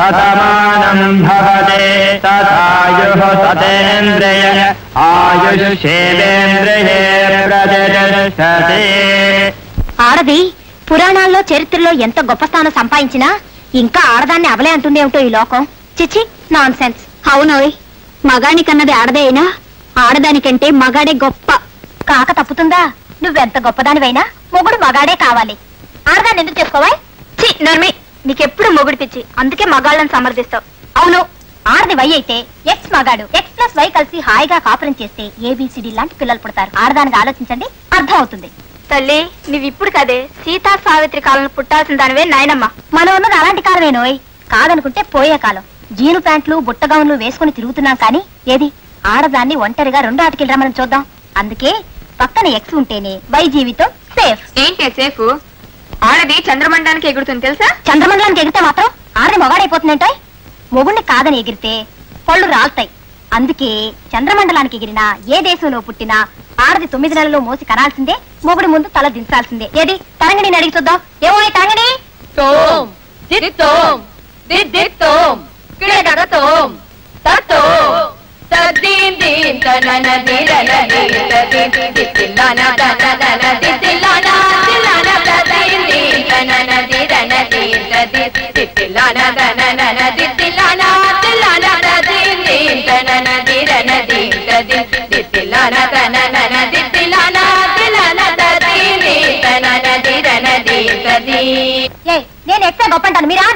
శతమానం భవతే తథాయుః సతేంద్రియ ఆయుష్యేంద్రియే ప్రతిష్టతే ఆడది పురాణాల్లో చరిత్రలో ఎంత గొప్ప స్థానం సంపాదించినా ఇంకా ఆడదాన్ని అవలే అంటుందేమిటో ఈ లోకం చిచి నాన్ సెన్స్ అవునోయ్ మగానికన్నది ఆడదే అయినా ఆడదానికంటే మగాడే గొప్ప కాక తప్పుతుందా నువ్వెంత గొప్పదానివైనా మొగుడు మగాడే కావాలి ఆడదాన్ని ఎందుకు చేసుకోవా చి నర్మి నీకెప్పుడు మొగుడు పిచ్చి అందుకే మగాళ్ళని సమర్థిస్తావు అవును ఆడది వై అయితే ఎక్స్ మగాడు ఎక్స్ ప్లస్ వై కలిసి హాయిగా కాపురం చేస్తే ఏబిసిడి లాంటి పిల్లలు పుడతారు ఆడదానికి ఆలోచించండి అర్థం అవుతుంది తల్లి నువ్వు ఇప్పుడు కదే సీతా సావిత్రి కాలంలో పుట్టాల్సిన దానివే నాయనమ్మ మనం ఉన్నది అలాంటి కాలమేనోయ్ కాదనుకుంటే పోయే కాలం జీను ప్యాంట్లు బుట్టగౌన్లు వేసుకుని తిరుగుతున్నాం కానీ ఏది ఆడదాన్ని ఒంటరిగా రెండు ఆటకి రమ్మని చూద్దాం అందుకే పక్కన ఎక్స్ ఉంటేనే వై జీవితం సేఫ్ ఏంటి సేఫ్ ఆడది చంద్రమండానికి ఎగురుతుంది తెలుసా చంద్రమండలానికి ఎగిరితే మాత్రం ఆడది మొగాడైపోతుందంటే మొగుణ్ణి కాదని ఎగిరితే పళ్ళు రాలుతాయి అందుకే చంద్రమండలానికి ఎగిరినా ఏ దేశంలో పుట్టినా ఆడది తొమ్మిది నెలల్లో మోసి కనాల్సిందే మొగుడి ముందు తల దించాల్సిందే ఏది తరంగిణిని అడిగి చూద్దాం ఏమో ఈ తరంగిణి తోం దిత్తోం దిద్దిత్తోం కిడగడతోం తత్తోం తద్దీన్ దీన్ తనన దిరన దిరన దిత్తిల్లాన తనన దిత్తిల్లాన దిల్లాన తద్దీన్ దీన్ తనన దిరన దిరన దిత్తిల్లాన తనన దిత్తిల్లాన దిల్లాన తద్దీన్ దీన్ తనన దిరన దిరన దిత్తిల్లాన తనన దిత్తిల్లాన దిల్లాన తద్దీన్ దీన్ తనన దిరన దిరన ఏ నేను ఎక్సే గొప్ప అంటాను మీరు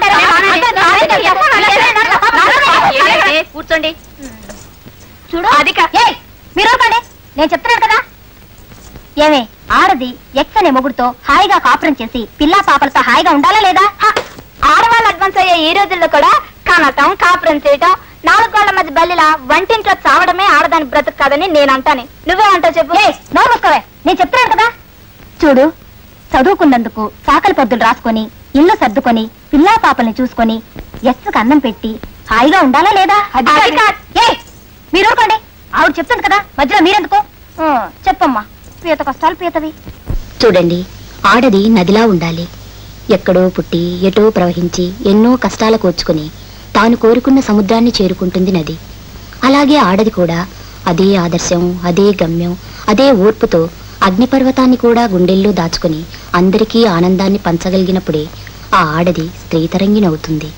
కూర్చోండి చూడు అది మీరు ఊరుకోండి నేను చెప్తున్నాను కదా ఏమే ఆడది ఎక్స్ అనే మొగుడుతో హాయిగా కాపురం చేసి పిల్లా పాపలతో హాయిగా ఉండాలా లేదా హ, ఆడవాళ్ళు అడ్వాన్స్ అయ్యే ఈ రోజుల్లో కూడా కనటం కాపురం చేయటం నాలుగు గోళ్ల మధ్య బల్లిలా వంటింట్లో చావడమే ఆడదాని బ్రతుకు కాదని నేను అంటాను నువ్వే అంటావు చెప్పు ఏ నోరు మూసుకోవే నేను చెప్తున్నాను కదా చూడు చదువుకున్నందుకు సాకలి పొద్దులు రాసుకొని ఇల్లు సర్దుకొని పిల్లా పాపల్ని చూసుకొని ఎస్సుకు అన్నం పెట్టి హాయిగా ఉండాలా లేదా అది కాదు. ఏ మీరు ఊరుకోండి ఆవిడ చెప్తుంది కదా మధ్యలో మీరెందుకు ఆ, చెప్పమ్మా పీత కష్టాలు పీతవి చూడండి ఆడది నదిలా ఉండాలి ఎక్కడో పుట్టి ఎటో ప్రవహించి ఎన్నో కష్టాలు కూర్చుకుని తాను కోరుకున్న సముద్రాన్ని చేరుకుంటుంది నది అలాగే ఆడది కూడా అదే ఆదర్శం అదే గమ్యం అదే ఓర్పుతో అగ్నిపర్వతాన్ని కూడా గుండెల్లో దాచుకుని అందరికీ ఆనందాన్ని పంచగలిగినప్పుడే ఆ ఆడది స్త్రీతరంగినవుతుంది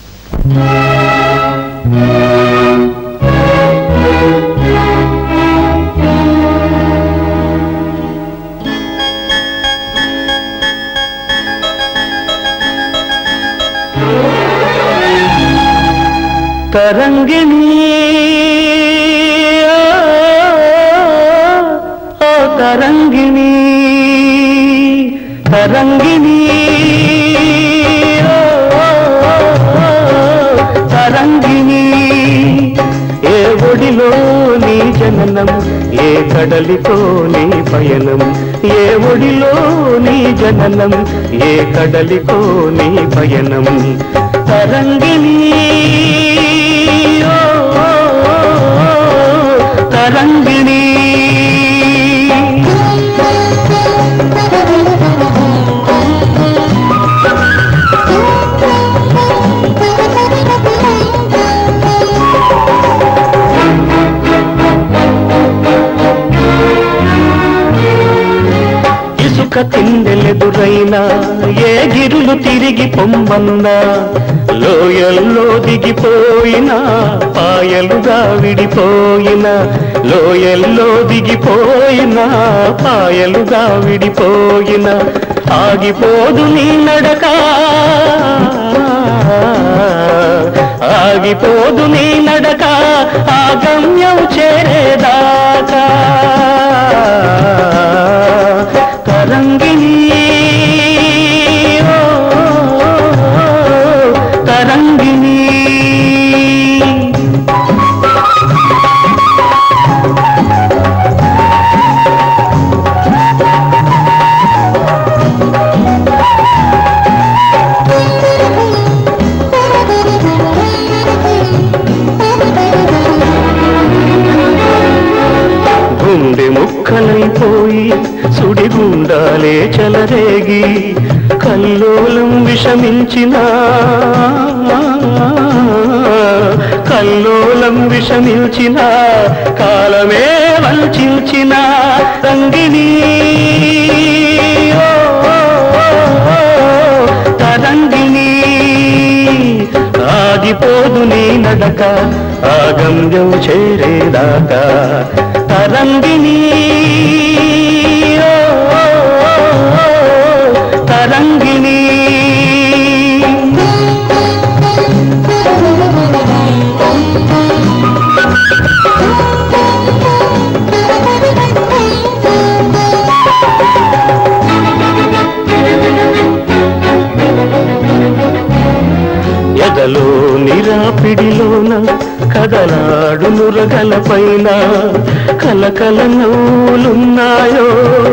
తరంగిణి ఓ తరంగిణి తరంగిణి ఓ తరంగిణి ఏ ఒడిలో నీ జననం ఏ కడలితో నీ పయనం ఏ ఒడిలో నీ జననం ఏ కడలికో నీ పయనం తరంగిణి ఓ, తరంగిణి ఇసుక తిండెలెదురైనా ఏ గిరులు తిరిగి పొమ్మన్నా లోయల్లో దిగిపోయినా పాయలుగా విడిపోయిన లోయల్లో దిగిపోయినా పాయలుగా విడిపోయిన ఆగిపోదు నీ నడక ఆగిపోదు నీ నడక ఆ గమ్యం చేరేదాకా తరంగిణి ఓ, తరంగిణి గుండె ముక్కలైపోయి సుడిగుండాలే చెలరేగి కల్లోలం విషమించిన కల్లోలం విషమించిన కాలమే వంచిన రంగిణి ఓ, ఓ, ఓ, తరంగిణి ఆగిపోదు నీ నడక ఆగమ్యం చేరేదాకా తరంగిణి ఓ, ఓ, ఓ, తరంగిణి ఎదలో నిరాపిడిలోన కదలాడు నురగల పైన కలకల నవ్వులున్నాయో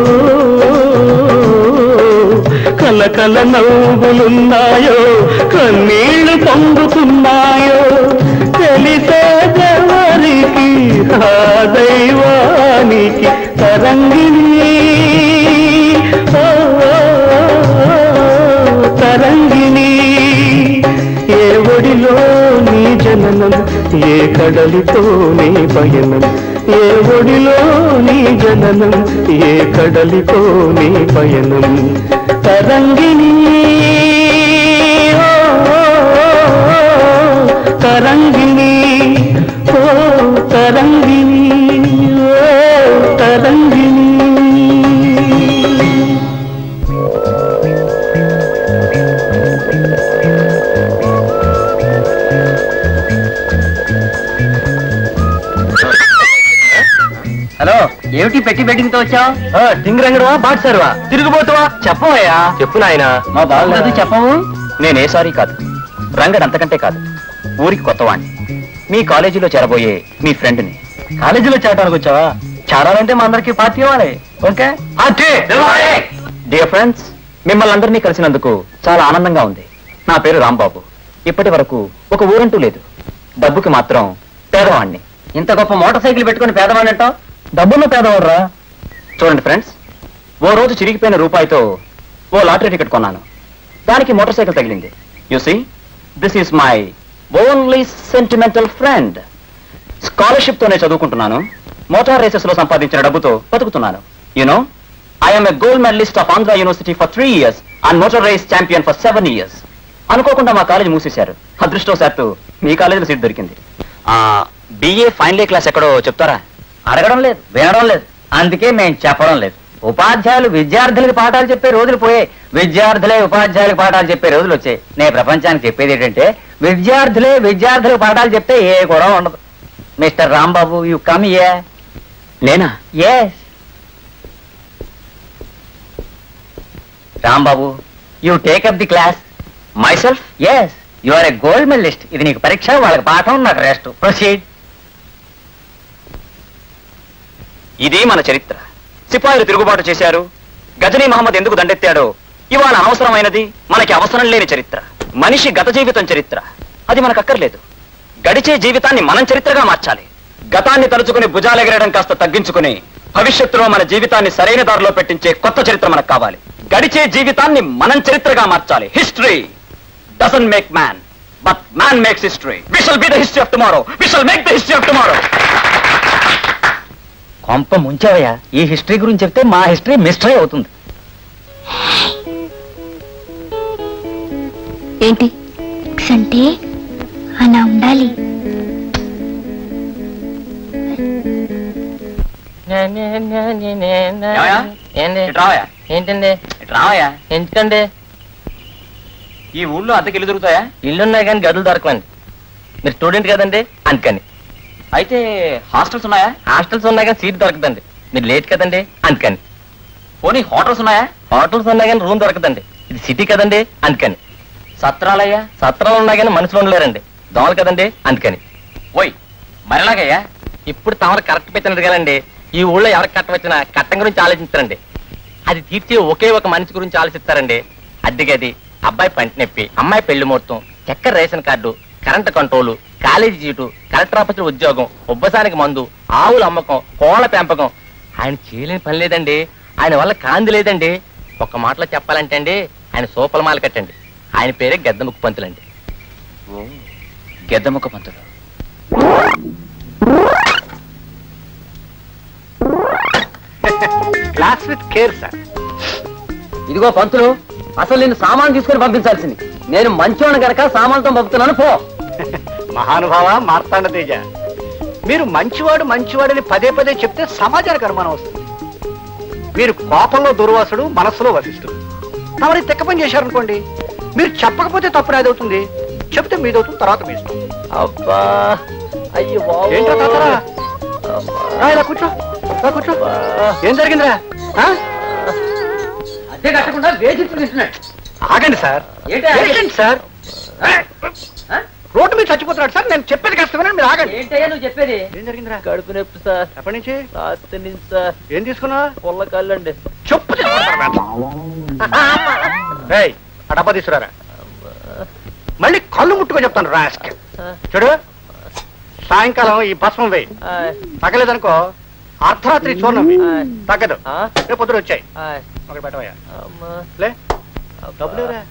కలకల నవ్వులున్నాయో కన్నీళ్లు పొంగుతున్నాయో తెలిసేదెవరికి ఆ దైవానికి తరంగిణి ఓ, ఓ, ఓ, తరంగిణి ఏ ఒడిలో నీ జననం ఏ కడలితో నీ పయనం ఏ ఒడిలో నీ జననం ఏ కడలితో నీ పయనం తరంగిణి ఓ, ఓ, ఓ, తరంగిణి ఓ తరంగిణి ఓ తరంగిణి హలో ఏమిటి పెట్టి బెట్టింగ్ తో వచ్చావు టింగ్ రంగడవా బాట్ సర్వా తిరుగుబోతువా చెప్పవయ్యా చెప్పు నాయన మా బాగుండదు చెప్పవు నేనే సారీ కాదు రంగడ్ అంతకంటే కాదు ఊరికి కొత్తవాణ్ణి మీ కాలేజీలో చేరబోయే మీ ఫ్రెండ్ని కాలేజీలో చేరడానికి వచ్చావా చేరాలంటే మా అందరికి పార్టీ ఇవ్వాలి ఓకే డియర్ ఫ్రెండ్స్ మిమ్మల్ని అందరినీ కలిసినందుకు చాలా ఆనందంగా ఉంది నా పేరు రాంబాబు ఇప్పటి వరకు ఒక ఊరంటూ లేదు డబ్బుకి మాత్రం పేదవాణ్ణి ఇంత గొప్ప మోటార్ సైకిల్ పెట్టుకుని పేదవాడంటావు డబ్బున్న పేదవర్రా చూడండి ఫ్రెండ్స్ ఓ రోజు చిరిగిపోయిన రూపాయితో ఓ లాటరీ టికెట్ కొన్నాను దానికి మోటార్ సైకిల్ తగిలింది you see this is my only sentimental friend scholarship తోనే చదువుకుంటున్నాను మోటార్ రేసెస్ లో సంపాదించిన డబ్బుతో బతుకుతున్నాను you know I'm a gold medalist of Andhra university for three years and motor race champion for seven years అనుకోకుండా మా కాలేజ్ మూసేశారు అదృష్టవశాత్తు మీ కాలేజీలో సీట్ దొరికింది బిఏ ఫైనల్ క్లాస్ ఎక్కడో చెప్తారా అడగడం లేదు వినడం లేదు అందుకే మేము చెప్పడం లేదు ఉపాధ్యాయులు విద్యార్థులకు పాఠాలు చెప్పే రోజులు పోయాయి విద్యార్థులే ఉపాధ్యాయులకు పాఠాలు చెప్పే రోజులు వచ్చాయి నేను ప్రపంచానికి చెప్పేది ఏంటంటే విద్యార్థులే విద్యార్థులకు పాఠాలు చెప్తే ఏ గొడవ ఉండదు మిస్టర్ రాంబాబు యు కమ్ ఏ నేనా yes Rambabu you take up the class myself yes you are a gold medalist ఇది నీకు పరీక్ష వాళ్ళకి పాఠం నాకు రెస్ట్ ప్రొసీడ్ ఇది మన చరిత్ర సిపాయిలు తిరుగుబాటు చేశారు గజనీ మహమ్మద్ ఎందుకు దండెత్తాడో ఇవాళ అనవసరమైనది మనకి అవసరం లేని చరిత్ర మనిషి గత జీవితం చరిత్ర అది మనకు అక్కర్లేదు గడిచే జీవితాన్ని మనం చరిత్రగా మార్చాలి గతాన్ని తలుచుకుని భుజాలెగరడం కాస్త తగ్గించుకుని భవిష్యత్తులో మన జీవితాన్ని సరైన దారిలో పెట్టించే కొత్త చరిత్ర మనకు కావాలి గడిచే జీవితాన్ని మనం చరిత్రగా మార్చాలి history doesn't make man but man makes history we shall be the history of tomorrow we shall make the history of tomorrow కొంప ముంచావయ్యా ఈ హిస్టరీ గురించి చెప్తే మా హిస్టరీ మిస్టరీ అవుతుంది ఏంటి అంటే అలా ఉండాలి ఏంటి ఇటు రావయ్యా ఏంటండి ఇటు రావయ్యా ఎందుకండి ఈ ఊళ్ళో అద్దెకి ఇల్లు దొరుకుతాయా ఇల్లున్నాయి కానీ గదులు దొరకవండి మీరు స్టూడెంట్ కదండి అందుకని అయితే హాస్టల్స్ ఉన్నాయా హాస్టల్స్ ఉన్నాయి కానీ సీట్ దొరకదండి మీరు లేట్ కదండి అందుకని పోనీ హోటల్స్ ఉన్నాయా హోటల్స్ ఉన్నాయి కానీ రూమ్ దొరకదండి ఇది సిటీ కదండి అందుకని సత్రాలయ్యా సత్రాలు ఉన్నాయి కానీ మనుషులు ఉండలేరండి దోమలు కదండి అందుకని ఓయ్ మరిలాగయ్యా ఇప్పుడు తమరు కరెక్ట్ పెట్టినది కదండి ఈ ఊళ్ళో ఎవరికి కట్ట వచ్చినా కట్టం గురించి ఆలోచించారండి అది తీర్చి ఒకే ఒక మనిషి గురించి ఆలోచిస్తారండి అద్దెగది అబ్బాయి పంటి నొప్పి అమ్మాయి పెళ్లి ముహూర్తం చక్కెర ration card current control college seat collector ఆఫీసులో ఉద్యోగం ఉబ్బసానికి మందు ఆవుల అమ్మకం కోళ్ల పెంపకం ఆయన చేయలేని పని లేదండి ఆయన వల్ల కాంది లేదండి ఒక మాటలో చెప్పాలంటే అండి ఆయన సోపలమాల కట్టండి ఆయన పేరే గద్దముక్కు పంతులండి గెద్దముఖ పంతులు క్లాస్ విత్ కేర్ సార్ ఇదిగో పంతులు అసలు నేను సామాన్ తీసుకొని పంపించాల్సింది నేను మంచోని గనక సామాన్తో పంపుతున్నాను పో మహానుభావ మార్తాండ తేజ మీరు మంచివాడు మంచివాడని పదే పదే చెప్తే సమాజానికి అనుమానం వస్తుంది మీరు కోపంలో దుర్వాసుడు మనస్సులో వసిష్ఠుడు తమరి తెక్క పని చేశారనుకోండి మీరు చెప్పకపోతే తప్పు నాదవుతుంది చెప్తే మీదవుతుంది తర్వాత మీ ఇష్టం అబ్బా అయ్యో బాబోయ్. ఏంటో తాతరా రా, ఇలా కూర్చో రా, కూర్చో ఏం జరిగిందిరా ఆ? అద్దె కట్టకుండా వేధింపులు ఇస్తున్నాడు ఆగండి సార్ ఏంటి ఆగేది? ఏంటండి సార్ రోడ్డు మీద చచ్చిపోతున్నాడు సార్ నేను చెప్పేది కష్టమని మీరు ఆగండి ఏంటయ్యా నువ్వు చెప్పేది ఏం జరిగిందిరా కడుపు నొప్పి సార్ ఎప్పటి నుంచి రాత్రి నుంచి సార్ ఏం తీసుకున్నా పొల్ల కళ్ళండి చెప్పు రేయ్, ఆ డబ్బా తీసుకురారా మళ్ళీ కళ్ళు ముట్టుకొని చెప్తాను రాస్క్ చూడు సాయంకాలం ఈ భస్మం వేయి తగ్గలేదనుకో అర్ధరాత్రి చూర్ణం వేయి. తగ్గదు రేపు పొద్దున వచ్చాయి ఒకటి పెట్టవయ్యా లే డబ్బులు ఎవరా?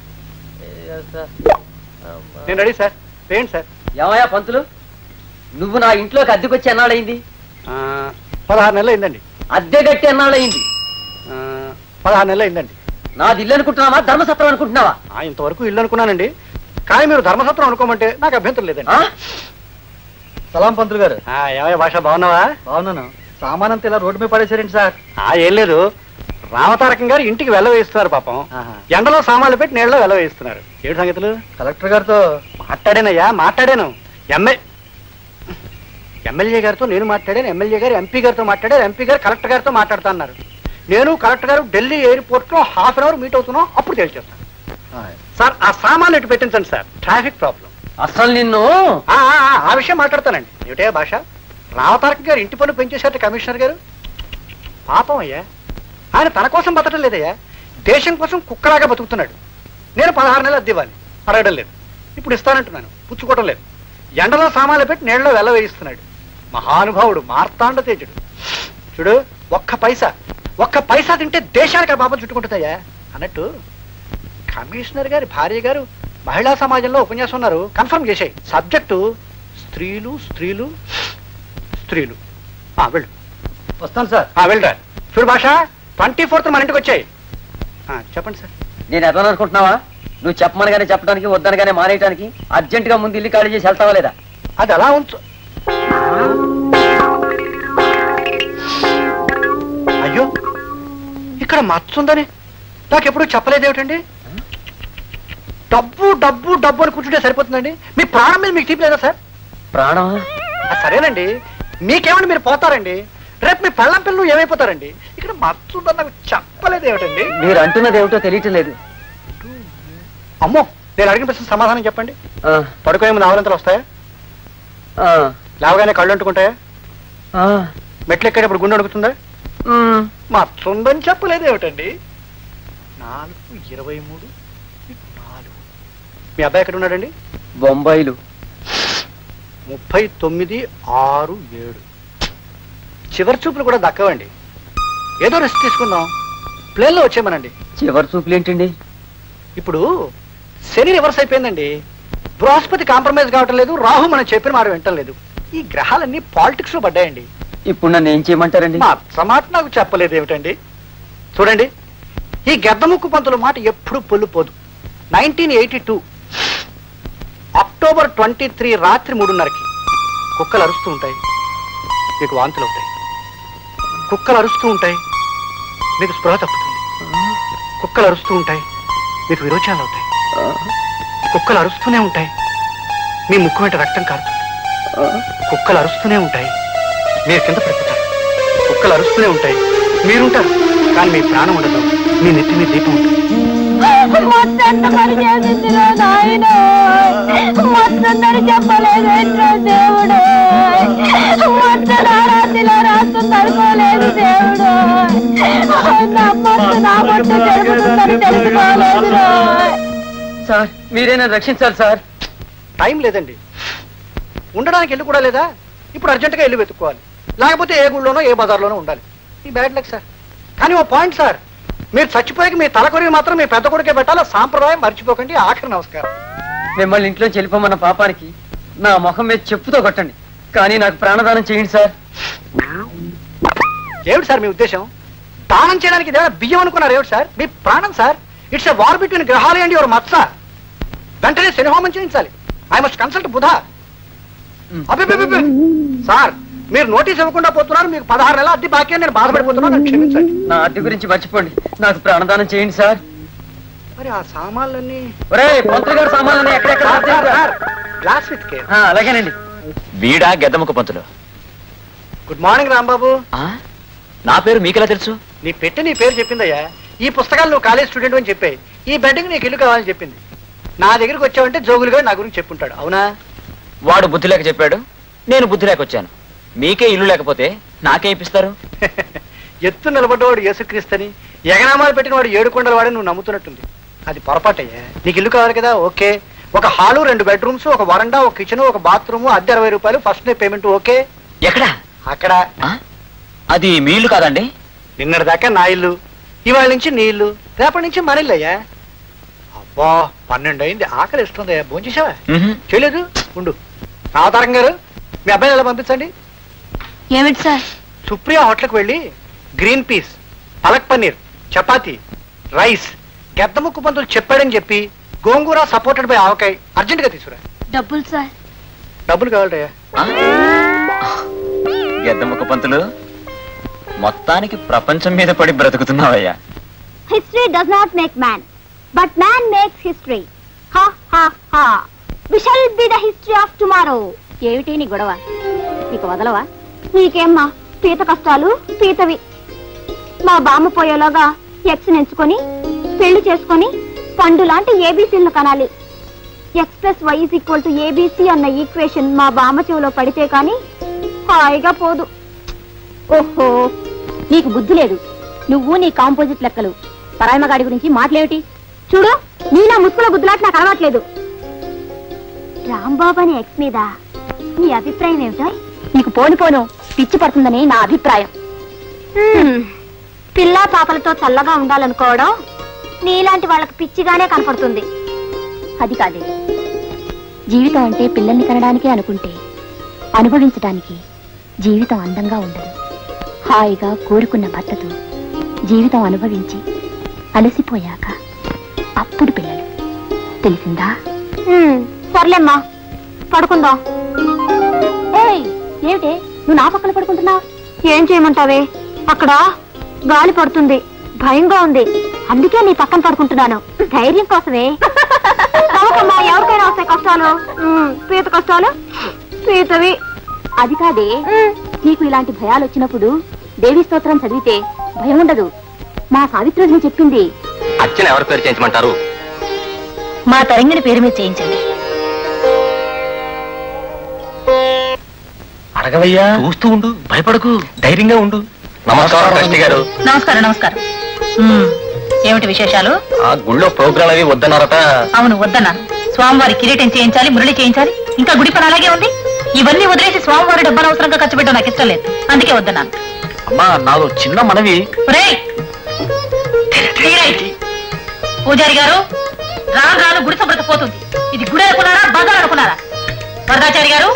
నేను రెడీ సార్ ఏంటి సార్ ఏమయ్యా పంతులు నువ్వు నా ఇంట్లోకి అద్దెకొచ్చి ఎన్నాళ్ళయింది ఆ, పదహారు నెలలు అయిందండి అద్దె కట్టి ఎన్నాళ్ళయింది ఆ, పదహారు నెలలు అయిందండి నాది ఇల్లు అనుకుంటున్నావా ధర్మసత్రం అనుకుంటున్నావా ఆ, ఇంతవరకు ఇల్లు అనుకున్నానండి కానీ మీరు ధర్మసత్రం అనుకోమంటే నాకు అభ్యంతరం లేదండి ఆ? సలాం పంతులు గారు ఆ, ఏమయ్య భాష బాగున్నావా బాగున్నాను సామానంతా ఇలా రోడ్డు మీద పడేసారండి సార్ ఆ, ఏం లేదు రామతారకం గారు ఇంటికి వెళ్ళ వేస్తున్నారు పాపం ఎండలో సామాన్లు పెట్టి నీళ్ళలో వెళ్ళ వేస్తున్నారు ఏడు సంగతులు కలెక్టర్ గారితో మాట్లాడానయ్యా మాట్లాడాను ఎమ్మె ఎమ్మెల్యే గారితో నేను మాట్లాడాను ఎమ్మెల్యే గారు ఎంపీ గారితో మాట్లాడారు ఎంపీ గారు కలెక్టర్ గారితో మాట్లాడుతా అన్నారు నేను కలెక్టర్ గారు ఢిల్లీ ఎయిర్పోర్ట్ లో హాఫ్ అన్ అవర్ మీట్ అవుతున్నాం అప్పుడు తెలిసేస్తాను సార్ ఆ సామాన్లు ఇటు పెట్టించండి సార్ ట్రాఫిక్ ప్రాబ్లం అసలు నిన్ను ఆ, ఆ, ఆ, ఆ విషయం మాట్లాడతానండి ఏమిటే భాష రామతారక గారు ఇంటి పన్ను పెంచేశారట కమిషనర్ గారు పాపం అయ్యా ఆయన తన కోసం బతకడం లేదయ్యా దేశం కోసం కుక్కలాగా బతుకుతున్నాడు నేను పదహారు నెలలు అద్దె ఇవ్వాలి అడగడం లేదు ఇప్పుడు ఇస్తానంటున్నాను పుచ్చుకోవడం లేదు ఎండలో సామాన్లు పెట్టి నీళ్ళలో వెల్ల వేయిస్తున్నాడు మహానుభావుడు మార్తాండ తేజుడు చూడు ఒక్క పైసా ఒక్క పైసా తింటే దేశానికి ఆ పాపం చుట్టుకుంటుందయ్యా అన్నట్టు కమిషనర్ గారి భార్య గారు మహిళా సమాజంలో ఉపన్యాసం ఉన్నారు కన్ఫర్మ్ చేసాయి సబ్జెక్టు స్త్రీలు స్త్రీలు స్త్రీలు ఆ, వెళ్ళు వస్తాను సార్ ఆ, వెళ్ళరా చూడు భాష ట్వంటీ ఫోర్త్ మన ఇంటికి వచ్చాయి ఆ, చెప్పండి సార్ నేను ఎట్లా అనుకుంటున్నావా నువ్వు చెప్పమనగానే చెప్పడానికి వద్దనగానే మానేయడానికి అర్జెంట్ గా ముందు ఇల్లు ఖాళీ చేసి వెళ్తావా లేదా అది అలా ఉంచు అయ్యో ఇక్కడ మచ్చ ఉందని నాకెప్పుడు చెప్పలేదేమిటండి డబ్బు డబ్బు డబ్బు అని కూర్చుంటే సరిపోతుందండి మీ ప్రాణం మీద మీకు తీపి లేదా సార్ ప్రాణమా ఆ, సరేనండి మీకేమండి మీరు పోతారండి రేపు మీ పెళ్ళం పిల్లలు ఏమైపోతారండి ఇక్కడ మచ్చ ఉందని నాకు చెప్పలేదేమిటండి మీరు అంటున్నది ఏమిటో తెలియటం లేదు అమ్మో నేను అడిగిన ప్రశ్న సమాధానం చెప్పండి ఆ, పడుకునే ముందు ఆవలింతలు వస్తాయా ఆ, లేవగానే కళ్ళు అంటుకుంటాయా ఆ, మెట్లు ఎక్కేటప్పుడు గుండె అడుగుతుందా మ్, మత్తుందని చెప్పలేదు ఏమిటండి నాలుగు ఇరవై మూడు నాలుగు మీ అబ్బాయి ఎక్కడ ఉన్నాడండి బొంబాయిలు ముప్పై తొమ్మిది ఆరు ఏడు చివరి చూపులు కూడా దక్కవండి ఏదో రెస్ట్ తీసుకుందాం ప్లేన్లో వచ్చేమనండి చివరి చూపులు ఏంటండి ఇప్పుడు శని రివర్స్ అయిపోయిందండి బృహస్పతి కాంప్రమైజ్ కావటం లేదు రాహు మనం చెప్పిన మాట వింటం లేదు ఈ గ్రహాలన్నీ పాలిటిక్స్ లో పడ్డాయండి ఇప్పుడు నన్ను ఏం చేయమంటారండి మా అత్త మాట నాకు చెప్పలేదు ఏమిటండి చూడండి ఈ గద్దముక్కు పంతుల మాట ఎప్పుడు పొల్లుపోదు nineteen eighty two October twenty three రాత్రి మూడున్నరకి కుక్కలు అరుస్తూ ఉంటాయి మీకు వాంతులు అవుతాయి కుక్కలు అరుస్తూ ఉంటాయి మీకు స్పృహ తప్పుతుంది కుక్కలు అరుస్తూ ఉంటాయి మీకు విరోచనాలు అవుతాయి కుక్కలు అరుస్తూనే ఉంటాయి మీ ముక్కు వెంట రక్తం కారుతుంది కుక్కలు అరుస్తూనే ఉంటాయి మీరు కింద పడిపోతారు కుక్కలు అరుస్తూనే ఉంటాయి మీరుంటారు కానీ మీ ప్రాణం ఉండదు మీ నెత్తి మీద దీపం ఉంటుంది మొత్తం పని చేసిందిరా నాయన మొత్తం చెప్పలేదేంట్రా దేవుడు మొత్తం రాత్రిలో రాత్రి తడుకోలేదు దేవుడు నా మొత్తం నా మొత్తం జరుగుతుందని తెలుసుకోలేదు సార్ మీరే నన్ను రక్షించాలి సార్ టైం లేదండి ఉండడానికి ఇల్లు కూడా లేదా ఇప్పుడు అర్జెంటుగా ఇల్లు వెతుక్కోవాలి లేకపోతే ఏ గుళ్ళోనో ఏ బజార్లోనో ఉండాలి ఈ బ్యాడ్ లక్ సార్ కానీ ఓ పాయింట్ సార్ మీరు చచ్చిపోయాక మీ తల కొరివి మాత్రం మీ పెద్ద కొడుకే పెట్టాలి ఆ సాంప్రదాయం మర్చిపోకండి ఆఖరి నమస్కారం మిమ్మల్ని ఇంట్లో చెల్లిపోమన్న పాపానికి నా ముఖం మీద చెప్పుతో కొట్టండి కానీ నాకు ప్రాణదానం చేయండి సార్ ఏమిటి సార్ మీ ఉద్దేశం దానం చేయడానికి ఇదేమైనా బియ్యం అనుకున్నారు ఏమిటి సార్ మీ ప్రాణం sir it's a war between గ్రహాలు అండ్ యువర్ మత్స వెంటనే శనిహోమం చేయించాలి ఐ మస్ట్ కన్సల్ట్ బుధ అబ్బే సార్ మీరు నోటీస్ ఇవ్వకుండా పోతున్నారు మీకు పదహారు నెలల అద్దె బాకీ అని నేను బాధపడిపోతున్నాను నన్ను క్షమించండి నా అద్దె గురించి మర్చిపోండి నాకు ప్రాణదానం చేయండి సార్ మరి ఆ సామాన్లన్నీ ఒరే పంతులు గారు సామాన్లు ఎక్కడెక్కడ సార్, సార్, సర్దేయండి sir, sir. Glass with care ఆ, అలాగేనండి వీడా గెద్దముఖ పంతులు గుడ్ మార్నింగ్ రాంబాబు ఆ? నా పేరు మీకెలా తెలుసు నీ పెట్టి నీ పేరు చెప్పిందయ్యా ఈ పుస్తకాలు నువ్వు కాలేజ్ స్టూడెంట్ అని చెప్పాయి ఈ బెడ్డింగ్ నీకు ఇల్లు కావాలని చెప్పింది నా దగ్గరికి వచ్చావంటే జోగులుగా నా గురించి చెప్పుంటాడు అవునా వాడు బుద్ధి లేక చెప్పాడు నేను బుద్ధి లేక వచ్చాను మీకే ఇల్లు లేకపోతే నాకే ఇప్పిస్తారు ఎత్తు నిలబడ్డవాడు యేసుక్రీస్తని ఎగనామాలు పెట్టినవాడు ఏడు కొండల వాడని నువ్వు నమ్ముతున్నట్టుంది అది పొరపాటయ్యా నీకు ఇల్లు కావాలి కదా ఓకే ఒక హాలు రెండు బెడ్రూమ్స్ ఒక వరండా ఒక కిచెన్ ఒక బాత్రూమ్ అద్దె అరవై రూపాయలు ఫస్ట్ డే పేమెంట్ ఓకే ఎక్కడా అక్కడ ఆ? అది మీ ఇల్లు కాదండి నిన్నటి దాకా నా ఇల్లు ఇవాళ నుంచి నీ ఇల్లు రేపటి నుంచి మన ఇల్లు అయ్యా అబ్బా పన్నెండు అయింది ఆకలి ఇస్తుందయ్యా భోంచేసావా మ్హూ. చేయలేదు ఉండు రావతారం గారు మీ అబ్బాయిని ఎలా పంపించండి ఏమిటి సార్ సుప్రియా హోటల్కి వెళ్ళి green peas palak paneer chapati rice గెద్దముక్కు పంతులు చెప్పాడని చెప్పి gongura supported by avakaya urgent గా తీసుకురా డబ్బులు సార్ డబ్బులు కావాలయ్యా ఆ? గెద్దముఖ పంతులు మొత్తానికి ప్రపంచం మీద పడి బ్రతుకుతున్నావయ్యా history does not make man but man makes history హా హా హా we shall be the history of tomorrow ఏమిటి నీ గొడవ నీకు వదలవా నీకేమ్మా పీత కష్టాలు పీతవి మా బామ్మ పోయేలోగా ఎక్స్ ఎంచుకొని పెళ్లి చేసుకొని పండు లాంటి ఏబీసీలను కనాలి X plus Y is equal to ABC అన్న ఈక్వేషన్ మా బామ్మ చెవిలో పడితే కానీ హాయిగా పోదు ఓహో నీకు బుద్ధి లేదు నువ్వు నీ కాంపోజిట్ లెక్కలు పరాయమగాడి గురించి మాటలేమిటి చూడు నీ నా ముసుకుల గుద్దులాట నాకు అలవాట్లేదు రాంబాబు అనే ఎక్స్ మీద నీ అభిప్రాయం ఏమిటో నీకు పోను పోను పిచ్చి పడుతుందని నా అభిప్రాయం పిల్లా పాపలతో చల్లగా ఉండాలనుకోవడం నీలాంటి వాళ్ళకి పిచ్చిగానే కనపడుతుంది అది కాదే జీవితం అంటే పిల్లల్ని కనడానికే అనుకుంటే అనుభవించడానికి జీవితం అందంగా ఉండదు హాయిగా కోరుకున్న భర్తతో జీవితం అనుభవించి అలసిపోయాక అప్పుడు పిల్లలు తెలిసిందా సర్లేమ్మా పడుకుందాం ఏయ్ ఏమిటే నువ్వు నా పక్కన పడుకుంటున్నావు ఏం చేయమంటావే అక్కడ గాలి పడుతుంది భయంగా ఉంది అందుకే నీ పక్కన పడుకుంటున్నాను ధైర్యం కోసమే చదవకమ్మా, ఎవరికైనా వస్తాయి కష్టాలు ఉమ్, పీత కష్టాలు పీతవి అది కాదే నీకు ఇలాంటి భయాలు వచ్చినప్పుడు దేవి స్తోత్రం చదివితే భయం ఉండదు మా సావిత్రి చెప్పింది అర్చన ఎవరి పేరు చేయించమంటారు మా తరంగిణి పేరు మీద చేయించండి అడగవయ్యా చూస్తూ ఉండు భయపడకు ధైర్యంగా ఉండు నమస్కారం ట్రస్టీ గారు నమస్కారం నమస్కారం ఉమ్, ఏమిటి విశేషాలు ఆ గుళ్ళో ప్రోగ్రాం అవి వద్దన్నారట అవును వద్దన్నా స్వామివారి కిరీటం చేయించాలి మురళి చేయించాలి ఇంకా గుడి పని అలాగే ఉంది ఇవన్నీ వదిలేసి స్వామివారి డబ్బులు అవసరంగా ఖర్చు పెట్టడం నాకు ఇష్టం లేదు అందుకే వద్దన్నాను అమ్మా నాదో చిన్న మనవి ఒరేయ్! తీరేయ్! పూజారి గారు రాను రాను గుడి శుభ్రత పోతుంది ఇది గుడి అనుకున్నారా బజార్ అనుకున్నారా వరదాచారి గారు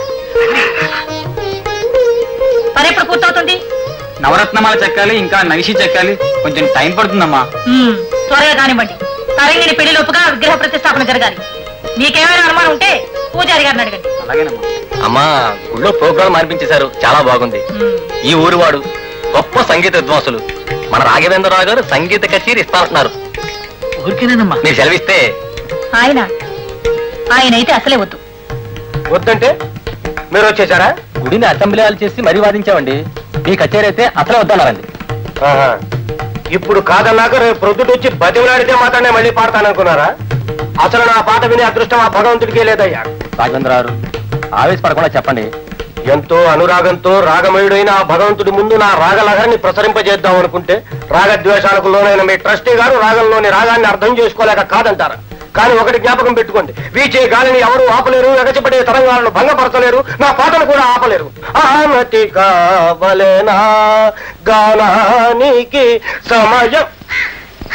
పని ఎప్పుడు పూర్తవుతుంది నవరత్నమాల చెక్కాలి ఇంకా నగిషి చెక్కాలి కొంచెం టైం పడుతుందమ్మా ఉమ్, త్వరగా కానివ్వండి తరంగిని పెళ్లిలోపుగా విగ్రహ ప్రతిష్టాపన జరగాలి మీకేమైనా అనుమానం ఉంటే పూజారి గారిని అడగండి అలాగేనమ్మా అమ్మా గుళ్ళో ప్రోగ్రాం అనిపించేశారు చాలా బాగుంది ఉమ్, ఈ ఊరు వాడు గొప్ప సంగీత విద్వాంసులు మన రాఘవేంద్రరావు గారు సంగీత కచేరీ ఇస్తానంటున్నారు ఊరికేనేనమ్మా మీరు సెలవిస్తే ఆయన ఆయన అయితే అసలే వద్దు వద్దంటే మీరు వచ్చేసారా గుడిని అసెంబ్లీ హాల్ చేసి మరీ వాదించామండి మీ కచేరీ అయితే అసలే వద్దన్నారండి ఇప్పుడు కాదన్నాక రేపు ప్రొద్దుట వచ్చి బతిమలాడితే మాత్రమే మళ్ళీ పాడతాననుకున్నారా అసలు నా పాట వినే అదృష్టం ఆ భగవంతుడికే లేదయ్యా రాజేంద్రారు ఆవేశపడకుండా చెప్పండి ఎంతో అనురాగంతో రాగమయుడైన ఆ భగవంతుడి ముందు నా రాగలహరిని ప్రసరింపజేద్దాం అనుకుంటే రాగద్వేషాలకు లోనైన మీ ట్రస్టీ గారు రాగంలోని రాగాన్ని అర్థం చేసుకోలేక కాదంటారా కానీ ఒకటి జ్ఞాపకం పెట్టుకోండి వీచే గాలిని ఎవరు ఆపలేరు ఎగచిపడే తరంగాలను భంగపరచలేరు నా పాటను కూడా ఆపలేరు ఆనతి కావలేనా గానానికి సమయం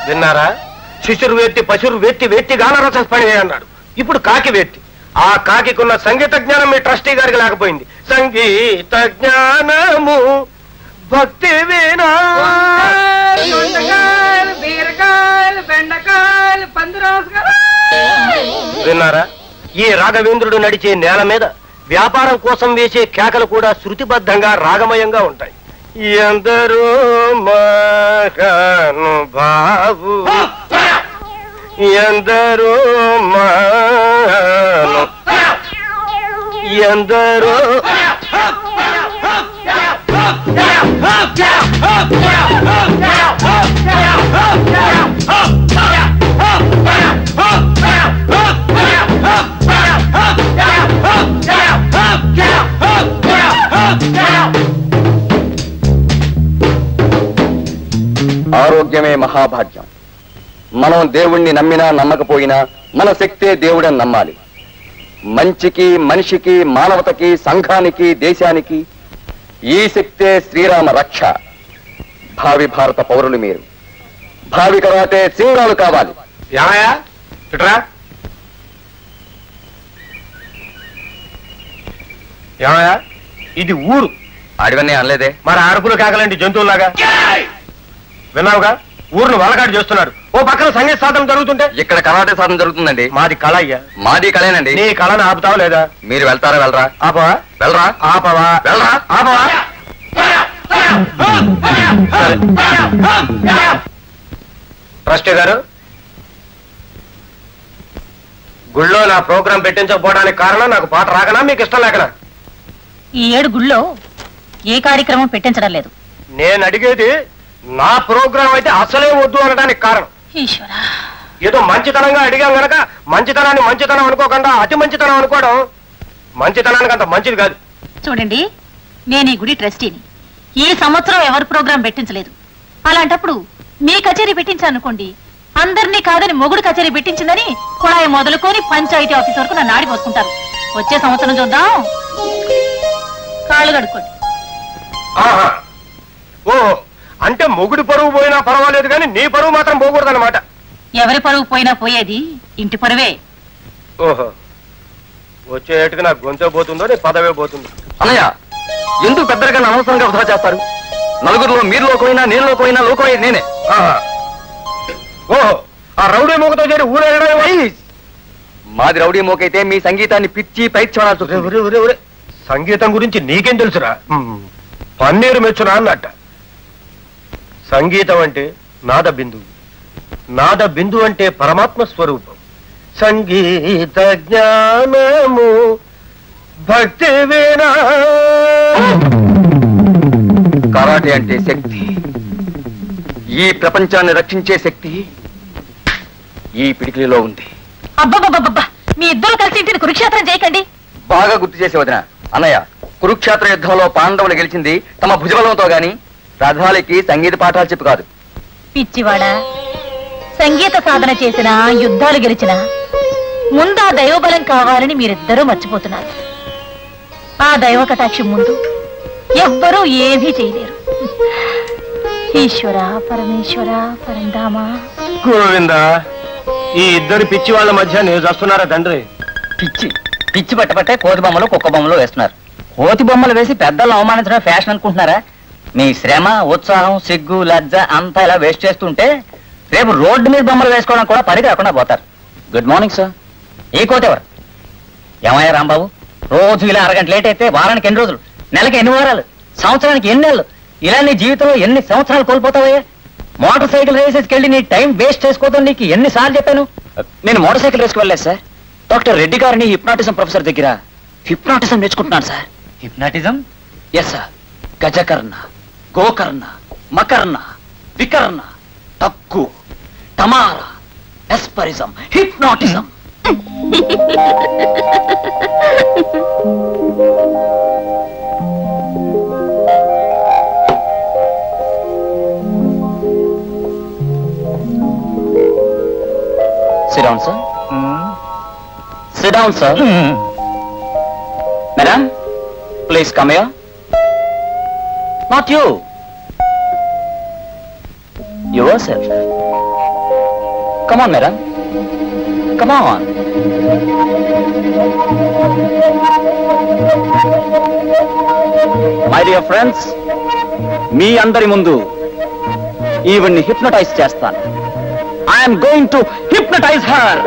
విన్నారా శిశురు వేత్తి పశురు వేత్తి వేత్తి గానరస పని అన్నాడు ఇప్పుడు కాకి వేత్తి ఆ కాకికున్న సంగీత జ్ఞానం మీ ట్రస్టీ గారికి లేకపోయింది సంగీత జ్ఞానము భక్తి వినా విన్నారా ఈ రాఘవేంద్రుడు నడిచే నేల మీద వ్యాపారం కోసం వేసే కేకలు కూడా శృతిబద్ధంగా రాగమయంగా ఉంటాయి ఎందరో మహానుభావు ఎందరో మాను ఎందరో ఆరోగ్యమే మహాభాగ్యం మనం దేవుణ్ణి నమ్మినా నమ్మకపోయినా మన శక్తే దేవుడని నమ్మాలి మంచికి మనిషికి మానవతకి సంఘానికి దేశానికి ఈ శక్తే శ్రీరామ రక్ష భావి భారత పౌరులు మీరు భావి కరాటే సింగాలు కావాలి ఏమయ్యా ఇట్రా ఏమయ్యా ఇది ఊరు అడివన్నీ అనలేదే మరి అరుపులు కాకలండి జంతువులాగా విన్నావుగా ఊరును వలగాడు చేస్తున్నాడు ఓ పక్కన సంగీత సాధన జరుగుతుంటే ఇక్కడ కరాటే సాధన జరుగుతుందండి మాది కళ అయ్యా మాది కళేనండి నీ కళను ఆపుతావా లేదా మీరు వెళ్తారా వెళ్ళరా ఆపవా వెళ్ళరా ఆపవా వెళ్ళరా ఆపవా సరే. ట్రస్టీ గారు గుళ్ళో నా ప్రోగ్రాం పెట్టించకపోవడానికి కారణం నాకు పాట రాకనా మీకు ఇష్టం లేకనా ఈ ఏడు గుళ్ళో ఏ కార్యక్రమం పెట్టించడం లేదు నేను అడిగేది నా ప్రోగ్రాం అయితే అసలే వద్దు అనడానికి కారణం ఈశ్వరా ఏదో మంచితనంగా అడిగాం గనక మంచితనాన్ని మంచితనం అనుకోకుండా అతి మంచితనం అనుకోవడం మంచితనానికి అంత మంచిది కాదు చూడండి నేను ఈ గుడి ట్రస్టీని ఈ సంవత్సరం ఎవరు ప్రోగ్రాం పెట్టించలేదు అలాంటప్పుడు మీ కచేరీ పెట్టించానుకోండి అందరినీ కాదని మొగుడు కచేరీ పెట్టించిందని కుళాయి మొదలుకొని పంచాయతీ ఆఫీస్ వరకు నన్ను ఆడిపోసుకుంటారు వచ్చే సంవత్సరం చూద్దాం కాళ్ళు కడుక్కోండి ఆహా ఓ అంటే మొగుడి పరువు పోయినా పర్వాలేదు కానీ నీ పరువు మాత్రం పోకూడదన్నమాట ఎవరి పరువు పోయినా పోయేది ఇంటి పరువే ఓహో వచ్చేటికి నాకు గొంతే పోతుందో నీ పదవే పోతుందో అన్నయ్య ఎందుకు పెద్దరిగా అనవసరంగా వృధా చేస్తారు నలుగురిలో మీరు లోకమైనా నేను లోకమైనా లోకమైనా నేనే ఆహా. ఓహో ఆ రౌడీ మూగతో చేరి ఊరేగడం మాది రౌడీ మోకైతే మీ సంగీతాన్ని పిచ్చి పైకి చూడాల్సి ఒరే, వస్తుంది. ఒరే, ఒరే, ఒరే. సంగీతం గురించి నీకేం తెలుసురా మ్మ్. పన్నీరు మెచ్చునా అన్నట్ట సంగీతం అంటే నాద బిందువు నాద బిందు అంటే పరమాత్మ స్వరూపం సంగీత జ్ఞానము భక్తి వినా కరాటే అంటే శక్తి ఈ ప్రపంచాన్ని రక్షించే శక్తి ఈ పిడికిలిలో ఉంది అబ్బబ్బబ్బబ్బా మీ ఇద్దరు కలిసి ఇంటిని కురుక్షేత్రం చేయకండి బాగా గుర్తు చేసే వదిన అన్నయ్య కురుక్షేత్ర యుద్ధంలో పాండవులు గెలిచింది తమ భుజబలంతో గాని రథాలకి సంగీత పాఠాలు చెప్పి కాదు పిచ్చివాడా సంగీత సాధన చేసిన యుద్ధాలు గెలిచిన ముందు ఆ దైవబలం కావాలని మీరిద్దరూ మర్చిపోతున్నారు ఆ దైవ కటాక్షం ముందు ఎవ్వరూ ఏమీ చేయలేరు ఈశ్వర పరమేశ్వర పరంధామ గోవింద ఈ ఇద్దరు పిచ్చి వాళ్ళ మధ్య నేను చస్తున్నారా తండ్రి పిచ్చి పిచ్చి పట్టబట్టే కోతి బొమ్మలు కుక్క బొమ్మలు వేస్తున్నారు కోతి బొమ్మలు వేసి పెద్దలను అవమానించడం ఫ్యాషన్ అనుకుంటున్నారా మీ శ్రమ ఉత్సాహం సిగ్గు లజ్జ అంతా ఇలా వేస్ట్ చేస్తుంటే రేపు రోడ్డు మీద బొమ్మలు వేసుకోవడం కూడా పని రాకుండా పోతారు గుడ్ మార్నింగ్ సార్ ఏ కోతి ఎవరు ఏమయ్యా రాంబాబు రోజు ఇలా అరగంట లేట్ అయితే వారానికి ఎన్ని రోజులు నెలకి ఎన్ని వారాలు సంవత్సరానికి ఎన్ని నెలలు ఇలా నీ జీవితంలో ఎన్ని సంవత్సరాలు కోల్పోతావయ్యా మోటార్ సైకిల్ రేసెస్కి వెళ్ళి నీ టైం వేస్ట్ చేసుకోవద్దని నీకు ఎన్నిసార్లు చెప్పాను నేను మోటార్ సైకిల్ రేసుకు వెళ్ళలేదు సార్ డాక్టర్ రెడ్డి గారిని హిప్నాటిజం ప్రొఫెసర్ దగ్గర హిప్నాటిజం నేర్చుకుంటున్నాను సార్ హిప్నాటిజం ఎస్ సార్ గజకర్ణ గోకర్ణ మకర్ణ వికర్ణ తక్కు టమార ఎస్పరిజం hypnotism Sit down, sir. Sit down, sir. Madam, please come here. Not you. Yourself. Come on madam come on my dear friends మీ అందరి ముందు ఈవిడ్ని హిప్నటైజ్ చేస్తాను I'm going to hypnotize her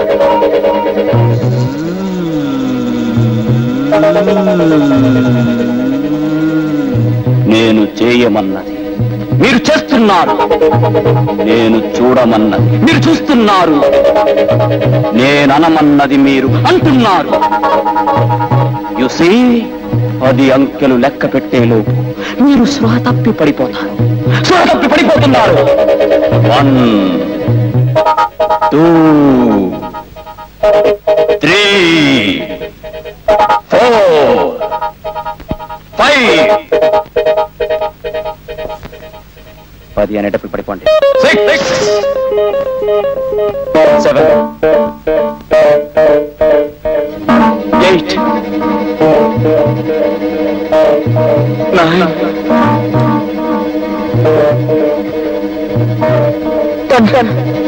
నేను చేయమన్నది మీరు చేస్తున్నారు నేను చూడమన్నది మీరు చూస్తున్నారు నేను అనమన్నది మీరు అంటున్నారు యు సీ పది అంకెలు లెక్క పెట్టేలోపు మీరు స్పృహ తప్పి పడిపోతారు స్పృహ తప్పి పడిపోతున్నారు one two three four five పది అనేటప్పుడు పడిపోండి six seven eight nine ten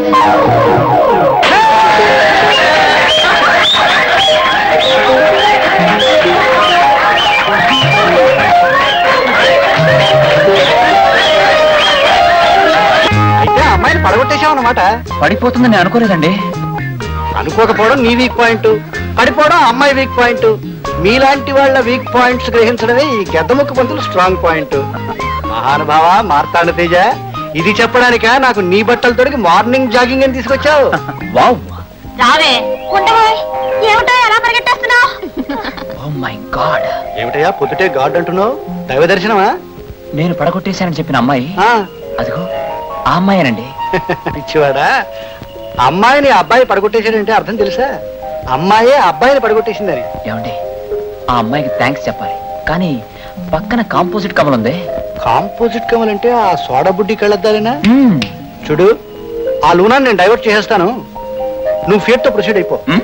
అయితే ఆ అమ్మాయిని పడగొట్టేశావు అనమాట పడిపోతుందని నేను అనుకోలేదండి అనుకోకపోవడం నీ వీక్ పాయింట్ పడిపోవడం ఆ అమ్మాయి వీక్ పాయింట్ మీలాంటి వాళ్ళ వీక్ పాయింట్స్ గ్రహించడమే ఈ గెద్దముక్క పంతులు స్ట్రాంగ్ పాయింట్ మహానుభావ మార్తాండ తేజ ఇది చెప్పడానిక నాకు నీ బట్టలు తొడిగి మార్నింగ్ జాగింగ్ అని తీసుకొచ్చావు వావ్ రావే ఉండబోయ్ ఏమిటో ఎలా పరిగెట్టేస్తున్నావు ఓ మై గాడ్ ఏమిటయ్యా పొద్దుటే గాడ్ అంటున్నావు దైవ దర్శనమా నేను పడగొట్టేశానని చెప్పిన అమ్మాయి ఆ, అదిగో ఆ అమ్మాయేనండి పిచ్చివాడా అమ్మాయిని అబ్బాయి పడగొట్టేశాడంటే అర్థం తెలుసా అమ్మాయే అబ్బాయిని పడగొట్టేసిందని ఏమండి ఆ అమ్మాయికి థ్యాంక్స్ చెప్పాలి కానీ పక్కన కాంపోజిట్ కమల్ ఉంది కాంపోజిట్ కమల్ అంటే ఆ సోడా బుడ్డి కళ్ళద్దాలేనా మ్మ్. చూడు ఆ లూనాన్ని నేను డైవర్ట్ చేసేస్తాను నువ్వు ఫియర్ తో ప్రొసీడ్ అయిపో మ్మ్?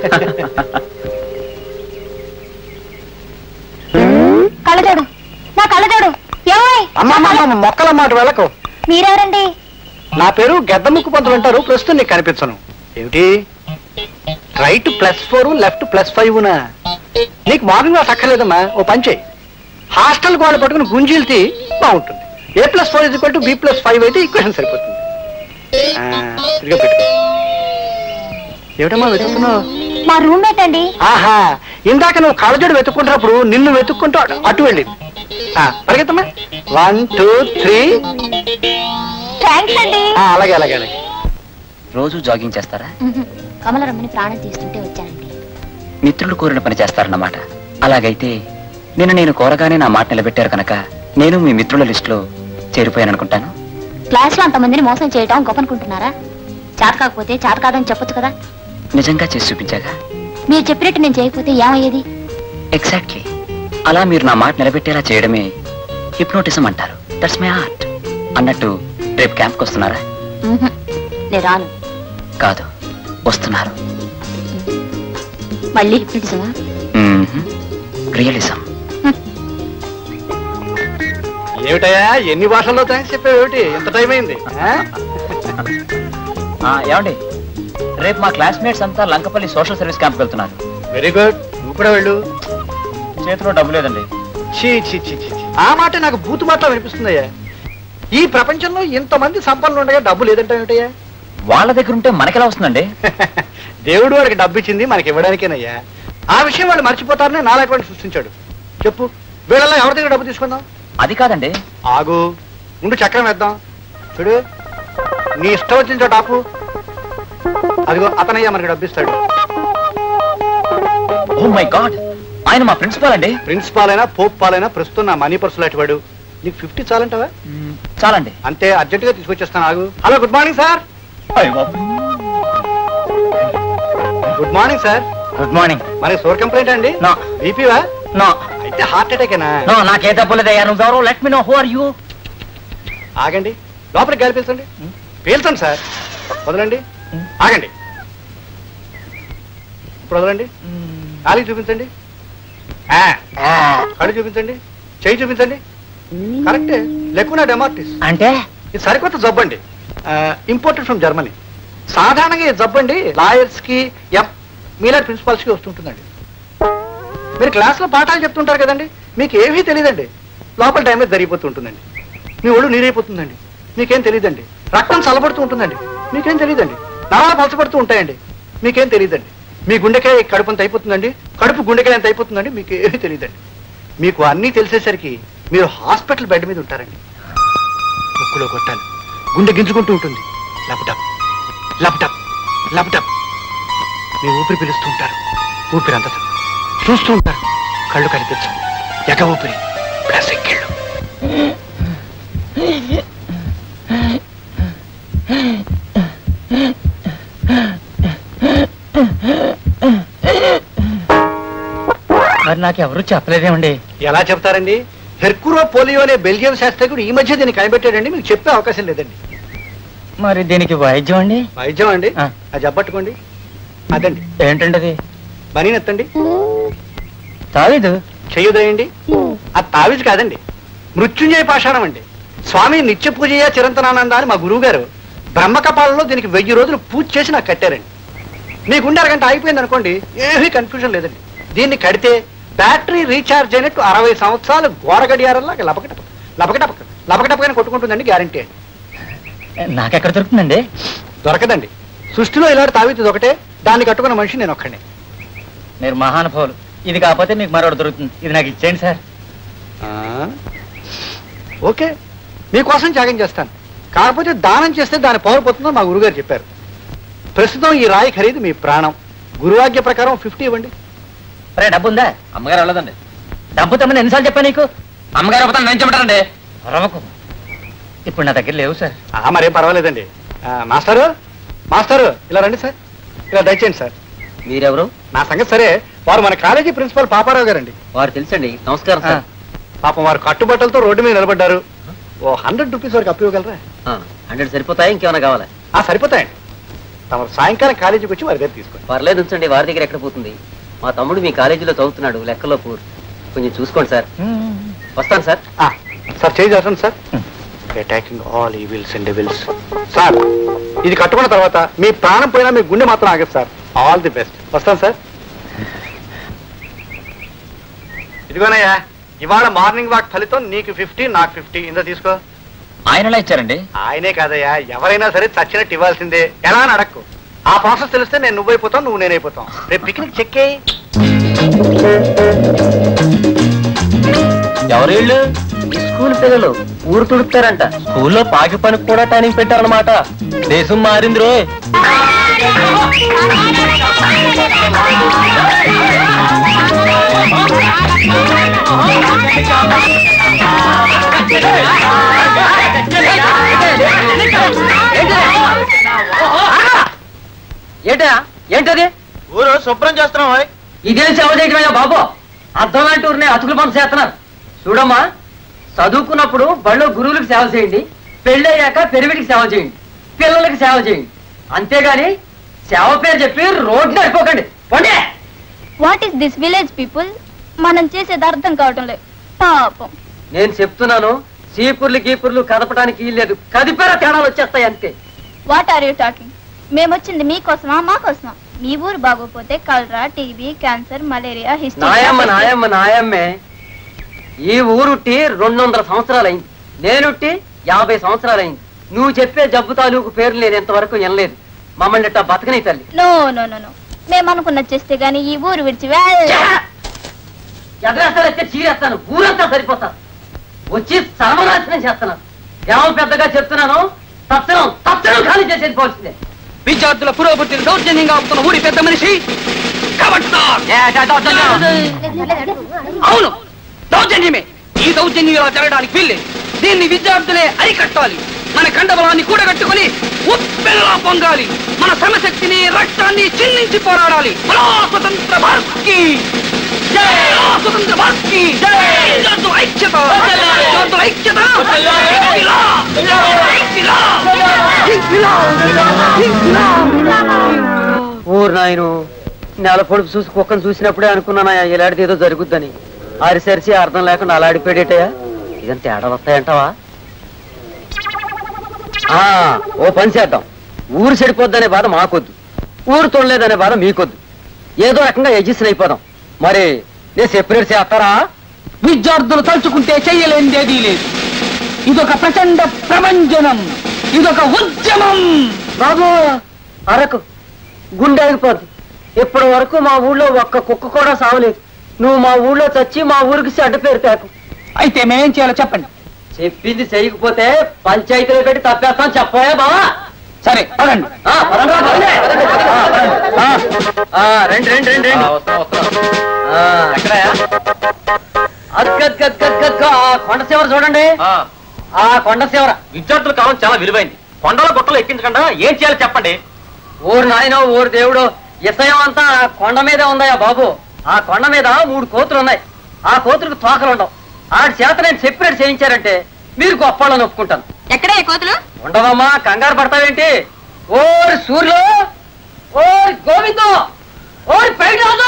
కళ్ళజోడు నా కళ్ళజోడు ఏమోయ్ అమ్మమ్మ మొక్కల మాట వెళ్ళకు మీరెవరండి నా పేరు గెద్దముక్కు పంతులు అంటారు ప్రస్తుతం నీకు కనిపించను ఏమిటి right plus four left plus five నా నీకు మార్నింగ్ క్లాస్ అక్కర్లేదమ్మా ఓ పంచే హాస్టల్ వాళ్ళు పట్టుకుని గుంజీలు తీ బాగుంటుంది A plus four is equal to B plus five అయితే ఈక్వేషన్ సరిపోతుంది ఆ, ఇదిగో పెట్టుకో ఏమిటమ్మా వెతుకుతున్నావు మా రూమ్మేట్ అండి ఆహా ఇందాక నువ్వు కళ్ళజోడు వెతుక్కుంటున్నప్పుడు నిన్ను వెతుక్కుంటూ అటు- అటు వెళ్ళింది ఆ, పరిగెత్తమ్మా వన్ టూ త్రీ థ్యాంక్స్ అండి ఆ, అలాగే అలాగే అలాగే రోజు జాగింగ్ చేస్తారా కమలరమ్మని ప్రాణం తీస్తుంటే వచ్చానండి మిత్రులు కోరిన పని చేస్తారన్నమాట అలాగైతే నిన్న నేను కోరగానే నా మాట నిలబెట్టారు కనుక నేను మీ మిత్రుల లిస్టులో చేరిపోయాను అనుకుంటాను క్లాస్ లో అంతమందిని మోసం చేయడం గొప్ప అనుకుంటున్నారా చేత కాకపోతే చేత కాదని చెప్పొచ్చు కదా నిజంగా చేసి చూపించాగా మీరు చెప్పినట్టు నేను చేయకపోతే ఏమయ్యేది ఎగ్జాక్ట్లీ అలా మీరు నా మాట నిలబెట్టేలా చేయడమే హిప్నోటిజం అంటారు దట్స్ మై ఆర్ట్ అన్నట్టు రేపు క్యాంప్కి వస్తున్నారా మ్మ్హ్. నేను రాను కాదు వస్తున్నారు మళ్ళీ హిప్నటిజమా రియలిజం ఏమిటయ్యా ఎన్ని భాషల్లో థ్యాంక్స్ చెప్పావు ఏమిటి ఎంత టైం అయింది ఏమండి రేపు మా క్లాస్మేట్స్ అంతా లంకపల్లి సోషల్ సర్వీస్ క్యాంప్కి వెళ్తున్నారు వెరీ గుడ్ నువ్వు కూడా వెళ్ళు చేతిలో డబ్బు లేదండి చీ చీ చీ చీ చీ. ఆ మాట నాకు బూతు మాటలో వినిపిస్తుందయ్యా ఈ ప్రపంచంలో ఇంతమంది సంపన్నులు ఉండగా డబ్బు లేదంటే ఏమిటయ్యా వాళ్ళ దగ్గర ఉంటే మనకెలా వస్తుందండి దేవుడు వాడికి డబ్బు ఇచ్చింది మనకి ఇవ్వడానికేనయ్యా ఆ విషయం వాడు మర్చిపోతారని నాలాంటి సృష్టించాడు చెప్పు వీళ్ళలో ఎవరి దగ్గర డబ్బు తీసుకుందాం అది కాదండి ఆగు ముందు చక్రం వేద్దాం చూడు నీ ఇష్టం వచ్చిన చోట ఆపు అదిగో అతనయ్యా మనకి డబ్బు ఇస్తాడు ఓ మై గాడ్ ఆయన మా ప్రిన్సిపాల్ అండి ప్రిన్సిపాల్ అయినా పోప్ పాలైనా ప్రస్తుతం నా మనీ పర్సు లాంటి వాడు నీకు ఫిఫ్టీ చాలంటావా మ్మ్, చాలండి అంతే అర్జెంట్ గా తీసుకొచ్చేస్తాను ఆగు hello good morning sir good morning sir good morning మనకి షుగర్ కంప్లైంట్ అండి నో బీపీవా నో అయితే హార్ట్ అటాకేనా నో నాకే డబ్బు లేదయ్యా నువ్వు ఎవరు let me know who are you ఆగండి లోపలికి గాలి పీల్చండి పీల్చండి సార్ వదలండి ఆగండి ఇప్పుడు వదలండి గాలి చూపించండి ఆ, కళ్ళు చూపించండి చెయ్యి చూపించండి కరెక్టే లెక్కున డెమార్టిస్ అంటే ఇది సరికొత్త జబ్బు అండి ఇంపోర్టెడ్ ఫ్రమ్ జర్మనీ సాధారణంగా ఈ జబ్బు అండి లాయర్స్ కి ఎం మీలాంటి ప్రిన్సిపాల్స్ కి వస్తుంటుందండి మీరు క్లాస్లో పాఠాలు చెప్తుంటారు కదండి మీకు ఏమీ తెలియదండి లోపల డ్యామేజ్ జరిగిపోతుంటుందండి మీ ఒళ్ళు నీరైపోతుందండి మీకేం తెలియదండి రక్తం చల్లబడుతూ ఉంటుందండి మీకేం తెలియదండి నరాలు పలచబడుతూ ఉంటాయండి మీకేం తెలియదండి మీ గుండెకాయ కడుపు అంత అయిపోతుందండి కడుపు గుండెకాయ ఎంత అయిపోతుందండి మీకు ఏమీ తెలియదండి మీకు అన్నీ తెలిసేసరికి మీరు హాస్పిటల్ బెడ్ మీద ఉంటారండి ముక్కులో కొట్టాలి గుండె గింజుకుంటూ ఉంటుంది లపటప్ లపటప్ లపటప్ మీ ఊపిరి పిలుస్తూ ఉంటారు ఊపిరి అందదు చూస్తూ ఉంటారు కళ్ళు కనిపించవు ఎగ ఊపిరి ప్లస్ ఎక్కిళ్ళు మరి నాకు ఎవరు చెప్పలేదేమండి ఎలా చెప్తారండి హెర్కురో పోలియో అనే బెల్జియం శాస్త్రజ్ఞుడు ఈ మధ్య దీన్ని కనిపెట్టాడండి మీకు చెప్పే అవకాశం లేదండి మరి దీనికి వైద్యం అండి వైద్యం అండి ఆ. అది చెప్పట్టుకోండి అదండి ఏంటండి అది బనీనెత్తండి తావిదు చెయ్యుదయండి అది తావిజ్ కాదండి మృత్యుంజయ పాషాణం అండి స్వామి నిత్య పూజయ చిరంతనానంద అని మా గురువు గారు బ్రహ్మకపాలలో దీనికి వెయ్యి రోజులు పూజ చేసి నాకు కట్టారండి మీ గుండె అరగంట అయిపోయింది అనుకోండి ఏమీ కన్ఫ్యూజన్ లేదండి దీన్ని కడితే బ్యాటరీ రీఛార్జ్ అయినట్టు అరవై సంవత్సరాలు గోడ గడియారంలా లపకటప లపకటపక లపకటపకని కొట్టుకుంటుందండి గ్యారంటీ అండి నాకెక్కడ దొరుకుతుందండి దొరకదండి సృష్టిలో ఇలాంటి తావిది ఒకటే దాన్ని కట్టుకున్న మనిషి నేను ఒక్కడే మీరు మహానుభావులు ఇది కాకపోతే మీకు మరొకటి దొరుకుతుంది ఇది నాకు ఇచ్చేయండి సార్ ఓకే మీకోసం త్యాగం చేస్తాను కాకపోతే దానం చేస్తే దాని పవర్ పోతుందని మా గురుగారు చెప్పారు ప్రస్తుతం ఈ రాయి ఖరీదు మీ ప్రాణం గురువాజ్ఞ ప్రకారం ఫిఫ్టీ ఇవ్వండి రే డబ్బు ఉందా అమ్మగారు వెళ్ళదండి డబ్బు తమ్మని ఎన్నిసార్లు చెప్పాను నీకు అమ్మగారు అవ్వతాను నేను చెప్పానండి రవకు ఇప్పుడు నా దగ్గర లేవు సార్ ఆ, మరేం పర్వాలేదండి ఆ, మాస్టారు మాస్టారు ఇలా రండి సార్ ఇలా దయచేయండి సార్ మీరెవరు నా సంగతి సరే వారు మన కాలేజీ ప్రిన్సిపల్ పాపారావు గారండి వారు తెలుసండి నమస్కారం సార్. పాపం వారు కట్టుబట్టలతో రోడ్డు మీద నిలబడ్డారు ఓ హండ్రెడ్ రూపీస్ వరకు అప్పు ఇవ్వగలరా హండ్రెడ్ సరిపోతాయి ఇంకేమైనా కావాలా ఆ సరిపోతాయండి తమ సాయంకాలం కాలేజీకి వచ్చి వారి దగ్గర తీసుకోండి పర్లేదు ఉంచండి వారి దగ్గర ఎక్కడ పోతుంది మా తమ్ముడు మీ కాలేజీలో చదువుతున్నాడు లెక్కలో పూర్ కొంచెం చూసుకోండి సార్ వస్తాను సార్ ఆ, సార్ చేయి చేస్తాను sir attacking all evils and devils sir ఇది కట్టుకున్న తర్వాత మీ ప్రాణం పోయినా మీ గుండె మాత్రం ఆగదు సార్ ఆల్ ది బెస్ట్ వస్తాను సార్ ఇదిగోనయ్యా ఇవాళ మార్నింగ్ వాక్ ఫలితం నీకు ఫిఫ్టీ నాకు ఫిఫ్టీ ఇంత తీసుకో ఆయనలా ఇచ్చారండి ఆయనే కాదయ్యా ఎవరైనా సరే చచ్చినట్టు ఇవ్వాల్సిందే ఎలా అని అడక్కు ఆ ప్రాసెస్ తెలిస్తే నేను నువ్వైపోతావు నువ్వు నేనైపోతాం రేపు పిక్నిక్ చెక్కే ఎవరు వీళ్ళు స్కూల్ పిల్లలు ఊరు తుడుపుతారంట స్కూల్లో పాకి పనికి కూడా ట్రైనింగ్ పెట్టారన్నమాట దేశం మారింది రోయ్ ఏంటా ఏంటది ఊరు శుభ్రం చేస్తున్నాం ఇదేం సేవ చేయటమయ్యా బాబు అర్థం లాంటి ఊరిని అతుకులు పంపు చేస్తున్నారు చూడమ్మా చదువుకున్నప్పుడు బళ్ళో గురువులకు సేవ చేయండి పెళ్ళయ్యాక పెరివిడికి సేవ చేయండి పిల్లలకి సేవ చేయండి అంతేగాని సేవ పేరు చెప్పి రోడ్డు నడిపోకండి పండే what is this village people మనం చేసేది అర్థం కావటం లేదు పాపం నేను చెప్తున్నాను చీపుర్లు గీపుర్లు కదపడానికి లేదు కదిపేర తేడాలు వచ్చేస్తాయి అంతే వాట్ ఆర్ యూ టాకింగ్ మేమొచ్చింది మీకోసమా మాకోసమా మీ ఊరు బాగోపోతే కలరా టీబీ క్యాన్సర్ మలేరియా నాయమ్మ హిస్టరీ నాయమ్మ నాయమ్మే ఈ ఊరుట్టి రెండు వందల సంవత్సరాలైంది నేనుట్టి యాభై సంవత్సరాలైంది నువ్వు చెప్పే జబ్బు తాలూకు పేరు నేను ఎంతవరకు వినలేదు మమ్మల్ని ఇట్టా బతకని తల్లి నో నో నో నో మేము అనుకున్నది చేస్తే గానీ ఈ ఊరు విడిచి వెళ్ళ ఎగరేస్తారైతే చీరేస్తాను ఊరంతా సరిపోతాను వచ్చి సర్వనాశనం చేస్తున్నాను ఏమో పెద్దగా చెప్తున్నాను తక్షణం తక్షణం ఖాళీ చేసి వెళ్ళిపోవాల్సిందే విద్యార్థుల పురోగతిని దౌర్జన్యంగా ఆపుతున్న ఊరి పెద్ద మనిషి అవును దౌర్జన్యమే ఈ దౌర్జన్యం ఇలా జరగడానికి వీల్లేదు దీన్ని విద్యార్థులే అరికట్టాలి మన కండబలాన్ని కూడగట్టుకుని ఉప్పెనలా పొంగాలి మన శ్రమశక్తిని రక్తాన్ని చిందించి పోరాడాలి బలో స్వతంత్ర భారత్కి జై బలో స్వతంత్ర భారత్కి జై విద్యార్థుల ఐక్యత విద్యార్థుల ఐక్యత ఇంక్విలాబ్! ఇంక్విలాబ్! ఇంక్విలాబ్! ఇంక్విలాబ్! ఊరు నాయను నెల పొడుపు చూసి కుక్కను చూసినప్పుడే అనుకున్నానయ్యా ఇలాంటిది ఏదో జరుగుద్దని అరిసరిసి అర్థం లేకుండా అలా అడిపోయేటయ్యా ఇదంతా తేడాలు వస్తాయంటావా ఆ, ఓ పని చేద్దాం ఊరు చెడిపోద్దనే బాధ మాకొద్దు ఊరు తోడలేదనే బాధ మీకొద్దు ఏదో రకంగా ఎజిస్ట్రేట్ అయిపోదాం మరి నేను సెపరేట్ చేస్తారా విద్యార్థులు తలుచుకుంటే చెయ్యలేనిదేదీ లేదు ఇదొక ప్రచండ ప్రపంచనం ఇదొక ఉద్యమం బాబు అరకు గుండె ఆగిపోద్ది ఇప్పటి వరకు మా ఊళ్ళో ఒక్క కుక్క కూడా సావలేదు నువ్వు మా ఊళ్ళో చచ్చి మా ఊరికి చెడ్డ పేరు తేకు అయితే మేమేం చేయాలో చెప్పండి చెప్పింది చేయకపోతే పంచాయతీలో పెట్టి తప్పేస్తాం చెప్పోయా బావా సరే పదండి ఆ, పదండి, పదండి. ఆ, పదండి. ఆ, ఆ, రండి రండి రండి రండి ఆ, ఎక్కడయా అగ్గగ్గగ్గగ్గగ్గ, ఆ కొండ శివర చూడండి ఆ కొండ శివర విద్యార్థుల కాలం చాలా విలువైంది కొండల గుట్టలు ఎక్కించకుండా ఏం చేయాలో చెప్పండి ఊరు నాయనో ఊరు దేవుడు ఇసయం అంతా ఆ కొండ మీదే ఉందయ్యా బాబు ఆ కొండ మీద మూడు కోతులు ఉన్నాయి ఆ కోతులకు తోకలు ఉండవు ఆడి చేత నేను చెప్పినట్టు చేయించారంటే మీరు గొప్పవాళ్ళని ఒప్పుకుంటాను ఎక్కడే కోతులు ఉండవమ్మా కంగారు పడతావేంటి ఓరి సూర్యులు ఓరి గోవిందు ఓరి పైరాజు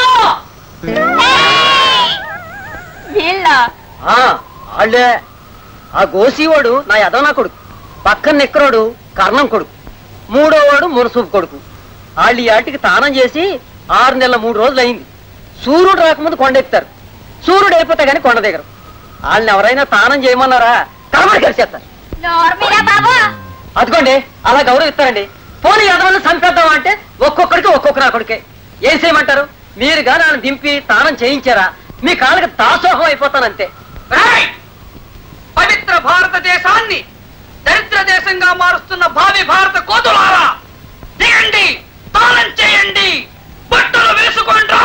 వీళ్ళ ఆ, వాళ్ళే ఆ గోసివాడు నా యదవనా కొడుకు పక్కన నిక్కరోడు కర్ణం కొడుకు మూడో వాడు మునసూపు కొడుకు వాళ్ళు ఈ ఆటికి తానం చేసి ఆరు నెలల మూడు రోజులు అయింది సూర్యుడు రాకముందు కొండ ఎక్కుతారు సూర్యుడు అయిపోతే గానీ కొండ దిగరు వాళ్ళని ఎవరైనా తానం చేయమన్నారా కర్మలు కలిసేస్తారు నోర్మిలా బాబు అదిగోండి అలా గౌరవిస్తారండి పోనీ ఎదవల్ని చంపేద్దాం అంటే ఒక్కొక్కడికి ఒక్కొక్క నా కొడుకే ఏం చేయమంటారు మీరు గాని ఆయన దింపి తానం చేయించారా మీ కాళ్ళకి దాసోహం అయిపోతానంతే పవిత్ర భారతదేశాన్ని దరిద్ర దేశంగా మారుస్తున్న భావి భారత కోతులారా దిగండి తాళం చేయండి బట్టలు వేసుకోండ్రా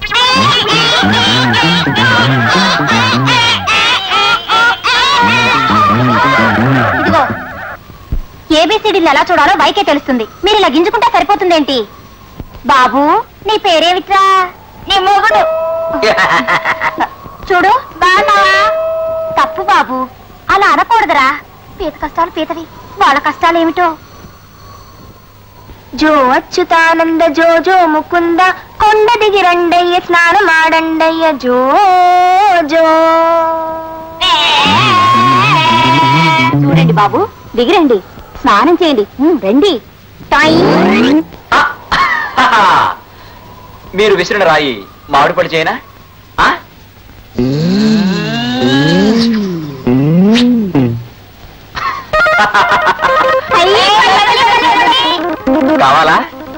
ఇదిగో ఏబిసిడీలు ఎలా చూడాలో వైకే తెలుస్తుంది మీరు ఇలా గింజుకుంటే సరిపోతుందేంటి బాబు నీ పేరేమిట్రా నీ మొగుడు చూడు బాగున్నావా తప్పు బాబు అలా అనకూడదురా పీత కష్టాలు పీతవి వాళ్ళ కష్టాలు ఏమిటో జో అచ్యుతానంద జో జో ముకుంద కొండ దిగి రండయ్య స్నానం ఆడండయ్య జో జో చూడండి బాబు దిగిరండి స్నానం చేయండి ఉమ్, రండి టాయ్. మీరు విసిరిన రాయి మామిడి పడి చేయనా ఆ? కావాలా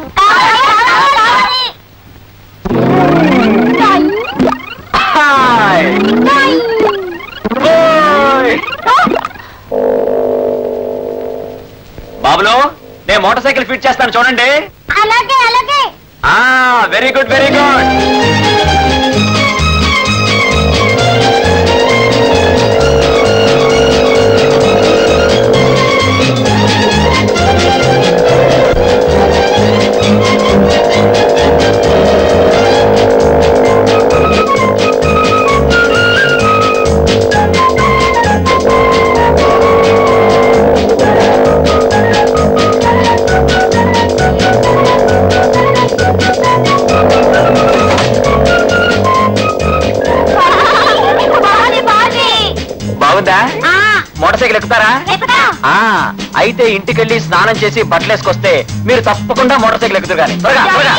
హాయ్. ఓయ్. బాబులు నేను మోటార్ సైకిల్ ఫిట్ చేస్తాను చూడండి అలాగే అలాగే ఆ వెరీ గుడ్ వెరీ గుడ్ బాగుంది, బాగుంది. బాగుందా ఆ, మోటార్ సైకిల్ ఎక్కుతారా ఎక్కుతా. ఆ అయితే ఇంటికెళ్ళి స్నానం చేసి బట్టలు వేసుకొస్తే మీరు తప్పకుండా మోటార్ సైకిల్ ఎక్కుతారు కానీ త్వరగా త్వరగా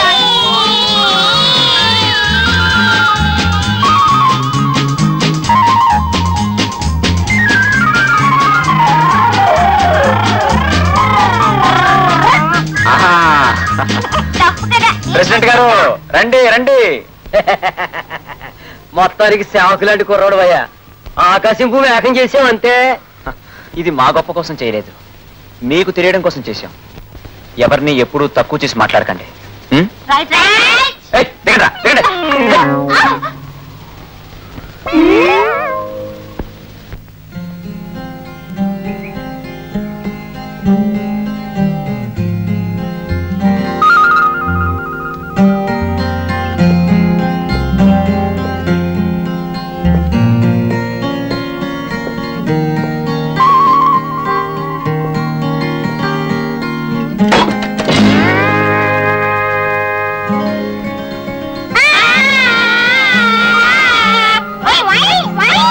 ఆహా. తప్పు కదా. ప్రెసిడెంట్ గారు రండి రండి మొత్తానికి సేవకు లాంటి కుర్రోడు అయ్యా ఆకాశం భూమి ఏకం చేసామంతే ఇది మా గొప్ప కోసం చేయలేదు మీకు తెలియడం కోసం చేశాం ఎవరిని ఎప్పుడూ తక్కువ చేసి మాట్లాడకండి ఉం? రైట్ రైట్ ఏయ్, దిగండ్రా, దిగండి.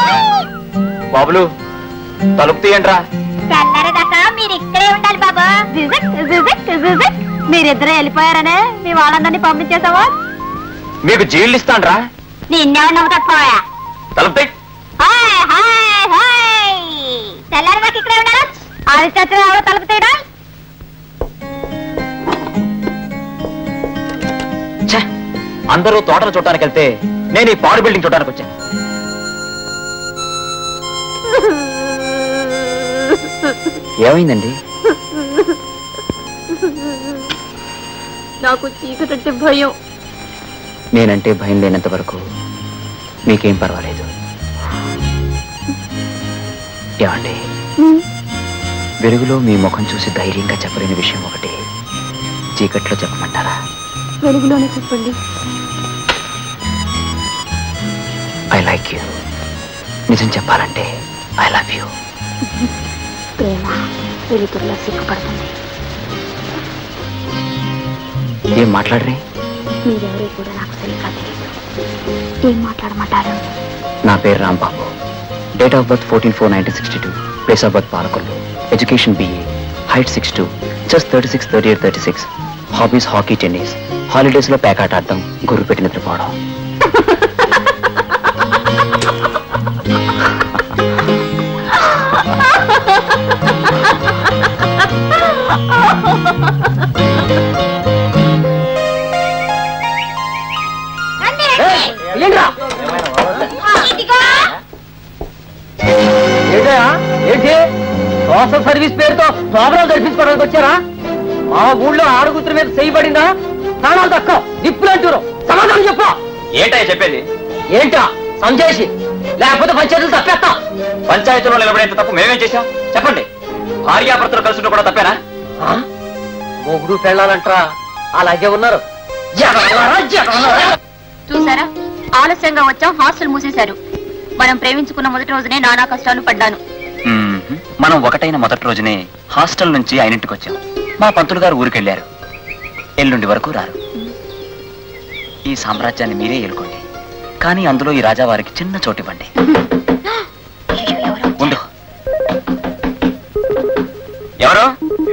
బాబులు తలుపు తీయండిరా తెల్లరదాకా మీరు ఇక్కడే ఉండాలి బాబా జిజిక్, జిజిక్, జిజిక్. మీరిద్దరే వెళ్ళిపోయారనే మీ వాళ్ళందరినీ పంపించేసావా మీకు జీళ్ళు ఇస్తాండ్రా నిన్నెవరు నవ్వుతాకపోయా తలుపు హాయ్ హాయ్ హాయ్ తెల్లారి వరకు ఇక్కడే ఉన్నారు ఆదిత్య ఎవరో తలుపు తీయడం ఛే, అందరూ తోటలు చూడటానికి వెళ్తే నేను ఈ పాడు బిల్డింగ్ చూడడానికి వచ్చాను ఏమైందండి నాకు చీకటంటే భయం నేనంటే భయం లేనంత వరకు మీకేం పర్వాలేదు ఏమండి వెలుగులో మీ ముఖం చూసి ధైర్యంగా చెప్పలేని విషయం ఒకటి చీకట్లో చెప్పమంటారా వెలుగులోనే చెప్పండి ఐ లైక్ యూ నిజం చెప్పాలంటే ఐ లవ్ యూ ప్రేమ వెలుగులో సిగ్గుపడుతుంది ఏం మాట్లాడరే మీరెవరో కూడా నాకు సరిగ్గా తెలియదు ఏం మాట్లాడమంటారు నా పేరు Rambabu date of birth fourteen four nineteen sixty two place of birth Palakollu education BA height six two just thirty six thirty eight thirty six hobbies hockey tennis holidays లో ప్యాకాట్ ఆడడం గుర్రు పెట్టి నిద్రపోవడం ఏంటయ్యా ఏంటి సోషల్ సర్వీస్ పేరుతో ప్రోగ్రాం జరిపించుకోవడానికి వచ్చారా మా ఊళ్ళో ఆరుగుతుల మీద చేయబడిందా ప్రాణాలు తక్కువ నిప్పులంటారు సమాధానం చెప్పు ఏంటయ్య చెప్పేది ఏంటా సంజేసి లేకపోతే పంచాయతీలు తప్పేస్తాం పంచాయతీలో నిలబడేంత తప్పు మేమేం చేశాం చెప్పండి భార్యాభర్తలు కలిసి కూడా తప్పేనా ఆ? మొగుడు పెళ్ళాలంటరా అలాగే ఉన్నారు జగన్నారా, జగన్నారా. చూసారా ఆలస్యంగా వచ్చాం హాస్టల్ మూసేశారు మనం ప్రేమించుకున్న మొదటి రోజునే నానా కష్టాలు పడ్డాను మ్మ్. మనం ఒకటైన మొదటి రోజునే హాస్టల్ నుంచి ఆయనింటికి వచ్చాం మా పంతులు గారు ఊరికెళ్ళారు ఎల్లుండి వరకు రారు ఈ సామ్రాజ్యాన్ని మీరే ఏలుకోండి కానీ అందులో ఈ రాజావారికి చిన్న చోటు ఇవ్వండి ఉండు ఎవరు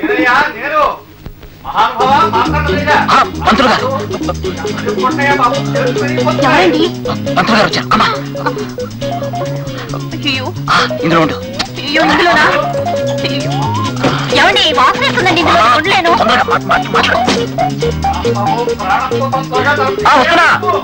ఆ, పంతులు గారు ఎవరండి పంతులు గారు వచ్చారు అమ్మా అయ్యో ఆ, ఇందులో ఉండు అయ్యో ఇందులోనా అయ్యో. ఏమండి వాసన వస్తుందండి ఇందులో ఉండలేను తొందరగా మాట్- మాట్- మాట్లాడు. ఆ, వస్తున్నా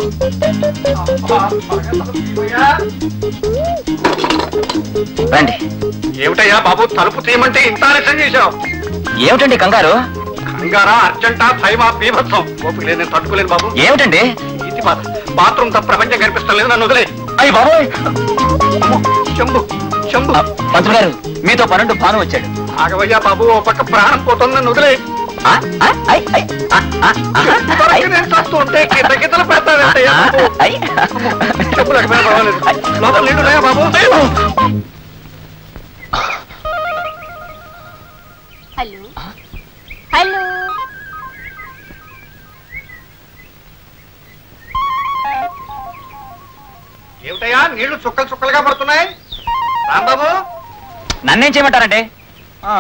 రండి ఏమిటయ్యా బాబు తలుపు తీయమంటే ఇంత ఆలస్యం చేశావు ఏమిటండి కంగారు కంగారా అర్జెంటా భయమా బీభత్సం ఓపిక లేదు నేను తట్టుకోలేను బాబు ఏమిటండి ఇది బాధ బాత్రూమ్ తప్ప ప్రపంచం కనిపిస్తాం లేదు నన్ను వదిలే అయ్యి బాబోయ్ శంభు శంభు ఆ, పంతులు గారు మీతో పన్నెండు భాను వచ్చాడు ఆగవయ్యా బాబు ఓ పక్క ప్రాణం పోతుంది నన్ను వదిలే ఆ, ఆ, ఐ, ఐ, ఆ, ఆ, ఆ, ఐ, ఇదివరకు నేను చస్తూ ఉంటే కింద కిందలు పెడతావేంటయ్యా బాబు ఐ. చెప్పు లేకపోయినా పర్వాలేదు లోపల నీళ్ళు ఉన్నాయా బాబు హలో హలో ఏమిటయ్యా నీళ్లు చుక్కలు చుక్కలుగా పడుతున్నాయి రాంబాబు నన్నేం చేయమంటారండి ఆ,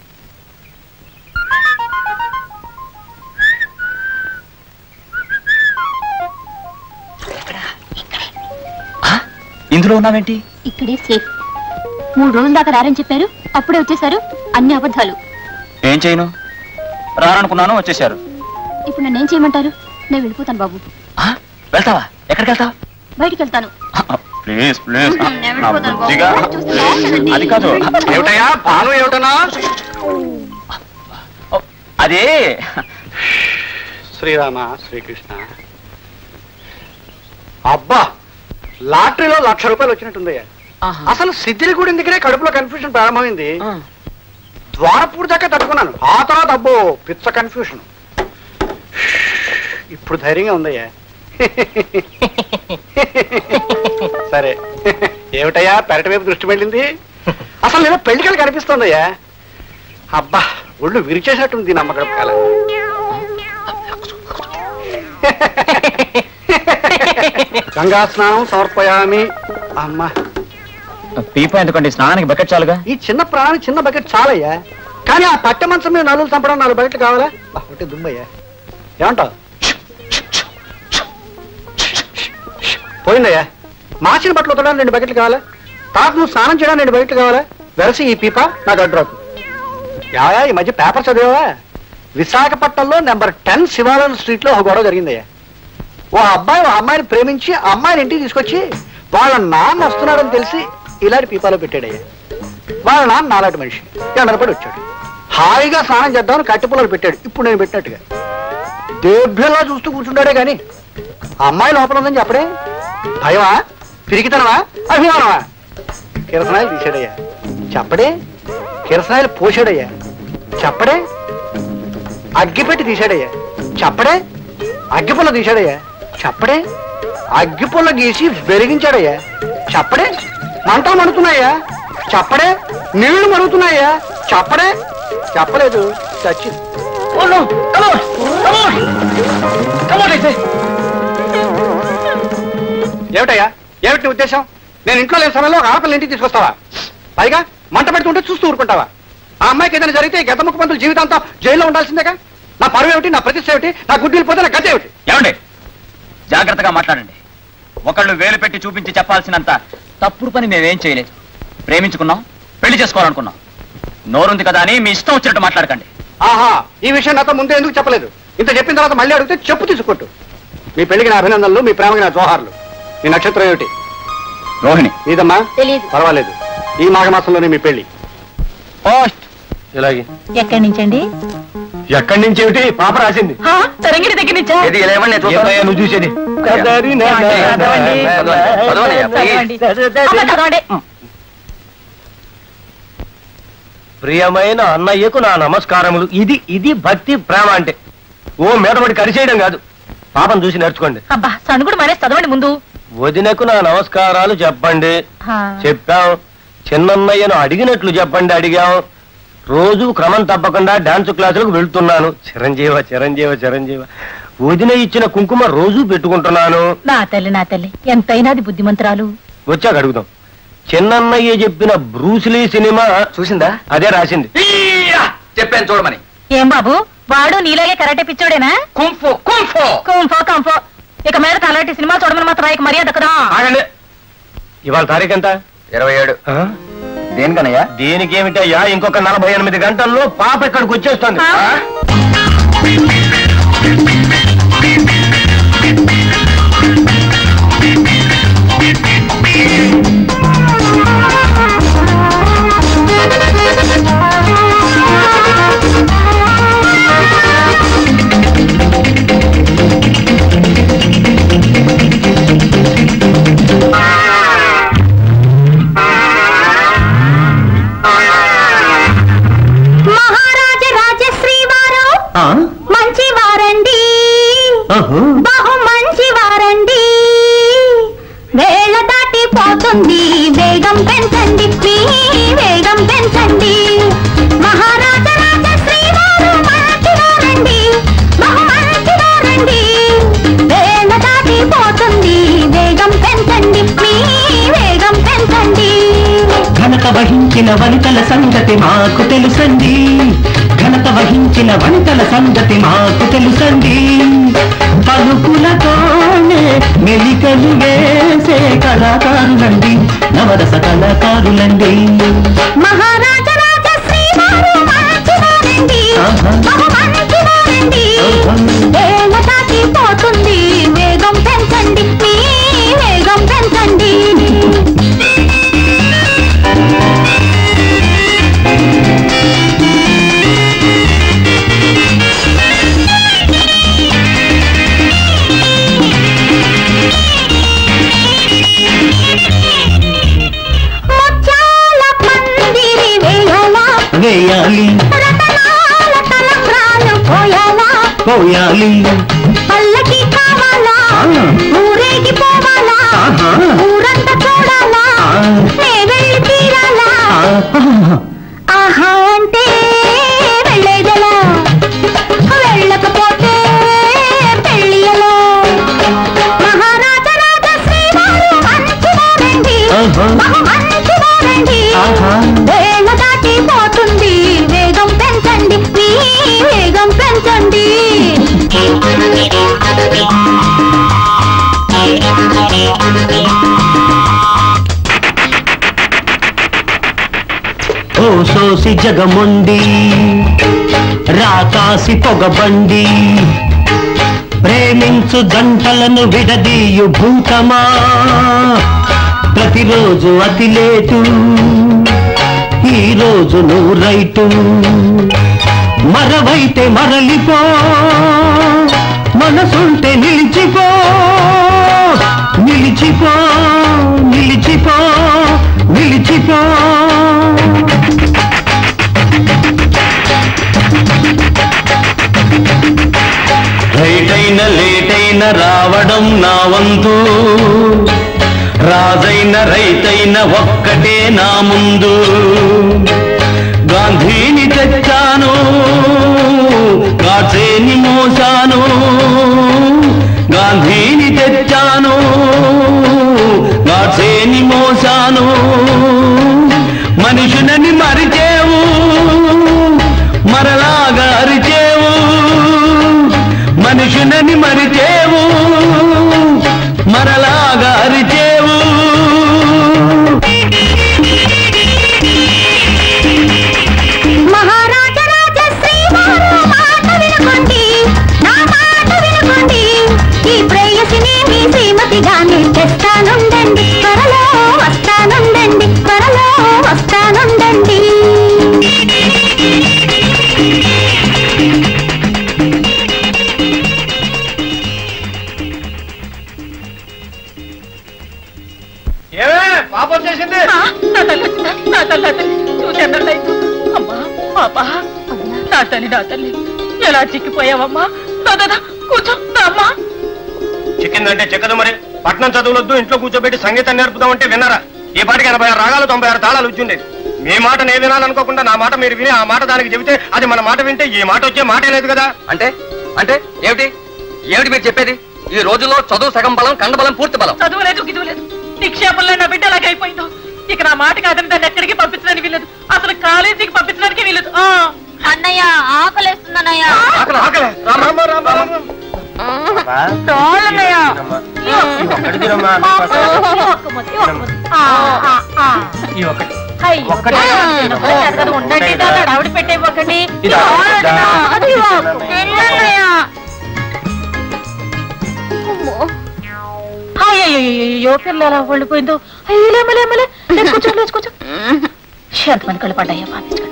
ఆ, ఇందులో ఉన్నావేంటి ఇక్కడే సేఫ్ మూడు రోజుల దాకా రారని చెప్పారు అప్పుడే వచ్చేసారు అన్ని అబద్ధాలు ఏం చేయను రారనుకున్నాను వచ్చేసారు ఇప్పుడు నన్ను ఏం చేయమంటారు నేను వెళ్ళిపోతాను బాబు ఆ, వెళ్తావా ఎక్కడికి వెళ్తావు బయటికి వెళ్తాను ప్లీజ్ ప్లీజ్ నేను వెళ్ళిపోతాను బాబు. బుద్ధిగా చూస్తే బాగుంటుందండి. అది కాదు ఏమిటయ్యా భాను ఏమిటనా అదే శ్రీరామ శ్రీకృష్ణ అబ్బా లాటరీలో లక్ష రూపాయలు వచ్చినట్టుందయ్యా అసలు సిద్ధిలిగూడి దగ్గరే కడుపులో కన్ఫ్యూషన్ ప్రారంభమైంది ద్వారపూడి దాకా తట్టుకున్నాను ఆ తర్వాత అబ్బో పిచ్చ కన్ఫ్యూషన్ ఇప్పుడు ధైర్యంగా ఉందయ్యా సరే ఏమిటయ్యా పెరటి వైపు దృష్టి వెళ్ళింది అసలు నేను పెళ్లికలు కనిపిస్తోందయ్యా అబ్బా ఒళ్ళు విరిచేసినట్టుంది నమ్మకం కాలం గంగా స్నానం సమర్పయామి అమ్మా పీప ఎందుకండి స్నానానికి బకెట్ చాలుగా ఈ చిన్న ప్రాణి చిన్న బకెట్ చాలయ్యా కానీ ఆ పట్టె మంచం మీద నలుగురు చంపడం నాలుగు బకెట్లు కావాలా బా, ఒకటి దుమ్మయ్యా ఏమంటావు పోయిందయ్యా మార్చిన బట్టలు ఉతకడానికి రెండు బకెట్లు కావాలా తాకు నువ్వు స్నానం చేయడానికి రెండు బకెట్లు కావాలా వెరసి ఈ పీప నాకు అడ్రాకు యావా ఈ మధ్య పేపర్ చదివావా విశాఖపట్నంలో నెంబర్ టెన్ శివాలయం స్ట్రీట్ లో ఒక గొడవ జరిగిందయ్యా ఓ అబ్బాయి ఓ అమ్మాయిని ప్రేమించి ఆ అమ్మాయిని ఇంటికి తీసుకొచ్చి వాళ్ళ నాన్న వస్తున్నాడని తెలిసి ఇలాంటి పీపాలో పెట్టాడయ్యా వాళ్ళ నాన్న నాలాంటి మనిషి ఎండలపడి వచ్చాడు హాయిగా స్నానం చేద్దామని కట్టి పొలాలు పెట్టాడు ఇప్పుడు నేను పెట్టినట్టుగా దేభ్యంలా చూస్తూ కూర్చుంటాడే గాని ఆ అమ్మాయి లోపల ఉందని చెప్పడే భయమా పిరిగితనమా అభిమానమా కిరసనాయలు తీసాడయ్యా చెప్పడే కిరసనాయలు పోసాడయ్యా చెప్పడే అగ్గిపెట్టి తీశాడయ్యా చెప్పడే అగ్గిపుల్ల తీశాడయ్యా చెప్పడే అగ్గిపుల్ల గీసి వెలిగించాడయ్యా చెప్పడే మంట మడుతున్నాయ్యా చెప్పడే నీళ్లు మరుగుతున్నాయ్యా చెప్పడే చెప్పలేదు చచ్చి ఏమిటయ్యా ఏమిటి నీ ఉద్దేశం నేను ఇంట్లో లేని సమయంలో ఒక ఆడపిల్ల ఇంటికి తీసుకొస్తావా పైగా మంట పెడుతుంటే చూస్తూ ఊరుకుంటావా ఆ అమ్మాయికి ఏదైనా జరిగితే ఈ గతముఖ పంతులు జీవితాంతం జైల్లో ఉండాల్సిందేగా నా పరువు ఏమిటి నా ప్రతిష్ట ఏమిటి నా గుడ్డీలు పోతే నా గత ఏమిటి ఏమండి జాగ్రత్తగా మాట్లాడండి ఒకళ్ళు వేలు పెట్టి చూపించి చెప్పాల్సినంత తప్పుడు పని మేమేం చేయలేదు ప్రేమించుకున్నాం పెళ్లి చేసుకోవాలనుకున్నాం నోరుంది కదా అని మీ ఇష్టం వచ్చినట్టు మాట్లాడకండి ఆహా ఈ విషయం నాతో ముందే ఎందుకు చెప్పలేదు ఇంత చెప్పిన తర్వాత మళ్ళీ అడిగితే చెప్పు తీసుకొట్టు మీ పెళ్లికి నా అభినందనలు మీ ప్రేమకి నా జోహార్లు మీ నక్షత్రం ఏమిటి రోహిణి నీదమ్మా తెలీదు పర్వాలేదు ఈ మాఘమాసంలోనే మీ పెళ్లి పోస్ట్ ఇలాగే ఎక్కడి నుంచండి ఎక్కడి నుంచి ఏమిటి పాప రాసింది హా, తరంగిణి దగ్గర నుంచా ఏది ఇలా ఇవ్వండి, నేను చూస్తాను. ఏమయ్యా నువ్వు చూసేది చదవండి, చదవండి, please. అమ్మ, చదవండి ప్రియమైన అన్నయ్యకు నా నమస్కారములు ఇది ఇది భక్తి ప్రేమ అంటే ఓ మీదపడి కరిచేయడం కాదు పాపం చూసి నేర్చుకోండి అబ్బా సనుగుడు మరేసి చదవండి ముందు వదినకు నా నమస్కారాలు చెప్పండి హా. చెప్పాం చిన్నన్నయ్యను అడిగినట్లు చెప్పండి అడిగాం రోజు క్రమం తప్పకుండా డాన్స్ క్లాసులకు వెళ్తున్నాను చిరంజీవ చిరంజీవ చిరంజీవ వదిన ఇచ్చిన కుంకుమ రోజు పెట్టుకుంటున్నాను నా తల్లి నా తల్లి ఎంతైనా అది బుద్ధిమంతురాలు వచ్చాక అడుగుదాం చిన్నన్నయ్య చెప్పిన బ్రూస్లీ సినిమా చూసిందా అదే రాసింది ఈయా! చెప్పాను చూడమని ఏం బాబు వాడు నీలాగే కరాటే పిచ్చోడేనా కుంఫు కుంఫు కంఫో కంఫో ఇక మీద అలాంటి సినిమా చూడమని మాత్రం రాయక మర్యాద కదా ఆగండి ఇవాళ తారీఖు ఎంత ఇరవై ఏడు ఆ? దేనికనయ్యా దీనికేమిటయ్యా ఇంకొక నలభై ఎనిమిది గంటల్లో పాప ఇక్కడికి వచ్చేస్తుంది ఆ? ఆ? మహారాజ రాజశ్రీ వారు ఆ? మంచి వారండి ఆహా. బహు మంచి వారండి వేళ దాటిపోతుంది వేగం పెంచండి మీ వేగం పెంచండి మహారాజ రాజశ్రీ వారు మంచి వారండి బహు మంచి వారండి వేళ దాటిపోతుంది వేగం పెంచండి మీ వేగం పెంచండి ఘనత వహించిన వనితల సంగతి మాకు తెలుసండి ఘనత వహించిన వనితల సంగతి మాకు తెలుసండి పలుకులతోనే మెలికలు వేసే కళాకారులండి నవరస కళాకారులండి మహారాజ రాజశ్రీ వారు మంచివారండి ఆహా. బహు మంచివారండి ఆహా. వేగ దాటిపోతుంది వేగం పెంచండి మీ వేగం పెంచండి ముత్యాల పందిరి వేయాలా వేయాలి రతనాల తలంబ్రాలు పోయాలా పోయాలి పల్లకి కావాలా ఆ. ఊరేగి పోవాలా ఆహా. ఊరంతా చూడాలా ఆ. నే వెళ్ళి తీరాలా ఆహా. ఆహా అంటే వెళ్ళేదలా వెళ్ళకపోతే పెళ్ళి ఎలా మహారాజా రాజశ్రీ వారు మంచివారండి ఆహా. బహు మంచివారండి ఆహా. వేళ దాటిపోతుంది వేగం పెంచండి ఓ సోసి జగముండి రాకాసి పొగబండి ప్రేమించు జంటలను విడదీయు భూతమా ప్రతిరోజు అతి లేటు ఈ రోజు నువ్వు రైటు మరవైతే మరలిపో మనసుంటే నిలిచిపో నిలిచిపో నిలిచిపో నిలిచిపో రైటైన లేటైన రావడం నా వంతు రాజైన రైతైన ఒక్కటే నా ముందు గాంధీని తెచ్చాను గాడ్సేని మోసాను గాంధీని తెచ్చాను గాడ్సేని మోసాను మనుషులని మరిచేవు మరలాగా అరిచేవు మనుషులని మరిచేవు మరలాగా అరిచేవు మహారాజ రాజ శ్రీవారు మాట వినుకోండి నా మాట వినుకోండి ఈ ప్రేయసిని మీ శ్రీమతిగానే తెస్తానుండండి త్వరలో వస్తానుండండి త్వరలో వస్తానుండండి ఏమే పాపం చేసింది నా తల్లి వచ్చిందా? నా తల్లి, నా తల్లి. చూసి ఎన్నడైందో. అమ్మా పాపా నా తల్లి నా తల్లి ఎలా చిక్కిపోయావమ్మా దా, దా, దా, కూర్చో దా, అమ్మా చిక్కిందంటే చిక్కదు మరి పట్నం చదువులొద్దు ఇంట్లో కూర్చోబెట్టి సంగీతం నేర్పుదామంటే విన్నారా ఈ పాటికి ఎనభై ఆరు రాగాలు తొంభై ఆరు తాళాలు వచ్చిండేది మీ మాట నేను వినాలనుకోకుండా నా మాట మీరు విని ఆ మాట దానికి చెబితే అది మన మాట వింటే ఈ మాట వచ్చే మాటే లేదు కదా అంటే అంటే ఏమిటి ఏమిటి మీరు చెప్పేది ఈ రోజుల్లో చదువు సగం బలం కండబలం పూర్తి బలం చదువు లేదు గిదువు లేదు నిక్షేపంలో నా బిడ్డ ఎలాగైపోయిందో ఇక నా మాట కాదని దాన్ని ఎక్కడికి పంపించడానికి వీలేదు అసలు కాలేజీకి పంపించడానికి వీలేదు ఆ. అన్నయ్య ఆకలేస్తుందన్నయ్య ఆకలి, ఆకలి. రామ, రామ, రామ, రామ. చాలన్నయ్య. ఒక్కటి తినమ్మా. ఒక్క ముద్ద, ఒక్క ముద్ద. ఆ, ఆ, ఆ. ఈ ఒక్కటి. అయ్యో. ఒక్కటే. చిన్నప్పుడు జరగదు, ఉండండి దాదా ఆవిడ పెట్టేవ్వకండి ఇది చాలన్నయ్య. దా. అది ఇవ్వు. తిన్నన్నయ్య. అయ్యయ్యో పిల్ల ఎలా వెళ్ళిపోయిందో అయ్యో లేమలే లేమలే లేచుకోవచ్చు లేచుకోవచ్చు ఎంతమంది కళ్ళు పడ్డాయో పంపించండి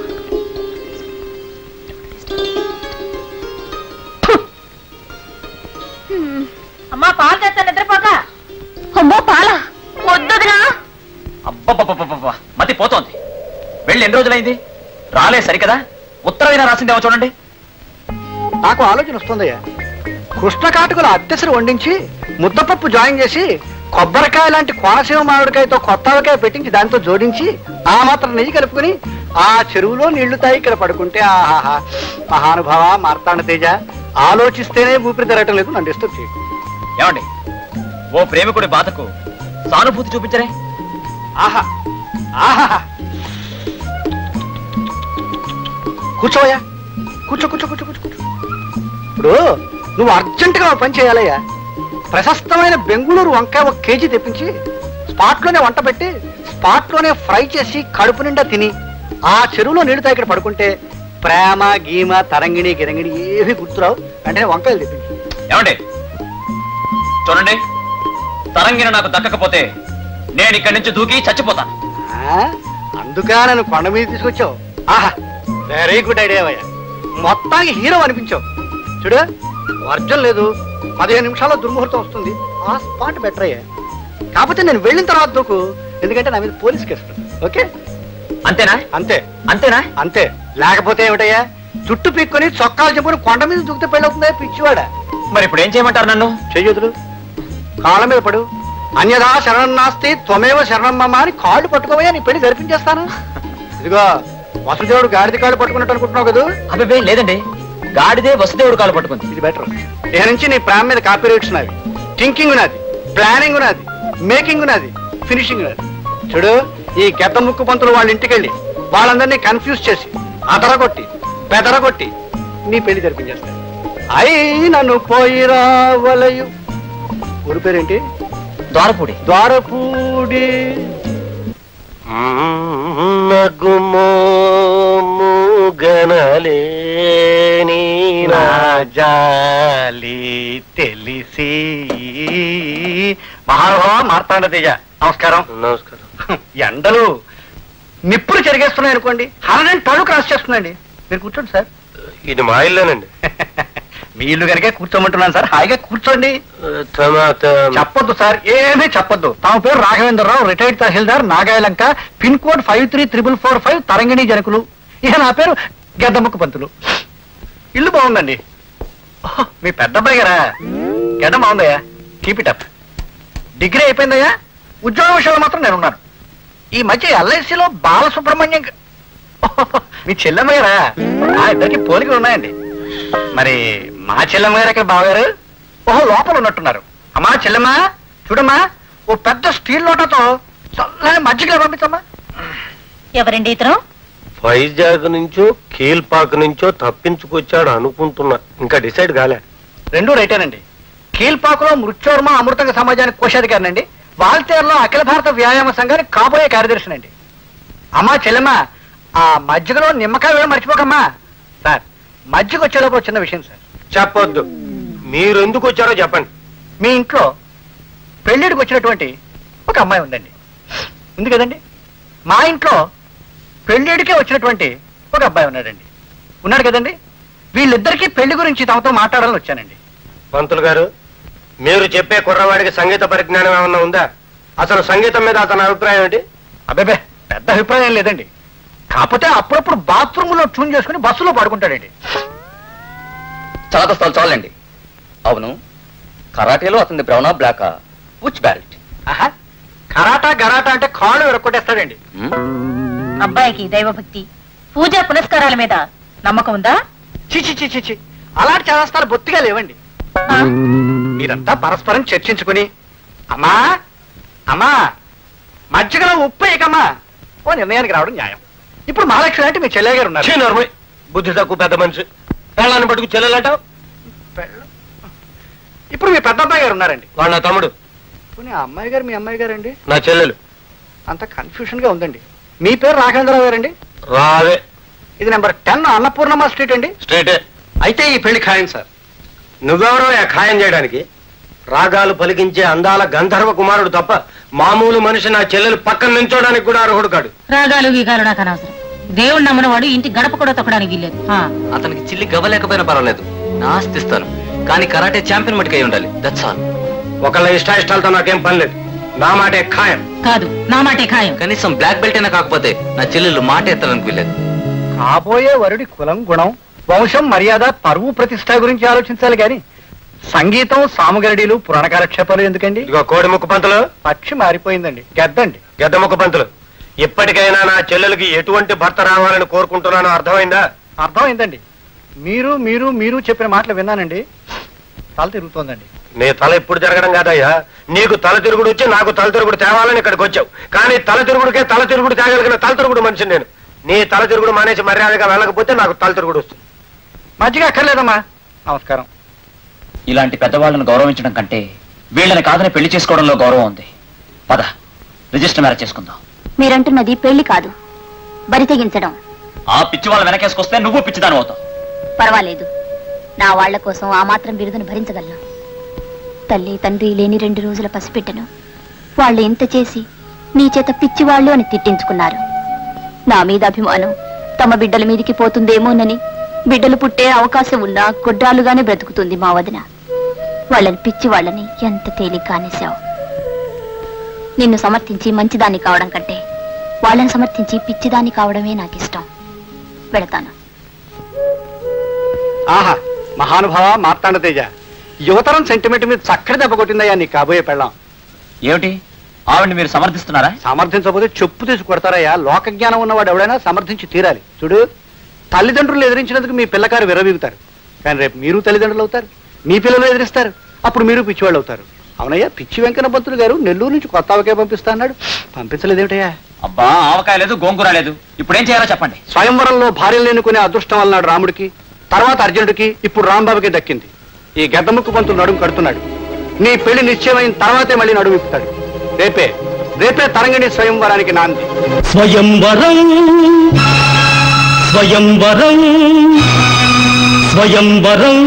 అమ్మా పాలు తెస్తాను నిద్రపోక అమ్మో పాల వద్దుదినా అబ్బబ్బబ్బబ్బబ్బ మతి పోతోంది వెళ్ళి ఎన్ని రోజులైంది రాలే సరికదా ఉత్తరమైన రాసిందేమో చూడండి నాకు ఆలోచన వస్తుందయ్యా కృష్ణ కాటుకుల అత్తెసరు వండించి ముద్దపప్పు జాయిన్ చేసి కొబ్బరికాయ లాంటి కోనసీమ మామిడికాయతో కొత్త ఆవకాయ పెట్టించి దాంతో జోడించి ఆ మాత్రం నెయ్యి కలుపుకుని ఆ చెరువులో నీళ్లు తాగి ఇక్కడ పడుకుంటే ఆహాహా మహానుభావ మార్తాండ తేజ ఆలోచిస్తేనే ఊపిరి తిరగటం లేదు నన్ను డిస్టర్బ్ చేయకు ఏమండి ఓ ప్రేమికుడి బాధకు సానుభూతి చూపించరే ఆహా ఆహా కూర్చోవయ్యా కూర్చో కూర్చో కూర్చో కూర్చో కూర్చో ఇప్పుడు నువ్వు అర్జెంటుగా ఒక పని చేయాలయ్యా ప్రశస్తమైన బెంగుళూరు వంకాయ ఒక కేజీ తెప్పించి స్పాట్లోనే వంట పెట్టి స్పాట్లోనే ఫ్రై చేసి కడుపు నిండా తిని ఆ చెరువులో నీళ్ళతో ఇక్కడ పడుకుంటే ప్రేమ గీమ తరంగిణి గిరంగిణి ఏవి గుర్తురావు వెంటనే వంకాయలు తెప్పించి ఏమండి చూడండి తరంగిన నాకు దక్కకపోతే నేను ఇక్కడి నుంచి దూకి చచ్చిపోతాను ఆ? అందుకా నన్ను కొండ మీద తీసుకొచ్చావు ఆహా వెరీ గుడ్ ఐడియా అయ్యా మొత్తానికి హీరో అనిపించావు చూడు వర్జం లేదు పదిహేను నిమిషాల్లో దుర్ముహూర్తం వస్తుంది ఆ స్పాట్ బెటర్ అయ్యా కాకపోతే నేను వెళ్ళిన తర్వాత దూకు ఎందుకంటే నా మీద పోలీస్ కేసు ఉంది. ఓకే అంతేనా అంతే అంతేనా అంతే లేకపోతే ఏమిటయ్యా జుట్టు పీక్కొని చొక్కాలు చెప్పుకొని కొండ మీద దూకితే పెళ్ళవుతుందా పిచ్చివాడా మరి ఇప్పుడు ఏం చేయమంటారు నన్ను చెయ్యొదులు కాళ్ళ మీద పడు అన్యదా శరణం నాస్తి త్వమేవ శరణం మమ్మ అని కాళ్ళు పట్టుకోవయ్యా నీ పెళ్లి జరిపించేస్తాను ఇదిగో వసుదేవుడు గాడిద కాళ్ళు పట్టుకున్నట్టు అనుకుంటున్నావు కదా అబ్బే లేదండి గాడిదే వసుదేవుడు కాలు పట్టుకుంది ఇది బెటర్ ఇక నుంచి నీ ప్రేమ మీద కాపీ రైట్స్ నాది థింకింగ్ నాది ప్లానింగ్ నాది మేకింగ్ నాది ఫినిషింగ్ నాది చూడు ఈ గెద్ద ముక్కు పంతులు వాళ్ళ ఇంటికి వెళ్ళి వాళ్ళందరినీ కన్ఫ్యూజ్ చేసి అదరగొట్టి బెదరగొట్టి నీ పెళ్లి జరిపించేస్తాను అయి నన్ను పోయి రావలయు ఊరి పేరేంటి ద్వారపూడి ద్వారపూడి నగుమో ఎనలేని రాజాలి తెలిసి మహానుభావ మార్తాండ తేజ నమస్కారం నమస్కారం ఎండలు నిప్పులు చెరిగేస్తున్నాయి అనుకోండి హండ్రెడ్ టన్ను క్రాస్ చేస్తుందండి మీరు కూర్చోండి సార్ ఇది మా ఇల్లేనండి మీ ఇల్లు కనుక కూర్చోమంటున్నాను సార్ హాయిగా కూర్చోండి తర్వాత చెప్పొద్దు సార్ ఏమీ చెప్పొద్దు తమ పేరు రాఘవేంద్రరావు రిటైర్డ్ తహసీల్దార్ Nagayalanka pin code five three triple four five Tarangini జనకులు ఇక నా పేరు గెద్దముక్క పంతులు ఇల్లు బాగుందండి ఓహ్, మీ పెద్ద అబ్బాయి గారా గెడ్డ బాగుందయ్యా కీప్ ఇట్ అప్ డిగ్రీ అయిపోయిందయ్యా ఉద్యోగ విషయంలో మాత్రం నేను ఉన్నాను ఈ మధ్య ఎల్ఐసిలో బాలసుబ్రహ్మణ్యం గ- ఓహ్, మీ చెల్లెమ్మ గారా ఆ ఇద్దరికి పోలికలు ఉన్నాయండి మరి మా చెల్లెమ్మ గారు ఎక్కడ బావగారు ఓహో లోపల ఉన్నట్టున్నారు అమ్మా చెల్లెమ్మ చూడమ్మా ఓ పెద్ద స్టీల్ లోటతో చల్లని మజ్జిగ పంపించమ్మా ఎవరండి ఇతను వైజాగ్ నుంచో కీల్పాక్ నుంచో తప్పించుకొచ్చాడు అనుకుంటున్నా ఇంకా డిసైడ్ కాలే రెండు రైటేనండి కీల్పాకులో మృత్యోర్మ అమృతంగ సమాజానికి కోశాధికారినండి వాల్తేరులో అఖిల భారత వ్యాయామ సంఘానికి కాబోయే కార్యదర్శినండి అమ్మా చెల్లెమ్మ ఆ మజ్జిగలో నిమ్మకాయ వేయడం మర్చిపోకమ్మా సార్ మజ్జిగ వచ్చేలోపు చిన్న విషయం సార్ చెప్పొద్దు మీరు ఎందుకు వచ్చారో చెప్పండి మీ ఇంట్లో పెళ్లిడికి వచ్చినటువంటి ఒక అమ్మాయి ఉందండి ఉంది కదండి మా ఇంట్లో పెళ్లిడికే వచ్చినటువంటి ఒక అబ్బాయి ఉన్నాడండి ఉన్నాడు కదండి వీళ్ళిద్దరికీ పెళ్లి గురించి తమతో మాట్లాడాలని వచ్చానండి పంతులు గారు మీరు చెప్పే కుర్రవాడికి సంగీత పరిజ్ఞానం ఏమన్నా ఉందా అసలు సంగీతం మీద అతని అభిప్రాయం ఏంటి అబ్బాబే పెద్ద అభిప్రాయం లేదండి కాకపోతే అప్పుడప్పుడు బాత్రూంలో ట్యూన్ చేసుకుని బస్సులో పడుకుంటాడండి చాలా చాలండి అవును కరాటేలో అతని బ్రౌనా బ్లాకా ఉచ్ బ్యాల్ట్ ఆహా కరాటా గరాటా అంటే కాళ్ళు విరక్కొట్టేస్తాడండి అబ్బాయికి దైవభక్తి పూజా పునస్కారాల మీద నమ్మకం ఉందా చిచి చిచి చి అలాంటి చేస్తాలు బొత్తిగా లేవండి మీరంతా పరస్పరం చర్చించుకుని అమ్మా అమ్మా మజ్జిగలో ఉప్పు వేయకమ్మా ఓ నిర్ణయానికి రావడం న్యాయం ఇప్పుడు మహాలక్ష్మి అంటే మీ చెల్లె గారు ఉన్నారు ఛీ, నోర్మోయ్. బుద్ధి తక్కువ పెద్ద మనిషి పెళ్ళాన్ని పట్టుకు చెల్లెలంటావు ఇప్పుడు మీ పెద్ద అబ్బాయి గారు ఉన్నారండి వాడు నా తమ్ముడు పోనీ ఆ అమ్మాయి గారు మీ అమ్మాయి గారండి నా చెల్లెలు అంత కన్ఫ్యూషన్ గా ఉందండి మీ పేరు రాఘవేంద్రరావు గారండి రావే ఇది నెంబర్ టెన్ అన్నపూర్ణమ్మ స్ట్రీట్ అండి స్ట్రేటే అయితే ఈ పెళ్లి ఖాయం సార్ నువ్వెవరో ఆ ఖాయం చేయడానికి రాగాలు పలికించే అందాల గంధర్వ కుమారుడు తప్ప మామూలు మనిషి నా చెల్లెలు పక్కన నించోడానికి కూడా అర్హుడు కాడు రాగాలు గీగాలు నాకు అనవసరం దేవుడు నమ్మనవాడు ఇంటి గడప కూడా తొక్కడానికి వీల్లేదు ఆ, అతనికి చిల్లి గవ్వలేకపోయినా పర్వాలేదు నా ఆస్తి ఇస్తాను కానీ కరాటే ఛాంపియన్ మటుకై ఉండాలి దట్స్ ఆల్ ఒకళ్ళ ఇష్టాయిష్టాలతో నాకేం పని లేదు నా మాటే ఖాయం కాదు నా మాటే ఖాయం కనీసం బ్లాక్ బెల్ట్ అయినా కాకపోతే నా చెల్లెలు మాట ఎత్తాలని వీల్లేదు కాబోయే వరుడి కులం గుణం వంశం మర్యాద పరువు ప్రతిష్ట గురించి ఆలోచించాలి గాని సంగీతం సాముగరడీలు పురాణ కాలక్షేపాలు ఎందుకండి ఇదిగో కోడి ముక్కు పంతులు పక్షి మారిపోయిందండి గద్దండి గద్ద ముక్కు పంతులు ఇప్పటికైనా నా చెల్లెలకి ఎటువంటి భర్త రావాలని కోరుకుంటున్నానో అర్థమైందా అర్థమైందండి మీరు మీరు మీరు చెప్పిన మాటలు విన్నానండి తల తిరుగుతోందండి నీ తల ఇప్పుడు జరగడం కాదయ్యా నీకు తల తిరుగుడు వచ్చి నాకు తల తిరుగుడు తేవాలని ఇక్కడికి వచ్చావు కానీ తల తిరుగుడికే తల తిరుగుడు తేగలిగిన తల తిరుగుడు మనిషిని నేను నీ తల తిరుగుడు మానేసి మర్యాదగా వెళ్ళకపోతే నాకు తల తిరుగుడు వస్తుంది మజ్జిగ అక్కర్లేదమ్మా నమస్కారం ఇలాంటి పెద్దవాళ్ళను గౌరవించడం కంటే వీళ్ళని కాదని పెళ్లి చేసుకోవడంలో గౌరవం ఉంది పద రిజిస్టర్ మ్యారేజ్ చేసుకుందాం మీరంటున్నది పెళ్లి కాదు బరి తెగించడం ఆ పిచ్చి వాళ్ళ వెనకేసుకొస్తే నువ్వు పిచ్చిదాని అవుతావు పర్వాలేదు నా వాళ్ల కోసం ఆ మాత్రం బిరుదును భరించగలను తల్లి తండ్రి లేని రెండు రోజుల పసిపెట్టను వాళ్ళు ఇంత చేసి నీ చేత పిచ్చివాళ్ళు అని తిట్టించుకున్నారు నా మీద అభిమానం తమ బిడ్డల మీదికి పోతుందేమోనని బిడ్డలు పుట్టే అవకాశం ఉన్నా గుడ్రాలుగానే బ్రతుకుతుంది మా వదిన వాళ్ళని పిచ్చి వాళ్ళని ఎంత తేలిక అనేశావు నిన్ను సమర్థించి మంచిదాన్ని కావడం కంటే వాళ్ళని సమర్థించి పిచ్చిదాన్ని కావడమే నాకు ఇష్టం వెళతాను ఆహా మహానుభావ మార్తాండ తేజ యువతరం సెంటిమెంట్ మీద చక్కటి దెబ్బ కొట్టిందయ్యా నీ కాబోయే పెళ్ళాం ఏమిటి ఆవిడ్ని మీరు సమర్థిస్తున్నారా సమర్థించకపోతే చెప్పు తీసి కొడతారయ్యా లోక జ్ఞానం ఉన్నవాడు ఎవడైనా సమర్థించి తీరాలి చూడు తల్లిదండ్రులు ఎదిరించినందుకు మీ పిల్లకారు విరవీగుతారు కానీ రేపు మీరు తల్లిదండ్రులు అవుతారు మీ పిల్లలు ఎదిరిస్తారు అప్పుడు మీరు పిచ్చివాళ్ళు అవుతారు అవునయ్యా పిచ్చి వెంకన్న పంతులు గారు నెల్లూరు నుంచి కొత్త ఆవకే పంపిస్తా అన్నాడు పంపించలేదేమిటయ్యా అబ్బా ఆవకాయ లేదు గోంగూర లేదు ఇప్పుడు ఏం చేయాలో చెప్పండి స్వయంవరంలో భార్యలు ఎన్నుకునే అదృష్టం అన్నాడు రాముడికి తర్వాత అర్జునుడికి ఇప్పుడు రాంబాబుకి దక్కింది ఈ గద్దముక్కు పంతులు నడుము కడుతున్నాడు నీ పెళ్లి నిశ్చయమైన తర్వాతే మళ్ళీ నడుము విప్పుతాడు రేపే రేపే తరంగిణి స్వయంవరానికి నాంది స్వయంవరం స్వయంవరం స్వయంవరం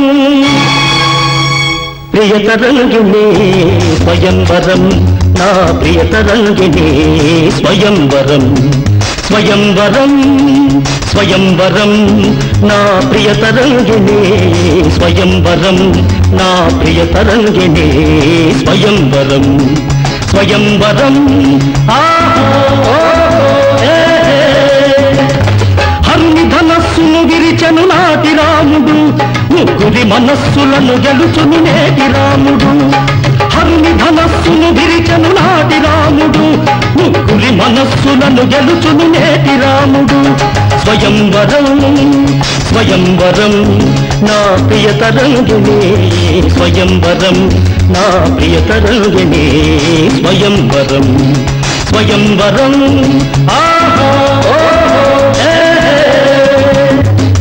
ప్రియతరంగిణి స్వయంవరం నా ప్రియతరంగిణి స్వయంవరం స్వయంవరం స్వయంవరం నా ప్రియతరంగిణి స్వయంవరం నా ప్రియతరంగిణి స్వయంవరం స్వయంవరం ఆహా ఏ, ఏ. హరుని ధనస్సును విరిచను నాటి రాముడు ముగ్గురి మనస్సులను గెలుచును నేటి రాముడు హరుని ధనస్సును విరిచను నాటి రాముడు ముగ్గురి మనస్సులను గెలుచును నేటి రాముడు స్వయంవరం స్వయంవరం నా ప్రియతరంగిణి స్వయంవరం నా ప్రియతరంగిణి స్వయంవరం స్వయంవరం ఆహా ఓహో, ఏ, ఏ.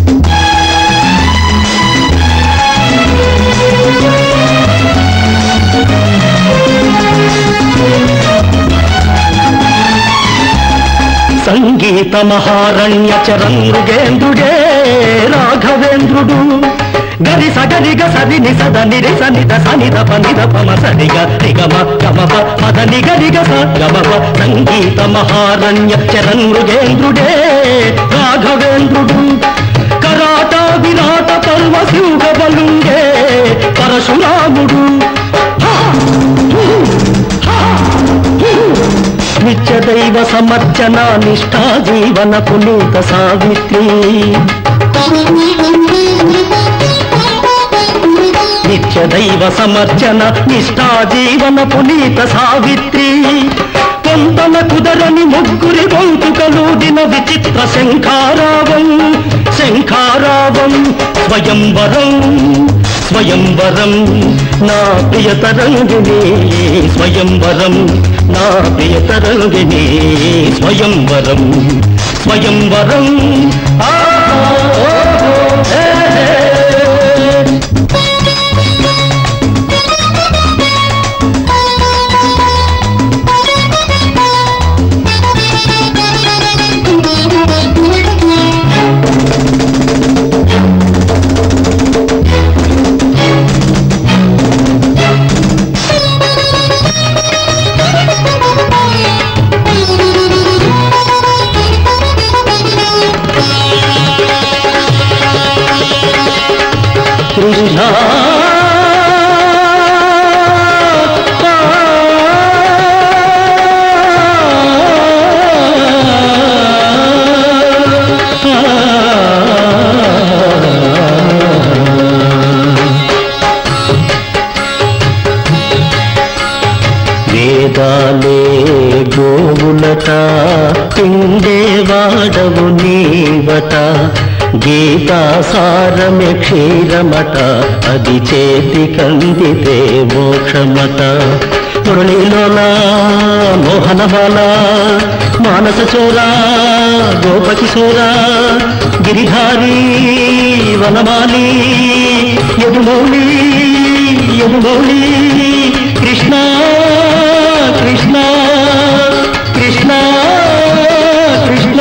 సంగీత మహారణ్య చరంగేంద్రుడే రాఘవేంద్రుడు గరి సగరిగ సరి ని సద నిరి సనిద సనిద పనిద పమ సరిగ నిగమ గమ ప పద నిగరిగ స గమ ప సంగీత మహారణ్య చరంగేంద్రుడే రాఘవేంద్రుడు కరాట విరాట పర్వ శివ బలుంగే పరశురాముడు హా! హూ! హా! హూ! నిత్య దైవ సమర్చన నిష్ఠా జీవన పునీత సావిత్రి నిత్య దైవ సమర్చన నిష్ఠా జీవన పునీత సావిత్రి పొంతన కుదరని ముగ్గురి గొంతుకలు దిన విచిత్ర శంఖారావం శంఖారావం స్వయంవరం స్వయంవరం నా ప్రియతరంగిణి స్వయంవరం నా ప్రియతరంగిణి స్వయంవరం స్వయంవరం ఆహా, ఓహో, ఏ, ఏ. కృష్ణ వేదాలే గోవులట పిండే వాడవు నీవట గీతా సారమే క్షీరమట అది చేతి కందితే మోక్షమట మురళీలోలా మోహనమాల మానస చోరా గోపకిశోరా గిరిధారి వనమాలి యదుమౌళి యదుమౌళి కృష్ణ కృష్ణ కృష్ణ కృష్ణ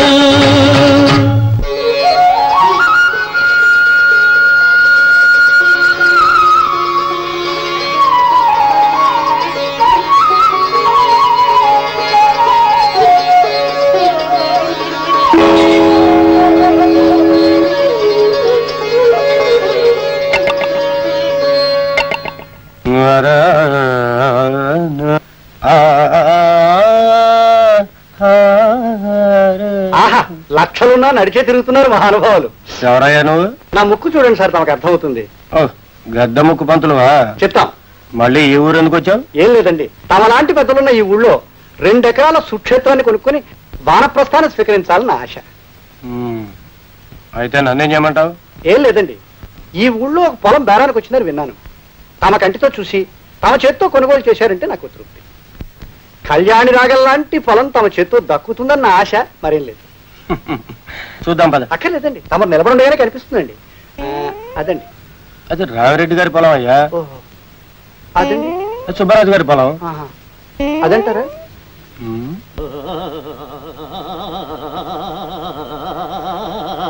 ఆహా లక్షలున్నా నడిచే తిరుగుతున్నారు మహానుభావులు ఎవరయ్యా నువ్వు నా ముక్కు చూడండి సార్ తమకు అర్థమవుతుంది ఓ, గద్ద ముక్కు పంతులువా చెప్తాం మళ్ళీ ఈ ఊరు ఎందుకు వచ్చావు ఏం లేదండి తమ లాంటి పెద్దలున్న ఈ ఊళ్ళో రెండెకరాల సుక్షేత్రాన్ని కొనుక్కొని వానప్రస్థానం స్వీకరించాలని ఆశ ఉమ్, అయితే నన్నేం చేయమంటావు ఏం లేదండి ఈ ఊళ్ళో ఒక పొలం బేరానికి వచ్చిందని విన్నాను తమ కంటితో చూసి తమ చేత్తో కొనుగోలు చేశారంటే నాకు తృప్తి కళ్యాణి రాగం లాంటి పొలం తమ చేత్తో దక్కుతుందన్న ఆశ మరేం లేదు చూద్దాం పద అక్కర్లేదండి తమ నిలబడంగానే కనిపిస్తుందండి ఆ, అదండి అది రావిరెడ్డి గారి పొలం అయ్యా ఓహో అదండి అది సుబ్బరాజు గారి పొలం ఆహా. అదంటారా ఉమ్.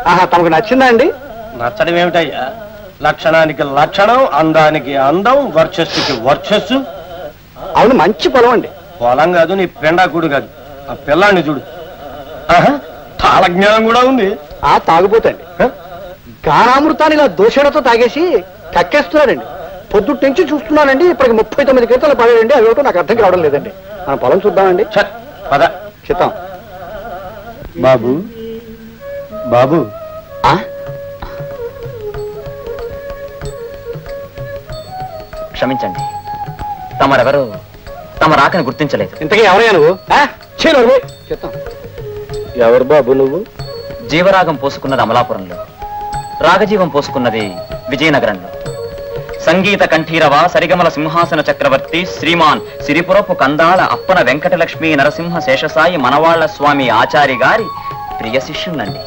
ఆహా తమకు నచ్చిందా అండి నచ్చడం ఏమిటయ్యా లక్షణానికి లక్షణం అందానికి అందం వర్చస్సుకి వర్చస్సు అవును మంచి పొలం అండి పొలం కాదు నీ పెండాకుడు కాదు ఆ పిల్లాన్ని చూడు ఆహా, తాళజ్ఞానం కూడా ఉంది ఆ తాగుపోతండి గానామృతాన్ని ఇలా దోషణతో తాగేసి కక్కేస్తున్నాడండి పొద్దుటి నుంచి చూస్తున్నానండి ఇప్పటికి ముప్పై తొమ్మిది గంటలు పడాడండి అవేటో నాకు అర్థం కావడం లేదండి మన పొలం చూద్దామండి ఛ, పద చిత్తం బాబు బాబు క్షమించండి తమరెవరు తమ రాకని గుర్తించలేదు ఇంతకీ ఎవరయ్యా నువ్వు ఆ? ఛీ, నోరు. చిత్తం ఎవరు బాబు నువ్వు జీవరాగం పోసుకున్నది అమలాపురంలో రాగజీవం పోసుకున్నది విజయనగరంలో సంగీత కంఠీరవ సరిగమల సింహాసన చక్రవర్తి శ్రీమాన్ సిరిపురపు కందాళ అప్పన వెంకటలక్ష్మి నరసింహ శేషసాయి మనవాళ్ల స్వామి ఆచారి గారి ప్రియ శిష్యుణ్ణండి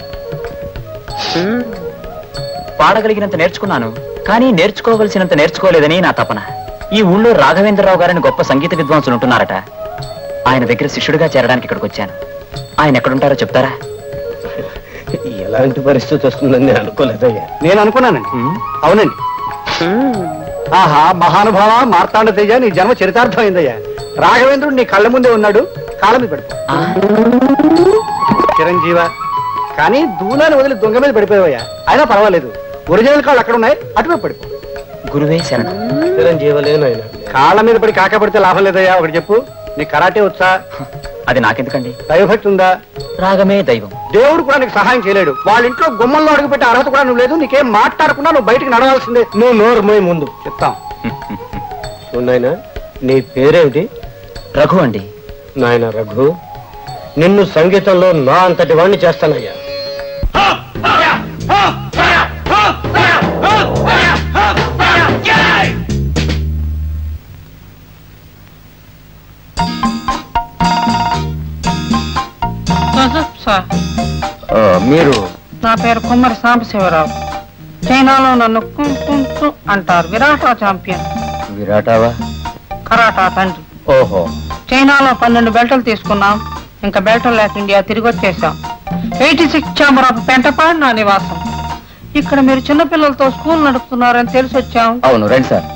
పాడగలిగినంత నేర్చుకున్నాను కానీ నేర్చుకోవలసినంత నేర్చుకోలేదని నా తపన ఈ ఊళ్ళో రాఘవేంద్రరావు గారిని గొప్ప సంగీత విద్వాంసులు ఉంటున్నారట ఆయన దగ్గర శిష్యుడిగా చేరడానికి ఇక్కడికి వచ్చాను ఆయన ఎక్కడుంటారో చెప్తారా ఎలాంటి పరిస్థితి వస్తుందని నేను అనుకోలేదయ్యా నేను అనుకున్నానండి అవునండి ఆహా మహానుభావ మార్తాండ తేజ నీ జన్మ చరితార్థమైందయ్యా రాఘవేంద్రుడు నీ కళ్ళ ముందే ఉన్నాడు కాళ్ళ మీద పడిపో చిరంజీవ కానీ దూలాన్ని వదిలి దొంగ మీద పడిపోయావయ్యా అయినా పర్వాలేదు ఒరిజినల్ కాళ్ళు అక్కడ ఉన్నాయి అటువైపు పడిపో గురువే శరణం చిరంజీవలేనాయన కాళ్ళ మీద పడి కాక పడితే లాభం లేదయ్యా ఒకటి చెప్పు నీ కరాటే వచ్చా అది నాకెందుకండి దైవభక్తి ఉందా రాగమే దైవం దేవుడు కూడా నీకు సహాయం చేయలేడు వాళ్ళ ఇంట్లో గుమ్మంలో అడుగుపెట్టే అర్హత కూడా నువ్వు లేదు నీకేం మాట్లాడకుండా నువ్వు బయటికి నడవాల్సిందే నువ్వు నోరు మోయి ముందు చెప్తాం నాయన నీ పేరేమిటి రఘు అండి నాయన రఘు నిన్ను సంగీతంలో నా అంతటి వాణ్ణి చేస్తానయ్యా సార్ మీరు నా పేరు కుమ్మరి సాంబశివరావు చైనాలో నన్ను కుం కుం కు అంటారు విరాటా ఛాంపియన్ విరాటావా కరాటా తండ్రి ఓహో చైనాలో పన్నెండు బెల్టలు తీసుకున్నాం ఇంకా బెల్టలు లేక ఇండియా తిరిగి వచ్చేసాం eighty six chamber of Pentapadu నా నివాసం ఇక్కడ మీరు చిన్నపిల్లలతో స్కూల్ నడుపుతున్నారని తెలిసి వచ్చాం అవును రండి సార్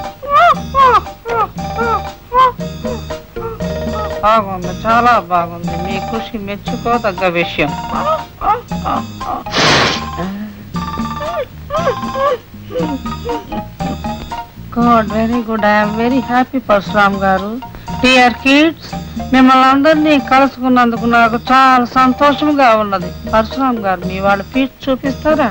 బాగుంది చాలా బాగుంది మీ కృషి మెచ్చుకోదగ్గ విషయం good very good I'm very happy Parashuram గారు డియర్ కిడ్స్ మిమ్మల్ని అందరినీ కలుసుకున్నందుకు నాకు చాలా సంతోషంగా ఉన్నది పరశురామ్ గారు మీ వాళ్ళ ఫీట్ చూపిస్తారా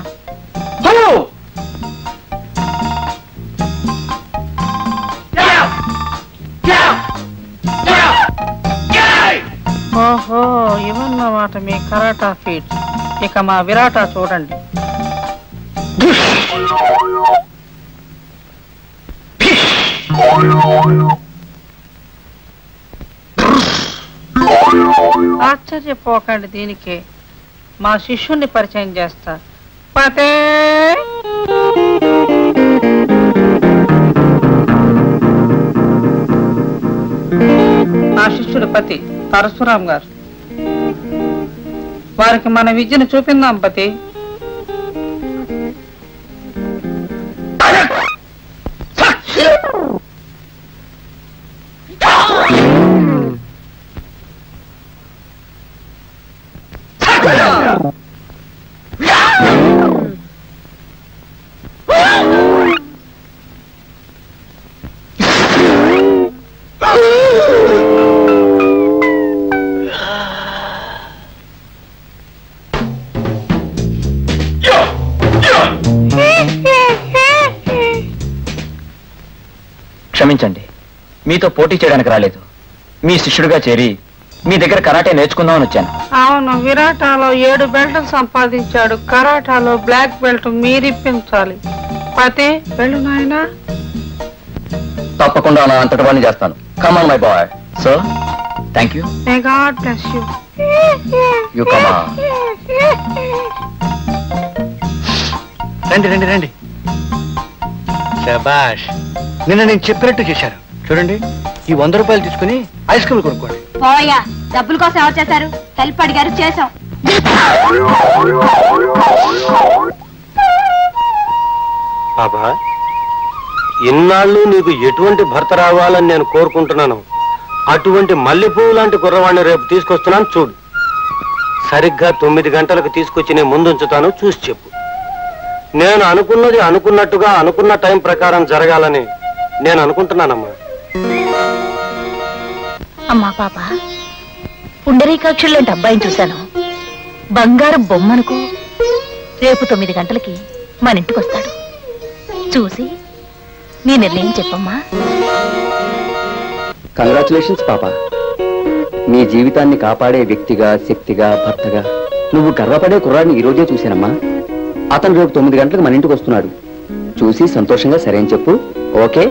ఓహో ఇవన్నమాట మీ కరాటా ఫీట్ ఇక మా విరాటా చూడండి ఆశ్చర్యపోకండి దీనికే మా శిష్యుణ్ణి పరిచయం చేస్తా పతే నా శిష్యుడు పతి పరశురాం గారు వారికి మన విద్యను చూపిందాం పతి క్షమించండి మీతో పోటీ చేయడానికి రాలేదు మీ శిష్యుడిగా చేరి మీ దగ్గర కరాటే నేర్చుకుందామని వచ్చాను అవును విరాటాలో ఏడు బెల్ట్ సంపాదించాడు కరాటాలో బ్లాక్ బెల్ట్ మీరిప్పించాలి పతి వెళ్ళు నాయనా తప్పకుండా నా అంతటి వాడిని చేస్తాను come on my boy so thank you may God bless you you కమా రండి రండి రండి శబాష్ నిన్న నేను చెప్పినట్టు చేశారు చూడండి ఈ వంద రూపాయలు తీసుకుని ఐస్ క్రీమ్ కొనుక్కోండి పోయా డబ్బుల కోసం ఎవరు చేశారు హెల్ప్ అడిగారు చేసాం బాబా ఇన్నాళ్ళు నీకు ఎటువంటి భర్త రావాలని నేను కోరుకుంటున్నాను అటువంటి మల్లెపువ్వు లాంటి కుర్రవాణ్ణి రేపు తీసుకొస్తున్నాను చూడు సరిగ్గా తొమ్మిది గంటలకు తీసుకొచ్చి నేను ముందుంచుతాను చూసి చెప్పు నేను అనుకున్నది అనుకున్నట్టుగా అనుకున్న టైం ప్రకారం జరగాలని నేను అనుకుంటున్నానమ్మా అమ్మా పాప పుండరీకాక్షులు లాంటి అబ్బాయిని చూశాను బంగారు బొమ్మనుకో రేపు తొమ్మిది గంటలకి మన ఇంటికి వస్తాడు చూసి నీ నిర్ణయం చెప్పమ్మా కంగ్రాచులేషన్స్ పాప నీ జీవితాన్ని కాపాడే వ్యక్తిగా శక్తిగా భర్తగా నువ్వు గర్వపడే కుర్రాడిని ఈ రోజే చూశానమ్మా అతను రేపు తొమ్మిది గంటలకు మన ఇంటికి వస్తున్నాడు చూసి సంతోషంగా సరే అని చెప్పు ఓకే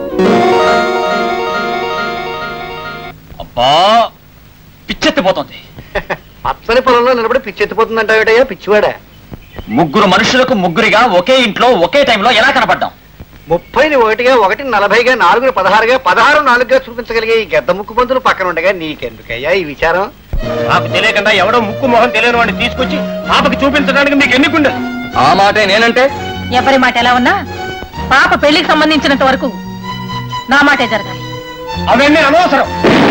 అబ్బా పిచ్చెత్తిపోతుంది పచ్చని పొలంలో నిలబడి పిచ్చెత్తిపోతుందంటావేటయ్యా పిచ్చివాడా ముగ్గురు మనుషులకు ముగ్గురిగా ఒకే ఇంట్లో ఒకే టైంలో ఎలా కనపడ్డాం ముప్పైని ఒకటిగా ఒకటి నలభైగా నాలుగు పదహారుగా పదహారు నాలుగుగా చూపించగలిగే ఈ గద్ద ముక్కు పంతులు పక్కన ఉండగా నీకెందుకయ్యా ఈ విచారం నాకు తెలియకుండా ఎవడో ముక్కు మొహం తెలియని వాడిని తీసుకొచ్చి పాపకి చూపించడానికి మీకు ఎన్నికుండదు ఆ మాటే నేనంటే ఎవరి మాట ఎలా ఉన్నా పాప పెళ్లికి సంబంధించినంత వరకు నా మాటే జరగాలి అవన్నీ అనవసరం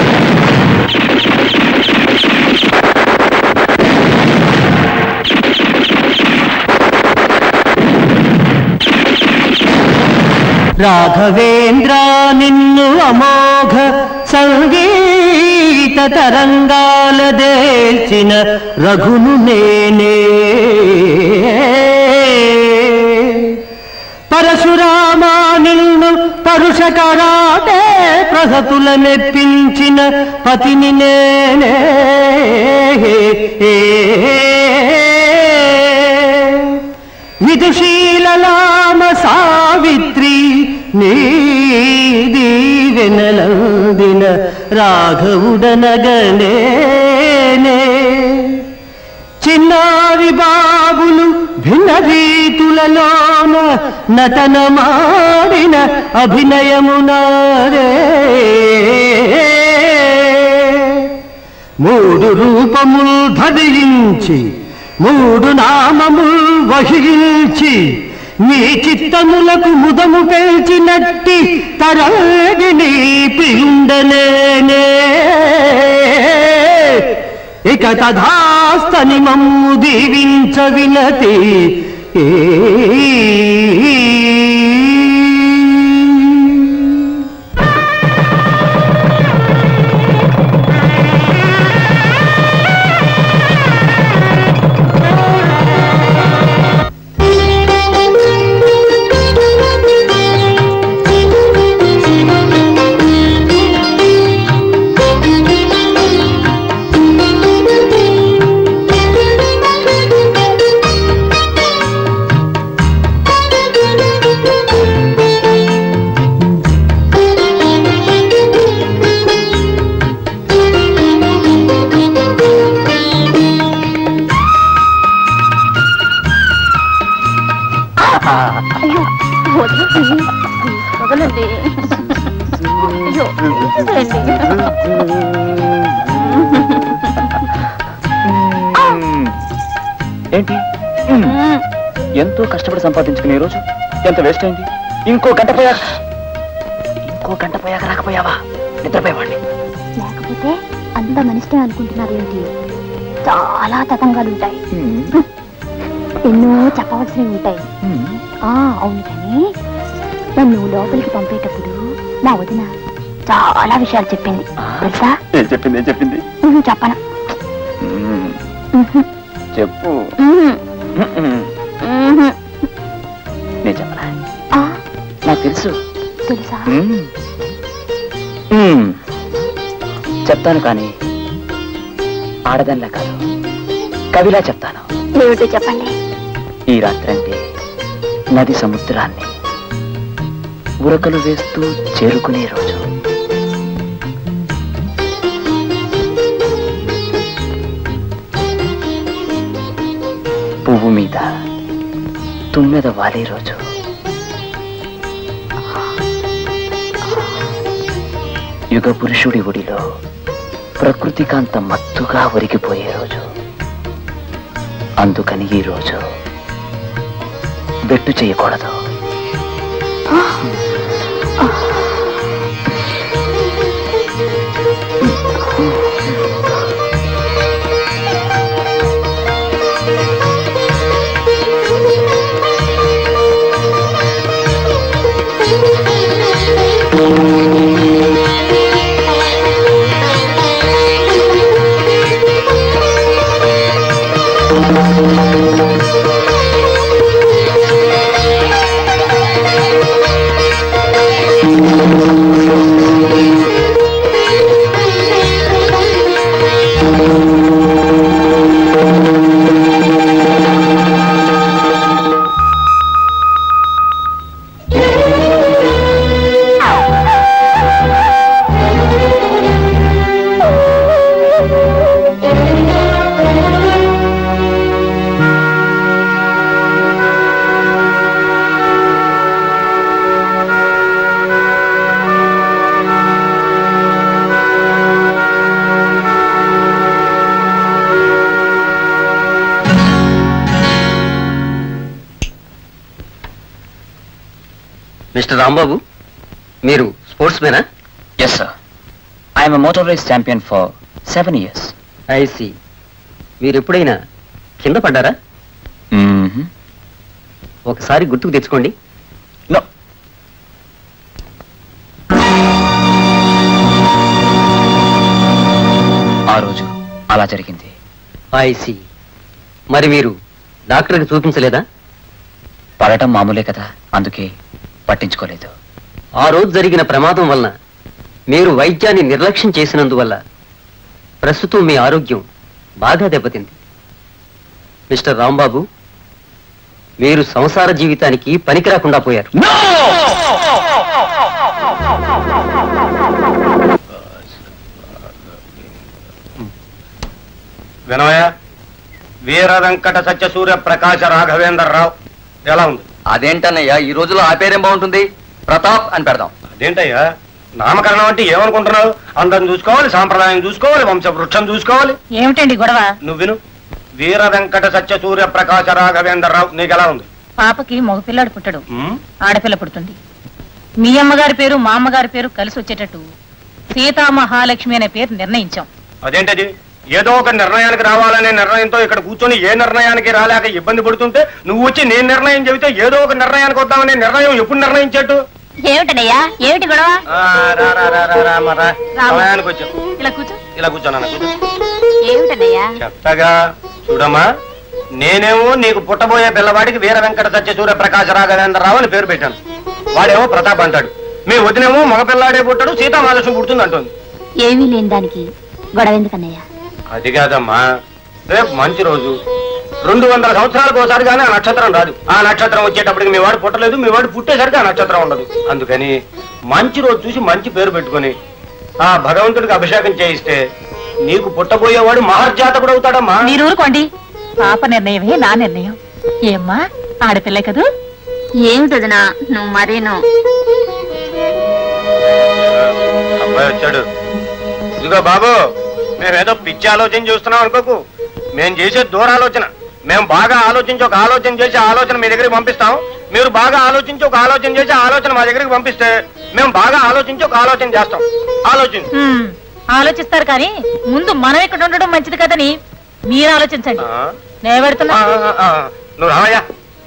రాఘవేంద్ర నిన్ను అమోఘ సంగీత తరంగాల దేల్చిన రఘును నేనే పరశురామా నిన్ను పరుష కరాటే ప్రహతుల మెప్పించిన పతిని నేనే విదుశీలలామ సావిత్రి నీది వెనలందిన రాఘవుడనగనేనే చిన్నారి బాబులు భిన్న రీతులలోన నటన మాడిన అభినయమునారే మూడు రూపములు ధరించి మూడు నామములు వహించి నీ చిత్తములకు ముదము పెంచినట్టి తరగిని ప్రియుండనేనే ఇక తథాస్తని మమ్ము దీవించ వినతి అయ్యో వదలండి వదలండి అయ్యో ఏంటి ఎంతో కష్టపడి సంపాదించుకునే ఈ రోజు ఎంత వేస్ట్ అయింది ఇంకో గంట పోయాక ఇంకో గంట పోయాక రాకపోయావా నిద్రపోయేవాడిని లేకపోతే అంత మనిషి అనుకుంటున్నారు ఏంటి చాలా తతంగాలు ఉంటాయి ఎన్నో చెప్పవలసినవి ఉంటాయి ఆ అవును కానీ నన్ను లోపలికి పంపేటప్పుడు మా వదిన చాలా విషయాలు చెప్పింది తెలుసా ఏం చెప్పింది ఏం చెప్పింది ఉహు, చెప్పను మ్మ్. ఉహు, చెప్పు ఉహు, మ్మ్. ఉహు. నేను చెప్పనా ఆ, నాకు తెలుసు తెలుసా మ్మ్. మ్మ్. చెప్తాను కానీ ఆడదల్లా కాదు కవిలా చెప్తాను ఏమిటో చెప్పండి ఈ రాత్రంటే నది సముద్రాన్ని ఉరకలు వేస్తూ చేరుకునే రోజు పువ్వు మీద తుమ్మెద వాలే రోజు యుగ పురుషుడి ఒడిలో ప్రకృతి కాంత మత్తుగా ఒరిగిపోయే రోజు అందుకని ఈరోజు బెట్టు చేయకూడదు మిస్టర్ రాంబాబు మీరు స్పోర్ట్స్ మేనా yes sir I'm motor race champion for seven years I మీరు ఎప్పుడైనా కింద పడ్డారా ఒకసారి గుర్తుకు తెచ్చుకోండి నో ఆ రోజు అలా జరిగింది ఐసి మరి మీరు డాక్టర్కి చూపించలేదా పడటం మామూలే కదా అందుకే పట్టించుకోలేదు ఆ రోజు జరిగిన ప్రమాదం వలన మీరు వైద్యాన్ని నిర్లక్ష్యం చేసినందువల్ల ప్రస్తుతం మీ ఆరోగ్యం బాగా దెబ్బతింది మిస్టర్ రాంబాబు మీరు సంసార జీవితానికి పనికి రాకుండా పోయారు వినవయ వీర వెంకట సత్య సూర్య ప్రకాశ రాఘవేంద్ర రావు ఎలా ఉంది అదేంటన్నయ్యా ఈ రోజులో ఆ పేరేం బాగుంటుంది ప్రతాప్ అని పెడదాం అదేంటయ్యా నామకరణం అంటే ఏమనుకుంటున్నావు అందరిని చూసుకోవాలి సాంప్రదాయం చూసుకోవాలి వంశ వృక్షం చూసుకోవాలి ఏమిటండి గొడవ నువ్వు విను వీర వెంకట సత్య సూర్య ప్రకాశ రాఘవేంద్ర రావు నీకు ఎలా ఉంది పాపకి మగపిల్లాడు పుట్టడు ఉమ్? ఆడపిల్ల పుడుతుంది మీ అమ్మగారి పేరు మా అమ్మగారి పేరు కలిసి వచ్చేటట్టు సీతా మహాలక్ష్మి అనే పేరు నిర్ణయించాం అదేంటది ఏదో ఒక నిర్ణయానికి రావాలనే నిర్ణయంతో ఇక్కడ కూర్చొని ఏ నిర్ణయానికి రాలేక ఇబ్బంది పడుతుంటే నువ్వు వచ్చి నేను నిర్ణయం చెబితే ఏదో ఒక నిర్ణయానికి వద్దామనే నిర్ణయం ఎప్పుడు నిర్ణయించేట్టు ఏమిటనయ్యా ఏమిటి గొడవ ఆ, రా, రా, రా, రా, రా, అమ్మ, రా. రాము. సమయానికి వచ్చావు ఇలా కూర్చో ఇలా కూర్చోనా కూర్చో ఏమిటనయ్యా చెప్తాగా చూడమ్మా నేనేమో నీకు పుట్టబోయే పిల్లవాడికి వీర వెంకట సత్య సూర్య ప్రకాశ రాఘవేంద్రరావు అని పేరు పెట్టాను వాడేమో ప్రతాప్ అంటాడు మీ వదినేమో మగపిల్లాడే పుట్టాడు సీతామహాలక్ష్మి పుడుతుంది అంటుంది ఏమీ లేని దానికి గొడవ ఎందుకన్నయ్యా అది కాదమ్మా రేపు మంచి రోజు రెండు వందల సంవత్సరాలకు ఒకసారి కానీ ఆ నక్షత్రం రాదు ఆ నక్షత్రం వచ్చేటప్పటికి మీ వాడు పుట్టలేదు మీ వాడు పుట్టేసరికి ఆ నక్షత్రం ఉండదు అందుకని మంచి రోజు చూసి మంచి పేరు పెట్టుకొని ఆ భగవంతుడికి అభిషేకం చేయిస్తే నీకు పుట్టబోయేవాడు మహర్జాతకుడు అవుతాడమ్మా మీరు ఊరుకోండి పాప నిర్ణయమే నా నిర్ణయం ఏమ్మా ఆడపిల్ల కదూ ఏమిటదనా నువ్వు మరీను అబ్బాయి వచ్చాడు ఇదిగో బాబు మేమేదో పిచ్చి ఆలోచన చూస్తున్నాం అనుకోకు మేము చేసే దూరాలోచన మేము బాగా ఆలోచించి ఒక ఆలోచన చేసి ఆ ఆలోచన మీ దగ్గరికి పంపిస్తాం మీరు బాగా ఆలోచించి ఒక ఆలోచన చేసి ఆ ఆలోచన మా దగ్గరికి పంపిస్తే మేము బాగా ఆలోచించి ఒక ఆలోచన చేస్తాం ఆలోచించు హ్మ్, ఆలోచిస్తారు కానీ ముందు మనం ఇక్కడ ఉండడం మంచిది కదని మీరు ఆలోచించండి ఆ, నేను పెడుతున్నా ఆ, ఆ, ఆ, నువ్వు రావయ్యా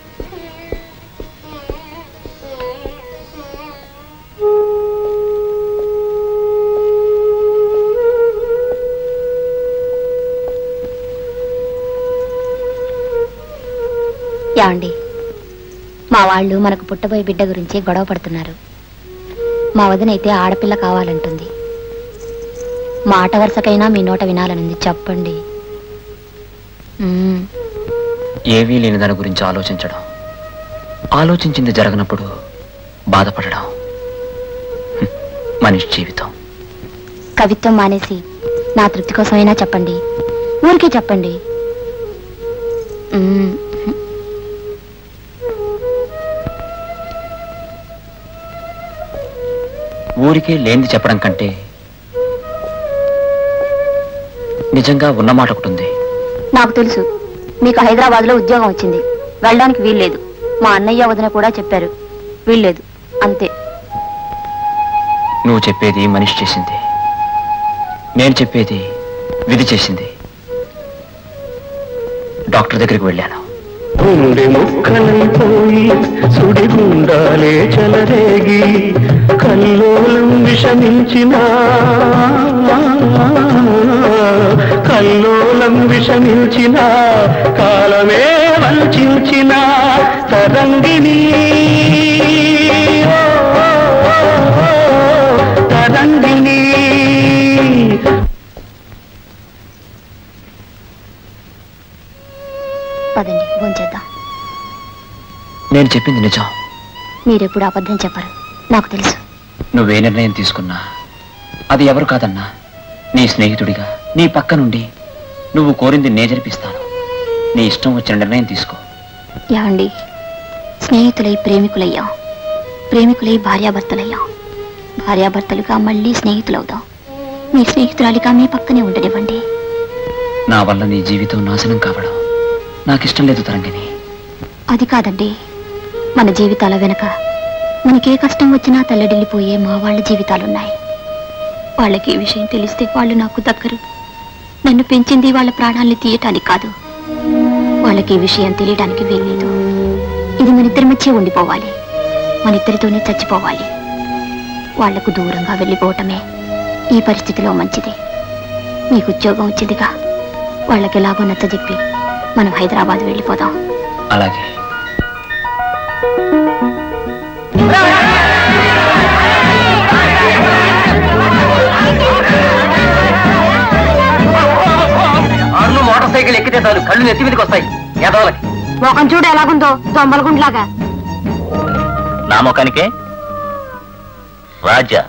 యాండి మా వాళ్ళు మనకు పుట్టబోయే బిడ్డ గురించి గొడవ పడుతున్నారు మా వదినైతే ఆడపిల్ల కావాలంటుంది మాట వరుసకైనా మీ నోట వినాలనుంది చెప్పండి మ్మ్. ఏవీ లేని దాని గురించి ఆలోచించడం ఆలోచించింది జరగనప్పుడు బాధపడడం హ్మ్, మనిషి జీవితం కవిత్వం మానేసి నా తృప్తి కోసమైనా చెప్పండి ఊరికే చెప్పండి మ్మ్. ఊరికే లేనిది చెప్పడం కంటే నిజంగా ఉన్న మాట ఒకటి ఉంది నాకు తెలుసు మీకు హైదరాబాద్ లో ఉద్యోగం వచ్చింది వెళ్ళడానికి వీల్లేదు మా అన్నయ్య వదిన కూడా చెప్పారు వీల్లేదు అంతే నువ్వు చెప్పేది మనిషి చేసింది నేను చెప్పేది విధి చేసింది డాక్టర్ దగ్గరికి వెళ్ళాను గుండె ముక్కలైపోయి సుడిగుండాలే చెలరేగి కల్లోలం విషమించిన కల్లోలం విషమించిన కాలమే వంచిన తరంగిణి ఓ, తరంగిణి పదండి భోంచేద్దాం నేను చెప్పింది నిజం మీరెప్పుడు అబద్ధం చెప్పరు నాకు తెలుసు నువ్వే నిర్ణయం తీసుకున్నా అది ఎవరు కాదన్నా నీ స్నేహితుడిగా నీ పక్క నుండి నువ్వు కోరింది నే జరిపిస్తాను నీ ఇష్టం వచ్చిన నిర్ణయం తీసుకో ఏమండి స్నేహితులై ప్రేమికులయ్యాం ప్రేమికులై భార్యాభర్తలయ్యాం భార్యాభర్తలుగా మళ్ళీ స్నేహితులవుదాం మీ స్నేహితురాలిగా మీ పక్కనే ఉండనివ్వండి నా వల్ల నీ జీవితం నాశనం కావడం నాకిష్టం లేదు తరంగిణి అది కాదండి మన జీవితాల వెనక మనకే కష్టం వచ్చినా తల్లడిల్లిపోయే మా వాళ్ళ జీవితాలున్నాయి వాళ్ళకి ఈ విషయం తెలిస్తే వాళ్ళు నాకు దక్కరు నన్ను పెంచింది వాళ్ళ ప్రాణాల్ని తీయటానికి కాదు వాళ్ళకి ఈ విషయం తెలియడానికి వీల్లేదు ఇది మన ఇద్దరి మధ్య ఉండిపోవాలి మన ఇద్దరితోనే చచ్చిపోవాలి వాళ్లకు దూరంగా వెళ్ళిపోవటమే ఈ పరిస్థితిలో మంచిది మీకు ఉద్యోగం వచ్చిందిగా వాళ్ళకి ఎలాగో నచ్చజెప్పి మనం హైదరాబాద్ వెళ్ళిపోదాం అలాగే ఆరును మోటార్ సైకిల్ ఎక్కితే చాలు కళ్ళు నెత్తి మీదకి వస్తాయి ఎదవలకి మొఖం చూడు ఎలాగుందో దొంబలగుండ్లాగా నా ముఖానికే రాజా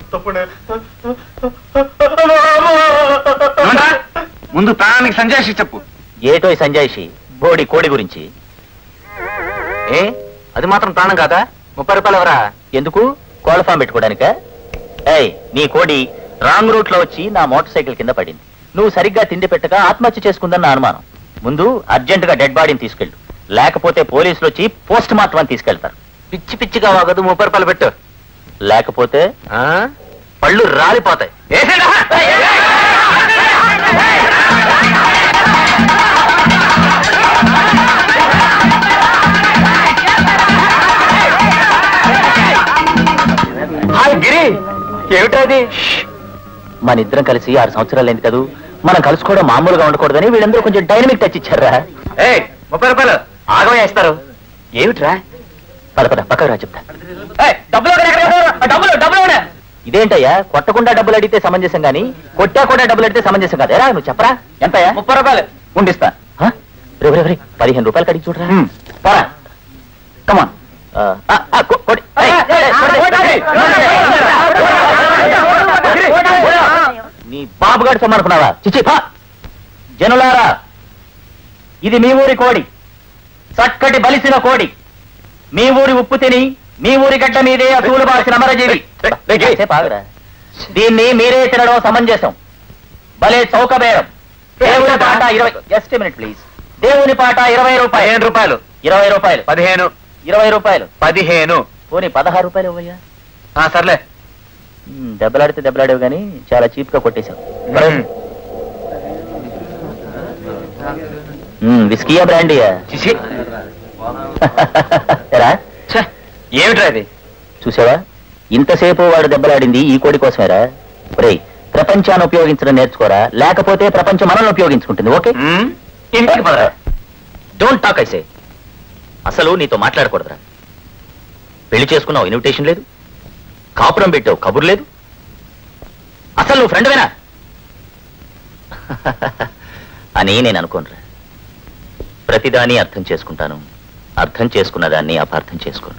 ముందు ప్రాణానికి సంజాయిషి చెప్పు ఏటో ఈ సంజాయిషి బోడి కోడి గురించి ఏ అది మాత్రం ప్రాణం కాదా ముప్పై రూపాయలు ఎవరా ఎందుకు కోళ్ళ ఫామ్ పెట్టుకోవడానికా ఏయ్ నీ కోడి రాంగ్ రూట్ లో వచ్చి నా మోటార్ సైకిల్ కింద పడింది నువ్వు సరిగ్గా తిండి పెట్టక ఆత్మహత్య చేసుకుందని నా అనుమానం ముందు అర్జెంట్ గా డెడ్ బాడీని తీసుకెళ్ళు లేకపోతే పోలీసులు వచ్చి పోస్ట్ మార్టం అని తీసుకెళ్తారు పిచ్చి పిచ్చిగా వాగదు ముప్పై రూపాయలు పెట్టు లేకపోతే పళ్ళు రాలిపోతాయి హాయ్ గిరి ఏమిటది మన ఇద్దరం కలిసి ఆరు సంవత్సరాలు అయింది కదూ మనం కలుసుకోవడం మామూలుగా ఉండకూడదని వీళ్ళందరూ కొంచెం డైనమిక్ టచ్ ఇచ్చారా ఏ ముప్పై రూపాయలు ఆగం వేస్తారు ఏమిట్రా పద పద పక్కకు రా చెప్తా డబ్బులు డబ్బులు ఇదేంటయ్యా కొట్టకుండా డబ్బులు అడిగితే సమంజసం గాని కొట్టా కూడా డబ్బులు అడిగితే సమంజసం కాదు ఎరా నువ్వు చెప్పరా ఎంతయ్యా ముప్పై రూపాయలు ఉండిస్తా హ? రే రే, రే పదిహేను రూపాయలు కడిగి చూడరా పోరా కమాన్ నీ బాబుగాడు సొమ్మనుకున్నావా చిచి పా జనులారా ఇది మీ ఊరి కోడి చక్కటి బలిసిన కోడి మీ ఊరి ఉప్పు తిని మీ ఊరి గడ్డ మీదే అసూలు బాసిన అమరజీవి కాసేపు ఆగురా. దీన్ని మీరే తినడం సమంజసం భలే చౌకబేరం దేవుని పాట ఇరవై జస్ట్ మినిట్ ప్లీజ్ దేవుని పాట ఇరవై రూపాయలు పదిహేను రూపాయలు ఇరవై రూపాయలు పదిహేను ఇరవై రూపాయలు పదిహేను పోనీ పదహారు రూపాయలు ఇవ్వయ్యా సర్లే దెబ్బలాడితే దెబ్బలాడేవు కానీ చాలా చీప్ గా కొట్టేశావు విస్కీయా బ్రాండీయా ఎరా ఏమిట్రా అది చూసావా ఇంతసేపు వాడు దెబ్బలాడింది ఈ కోడి కోసమేరా ఒరేయ్ ప్రపంచాన్ని ఉపయోగించడం నేర్చుకోరా లేకపోతే ప్రపంచం మనల్ని ఉపయోగించుకుంటుంది ఓకే ఇంటికి పదరా డోంట్ టాక్ ఐసే అసలు నీతో మాట్లాడకూడదురా పెళ్లి చేసుకున్నావు ఇన్విటేషన్ లేదు కాపురం పెట్టావు కబురు లేదు అసలు నువ్వు ఫ్రెండ్వేనా అని నేను అనుకోనురా ప్రతిదాన్ని అర్థం చేసుకుంటాను అర్థం చేసుకున్న దాన్ని అపార్థం చేసుకోను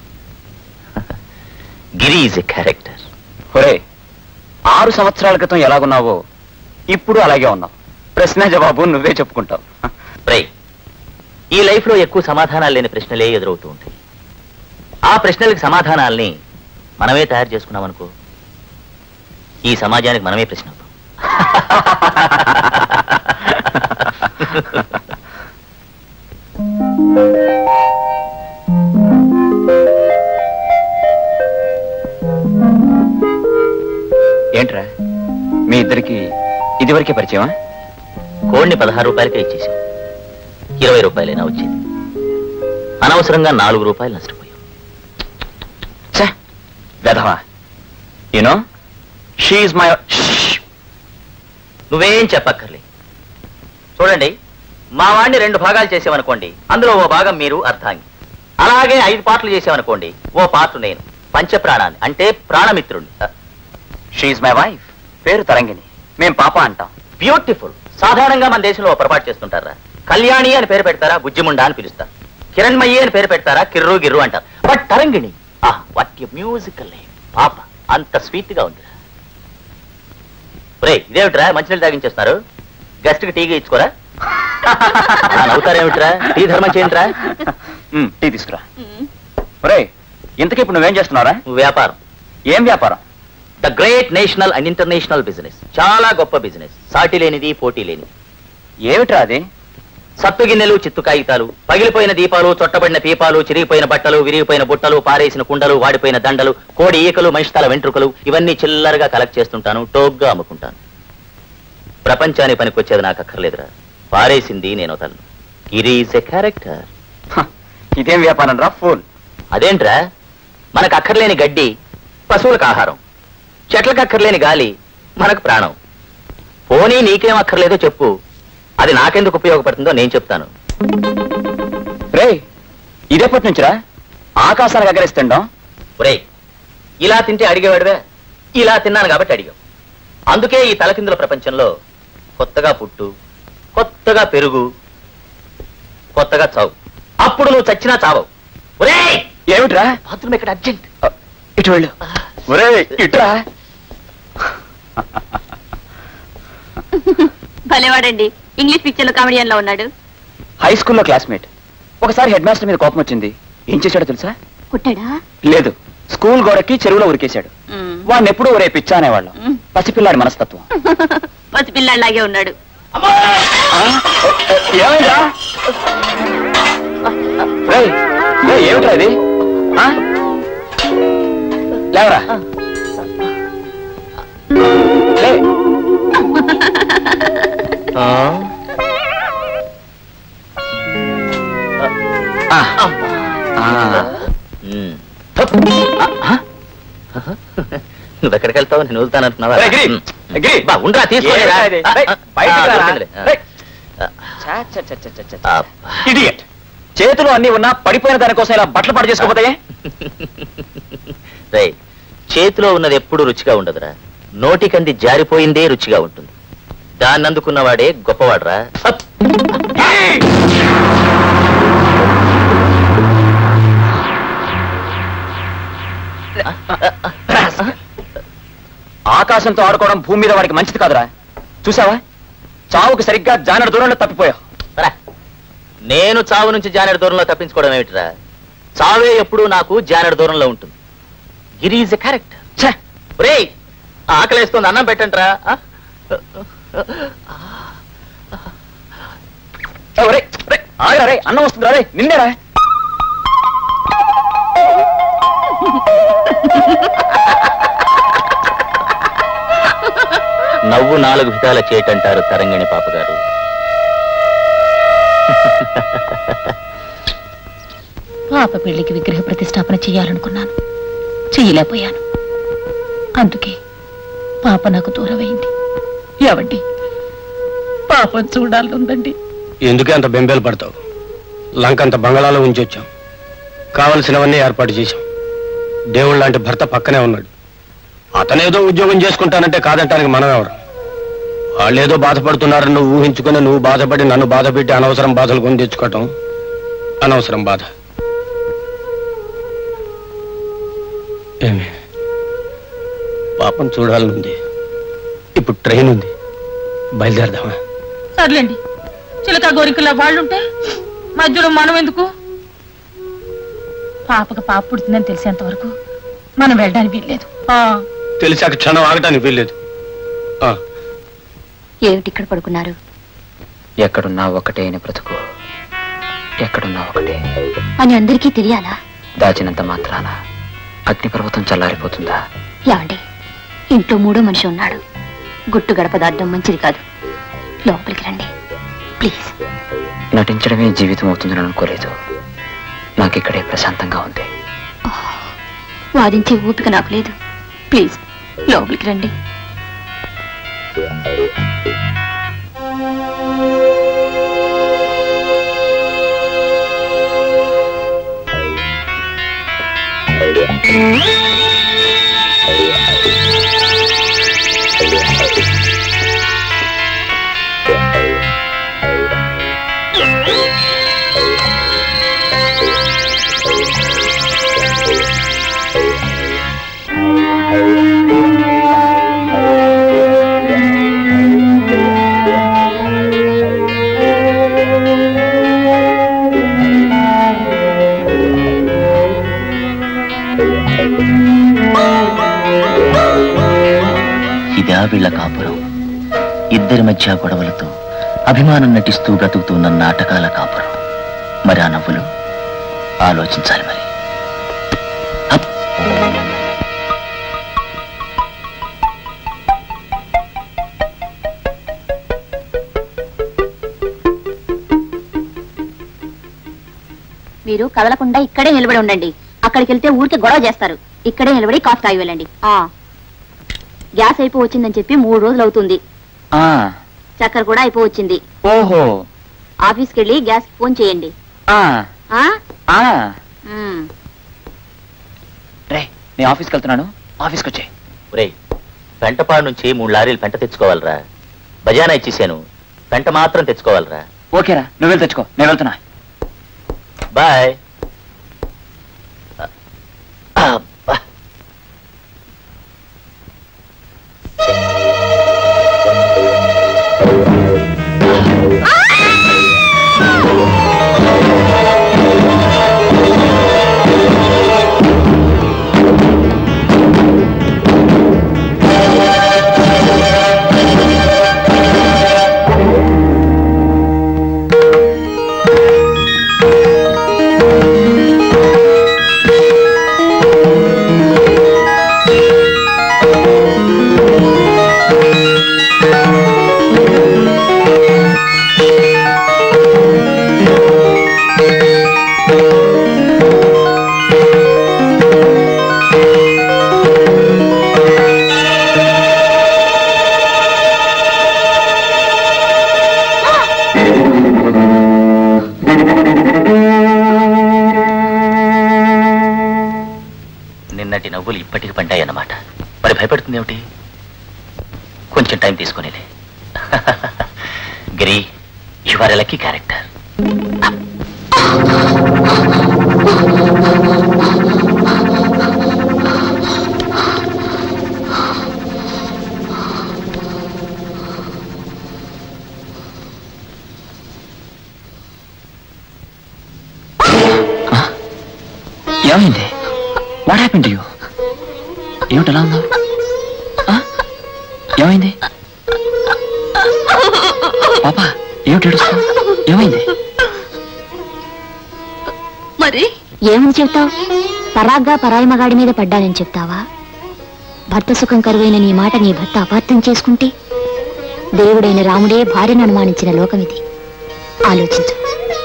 గిరి ఈజ్ ఎ క్యారెక్టర్ ఒరే ఆరు సంవత్సరాల క్రితం ఎలాగున్నావో ఇప్పుడు అలాగే ఉన్నావు ప్రశ్న జవాబు నువ్వే చెప్పుకుంటావు రే ఈ లైఫ్ లో ఎక్కువ సమాధానాలు లేని ప్రశ్నలే ఎదురవుతూ ఉంటాయి ఆ ప్రశ్నలకు సమాధానాల్ని మనమే తయారు చేసుకున్నాం అనుకో ఈ సమాజానికి మనమే ప్రశ్న అవుతాం ఏంట్రా మీ ఇద్దరికి ఇదివరకే పరిచయమా కోడిని పదహారు రూపాయలకే ఇచ్చేసాం ఇరవై రూపాయలైనా వచ్చింది అనవసరంగా నాలుగు రూపాయలు నష్టపోయాం వెధవా యూనో షీఈ్ మై నువ్వేం చెప్పక్కర్లే చూడండి మా వాడిని రెండు భాగాలు చేసామనుకోండి అందులో ఓ భాగం మీరు అర్థాంగి అలాగే ఐదు పాటలు చేసామనుకోండి ఓ పాటు నేను పంచప్రాణాన్ని అంటే ప్రాణమిత్రుణ్ణి షీఈ్ మై వైఫ్ పేరు తరంగిణి మేం పాప అంటాం బ్యూటిఫుల్ సాధారణంగా మన దేశంలో ఓ పొరపాటు చేస్తుంటారా కళ్యాణి అని పేరు పెడతారా బుజ్జిముండా అని పిలుస్తారు కిరణ్మయ్యి అని పేరు పెడతారా కిర్రు గిర్రు అంటారు బట్ తరంగిణి ఆ వాట్ మ్యూజికల్ పాప అంత స్వీట్ గా ఉంది రే ఇదేమిట్రా మంచినీళ్ళు తాగించేస్తున్నారు గెస్ట్ కి టీగా ఇచ్చుకోరా అలా నవ్వుతారేమిట్రా టీ ధర్మం చేయండిరా మ్, టీ తీసుకురా ఒరే ఇంతకీ ఇప్పుడు నువ్వేం చేస్తున్నారా వ్యాపారం ఏం వ్యాపారం the great national and international business చాలా గొప్ప బిజినెస్ సాటి లేనిది పోటీ లేనిది ఏమిట్రా అది సత్తు గిన్నెలు చిత్తు కాగితాలు పగిలిపోయిన దీపాలు చొట్టబడిన పీపాలు చిరిగిపోయిన బట్టలు విరిగిపోయిన బుట్టలు పారేసిన కుండలు వాడిపోయిన దండలు కోడి ఈకలు మనిషి తల వెంట్రుకలు ఇవన్నీ చిల్లరగా కలెక్ట్ చేస్తుంటాను టోగ్గా అమ్ముకుంటాను ప్రపంచానికి పనికొచ్చేది నాకు అక్కర్లేదురా పారేసింది నేను వదలను ఇది ఈజ్ ఎ క్యారెక్టర్ ఇదేం వ్యాపారం రా ఫోన్ అదేంట్రా మనకు అక్కర్లేని గడ్డి పశువులకు ఆహారం చెట్లకు అక్కర్లేని గాలి మనకు ప్రాణం పోనీ నీకేం అక్కర్లేదో చెప్పు అది నాకెందుకు ఉపయోగపడుతుందో నేను చెప్తాను రే ఇదేపటి నుంచిరా ఆకాశానికి ఎగరేస్తుండం ఒరేయ్ ఇలా తింటే అడిగేవాడివే ఇలా తిన్నాను కాబట్టి అడిగావు అందుకే ఈ తలకిందుల ప్రపంచంలో కొత్తగా పుట్టు కొత్తగా పెరుగు కొత్తగా చావు అప్పుడు నువ్వు చచ్చినా చావవు ఒరేయ్ ఏమిట్రా బాత్రూమ్ ఇక్కడ అర్జెంట్ ఇటు వెళ్ళు ఒరే ఇట్రా భలేవాడండి ఇంగ్లీష్ పిక్చర్ లో కామెడియన్ లో ఉన్నాడు హై స్కూల్లో క్లాస్మేట్ ఒకసారి హెడ్ మాస్టర్ మీద కోపం వచ్చింది ఏం చేశాడో తెలుసా కుట్టాడా లేదు స్కూల్ గోడకి చెరువులో ఉరికేశాడు వాడిని ఎప్పుడూ ఒరే పిచ్చా అనేవాళ్ళం పసిపిల్లాడి మనస్తత్వం పసిపిల్లాడిలాగే ఉన్నాడు ఏమైందా రేయ్, రేయ్, ఏమిట్రా ఇది ఆ? లేవరా రేయ్, ఆ. ఆ. నువ్వు ఎక్కడికి వెళ్తావు నేను వదులుతానంటున్నావా రేయ్, గిరి, ఉమ్. గిరి. బా, ఉండరా తీసుకోలేరా ఏమిటా ఇది? రేయ్, బయటికి ఆ, రారా. దొరికిందిలే. ఆ. రేయ్. ఛా, ఛా, ఛా, ఛా, ఛా, ఛా. Idiot. చేతులు అన్ని ఉన్నా పడిపోయిన దానికోసం ఇలా బట్టలు పాడు చేసుకోపోతాయే రేయ్ చేతిలో ఉన్నది ఎప్పుడు రుచిగా ఉండదురా నోటికంది జారిపోయిందే రుచిగా ఉంటుంది దాన్ని అందుకున్నవాడే గొప్పవాడురా హప్. ఆకాశంతో ఆడుకోవడం భూమి మీద వాడికి మంచిది కాదురా చూసావా చావుకు సరిగ్గా జానడు దూరంలో తప్పిపోయావు రా. నేను చావు నుంచి జానెడు దూరంలో తప్పించుకోవడం ఏమిటిరా చావే ఎప్పుడు నాకు జానెడు దూరంలో ఉంటుంది గిరి ఈజ్ ఎ క్యారెక్టర్ రే ఆకలేస్తుంది అన్నం పెట్టండిరా ఆ? ఏ, ఒరేయ్, ఒరేయ్, ఆగురా రే అన్నం వస్తుందిరా రే నిన్నేరా నవ్వు నాలుగు విధాల చేయటంటారు తరంగిణి పాపగారు పాప పెళ్లికి విగ్రహ ప్రతిష్టాపన చేయాలనుకున్నాను చెయ్యలేకపోయాను అందుకే పాప నాకు దూరమైంది ఏవండి పాపం చూడాలనుందండి ఎందుకే అంత బెంబేలు పడతావు లంకంత బంగళాలో ఉంచొచ్చాం కావలసినవన్నీ ఏర్పాటు చేశాం దేవుడు లాంటి భర్త పక్కనే ఉన్నాడు అతనేదో ఉద్యోగం చేసుకుంటానంటే కాదంటానికి మనం ఎవరు వాళ్ళేదో బాధపడుతున్నారని నువ్వు ఊహించుకుని నువ్వు బాధపడి నన్ను బాధ పెట్టి అనవసరం బాధలు కొని తెచ్చుకోవటం అనవసరం బాధ ఏమి పాపం చూడాలనుంది ఇప్పుడు ట్రైన్ ఉంది బయలుదేరదామా సర్లేండి చిలక గోరికల వాళ్ళుంటే మధ్యలో మనం ఎందుకు పాపకు పాప పుడుతుందని తెలిసేంత వరకు మనం వెళ్ళడానికి వీల్లేదు ఆ, తెలిసాక క్షణం ఆగటానికి వీల్లేదు ఆ, ఏమిటి ఇక్కడ పడుకున్నారు ఎక్కడున్నా ఒకటే అని బ్రతుకు ఎక్కడున్నా ఒకటే అని అందరికీ తెలియాలా దాచినంత మాత్రాన అగ్నిపర్వతం చల్లారిపోతుందా ఏమండి ఇంట్లో మూడో మనిషి ఉన్నాడు గుట్టు గడప దాటడం మంచిది కాదు లోపలికి రండి ప్లీజ్ నటించడమే జీవితం అవుతుందని అనుకోలేదు నాకు ఇక్కడే ప్రశాంతంగా ఉంది వాదించే ఓపిక నాకు లేదు ప్లీజ్ లోపలికి రండి ఇదా వీళ్ళ కాపురం ఇద్దరి మధ్య గొడవలతో అభిమానం నటిస్తూ బ్రతుకుతున్న నాటకాల కాపురం మరి ఆ నవ్వులు ఆలోచించాలి మరి అప్. మీరు కదలకుండా ఇక్కడే నిలబడి ఉండండి అక్కడికి వెళ్తే ఊరికి గొడవ చేస్తారు ఇక్కడే నిలబడి కాఫీ తాగి వెళ్ళండి ఆ గ్యాస్ అయిపో వచ్చిందని చెప్పి మూడు రోజులు అవుతుంది ఆ, చక్కెర కూడా అయిపో వచ్చింది ఓహో ఆఫీస్కి వెళ్ళి గ్యాస్ ఫోన్ చేయండి ఆ, ఆ ఆ. మ్. రే నేను ఆఫీస్కి వెళ్తున్నాను ఆఫీస్కి వచ్చే ఒరేయ్ పెంటపాడు నుంచి మూడు లారీలు పెంట తెచ్చుకోవాలరా బజానా ఇచ్చేసాను పెంట మాత్రం తెచ్చుకోవాలరా ఓకేరా నువ్వు వెళ్ళి తెచ్చుకో నేను వెళ్తున్నా బాయ్ నిన్నటి నవ్వులు ఇప్పటికి పండాయన్నమాట మరి భయపడుతుంది ఏమిటి కొంచెం టైం తీసుకునేది Giri you are lucky character ఏమైంది వాట్ హ్యాపెన్ టు యూ ఏమిటి అలా ఉన్నావు ఆ? ఏమైంది పాప ఏమిటి ఏడుస్తావు ఏమైంది మరి ఏమని చెప్తావు పరాగ్గా పరాయి మగాడి మీద పడ్డానని చెప్తావా భర్త సుఖం కరువైన నీ మాట నీ భర్త అపార్థం చేసుకుంటే దేవుడైన రాముడే భార్యను అనుమానించిన లోకం ఇది ఆలోచించు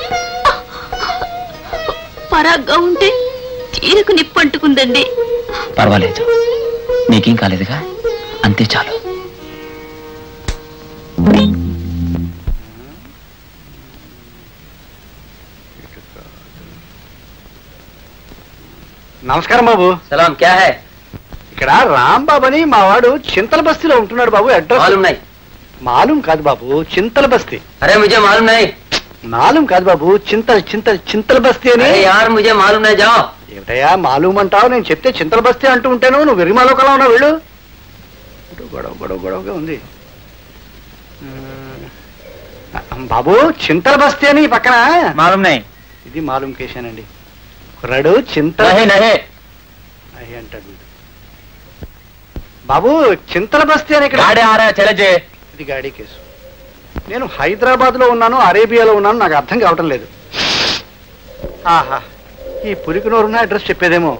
పరాగ్గా ఉంటే చీరకు నిప్పంటుకుందండి పర్వాలేదు నీకేం కాలేదుగా అంతే చాలు నమస్కారం బాబు సలాం క్యా హై ఇక్కడ రాంబాబు అని మా వాడు చింతల బస్తీలో ఉంటున్నాడు బాబు అడ్రస్ मालूम नहीं మాలూం కాదు బాబు చింతల బస్తీ अरे मुझे मालूम नहीं మాలూం కాదు బాబు చింతల చింతల చింతల బస్తీ అని अरे यार मुझे मालूम नहीं जाओ ఏమిటయ్యా మాలూం అంటావు నేను చెప్తే చింతల బస్తీ అంటూ ఉంటాను నువ్వు వెరిమాలోకలా ఉన్నావు వెళ్ళు ఇటు గొడవ గొడవ గొడవగా ఉంది ఆ, బాబు చింతల బస్తీ అని ఈ పక్కన మాలూం నై ఇది మాలూం కేశానండి కుర్రాడు చింతల నహే నహే అయ్యి అంటాడు వీడు. బాబు చింతల బస్తీ అని ఇక్కడ గాడి ఆరా చలజే ఇది గాడి కేసు నేను హైదరాబాద్ లో ఉన్నాను అరేబియాలో ఉన్నాను నాకు అర్థం కావటం లేదు ఆహా ఈ పులికి నోరున్న అడ్రస్ చెప్పేదేమో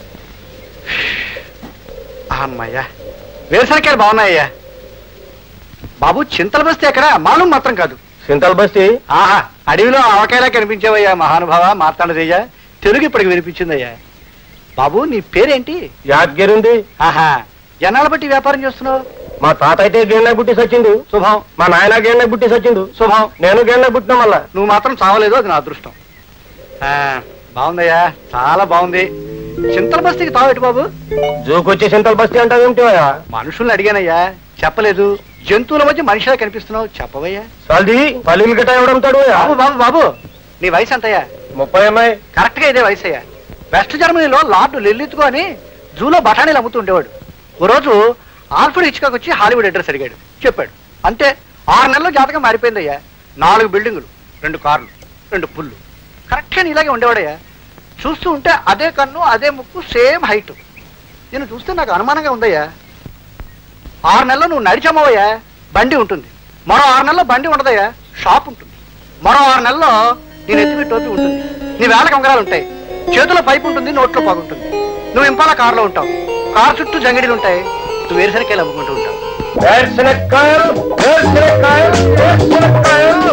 అమ్మయ్యా వేరుశనకాయలు బాగున్నాయ్యా బాబు చింతల బస్తీ ఎక్కడ మాలూం మాత్రం కాదు సింతల్ బస్తీ ఆహా అడవిలో ఆవకాయలా కనిపించావయ్యా మహానుభావ మార్తాండదేయ్యా తెలుగు ఇప్పటికి వినిపించిందయ్యా బాబు నీ పేరేంటి యాద్గిరి ఉంది ఆహా ఎన్నాళ్ళ బట్టి వ్యాపారం చేస్తున్నావు మా తాత అయితే గేండా బుట్టి సచ్చిండు శుభం మా నాయన గేండా బుట్టి సచ్చిండు శుభం నేను గేండా పుట్టిన మళ్ళా నువ్వు మాత్రం చావలేదు అది నా అదృష్టం ఆ, బాగుందయ్యా చాలా బాగుంది చింతల బస్తీకి తావేటి బాబు జూకొచ్చి సింతల్ బస్తీ అంటావేమిటివయ్యా మనుషుల్ని అడిగానయ్యా చెప్పలేదు జంతువుల మధ్య మనిషిలా కనిపిస్తున్నావు చెప్పవయ్యా సాల్ది పల్లీలు గట్ట ఎవడంతాడు బాబు బాబు బాబు నీ వయసు ఎంతయ్యా ముప్పై అమ్మాయి కరెక్ట్ గా ఇదే వయసు అయ్యా వెస్ట్ జర్మనీలో లార్డు లిల్లిత్కో అని జూలో బఠానీలు అమ్ముతూ ఉండేవాడు ఓ రోజు ఆల్ఫ్రెడ్ హిచ్కాక్ వచ్చి హాలీవుడ్ అడ్రస్ అడిగాడు చెప్పాడు అంతే ఆరు నెలల్లో జాతకం మారిపోయిందయ్యా నాలుగు బిల్డింగులు రెండు కార్లు రెండు పుల్లు కరెక్ట్గా ఇలాగే ఉండేవాడయ్యా చూస్తూ ఉంటే అదే కన్ను అదే ముక్కు సేమ్ హైట్ నేను చూస్తే నాకు అనుమానంగా ఉందయ్యా ఆరు నెలల్లో నువ్వు నడిచమ్మవయ్యా బండి ఉంటుంది మరో ఆరు నెలల్లో బండి ఉండదయ్యా షాప్ ఉంటుంది మరో ఆరు నెలల్లో నేను ఎత్తిమి టోపీ ఉంటుంది నీ వేల కంకరాలు ఉంటాయి చేతిలో పైపు ఉంటుంది నోట్లో బాగుంటుంది నువ్వు ఇంపాల కారులో ఉంటావు కారు చుట్టూ జంగిడీలు ఉంటాయి నువ్వు వేరుశనకాయలు అమ్ముకుంటూ ఉంటావు వేరుశనక్కాయలు వేరుశనక్కాయలు వేరుశనక్కాయలు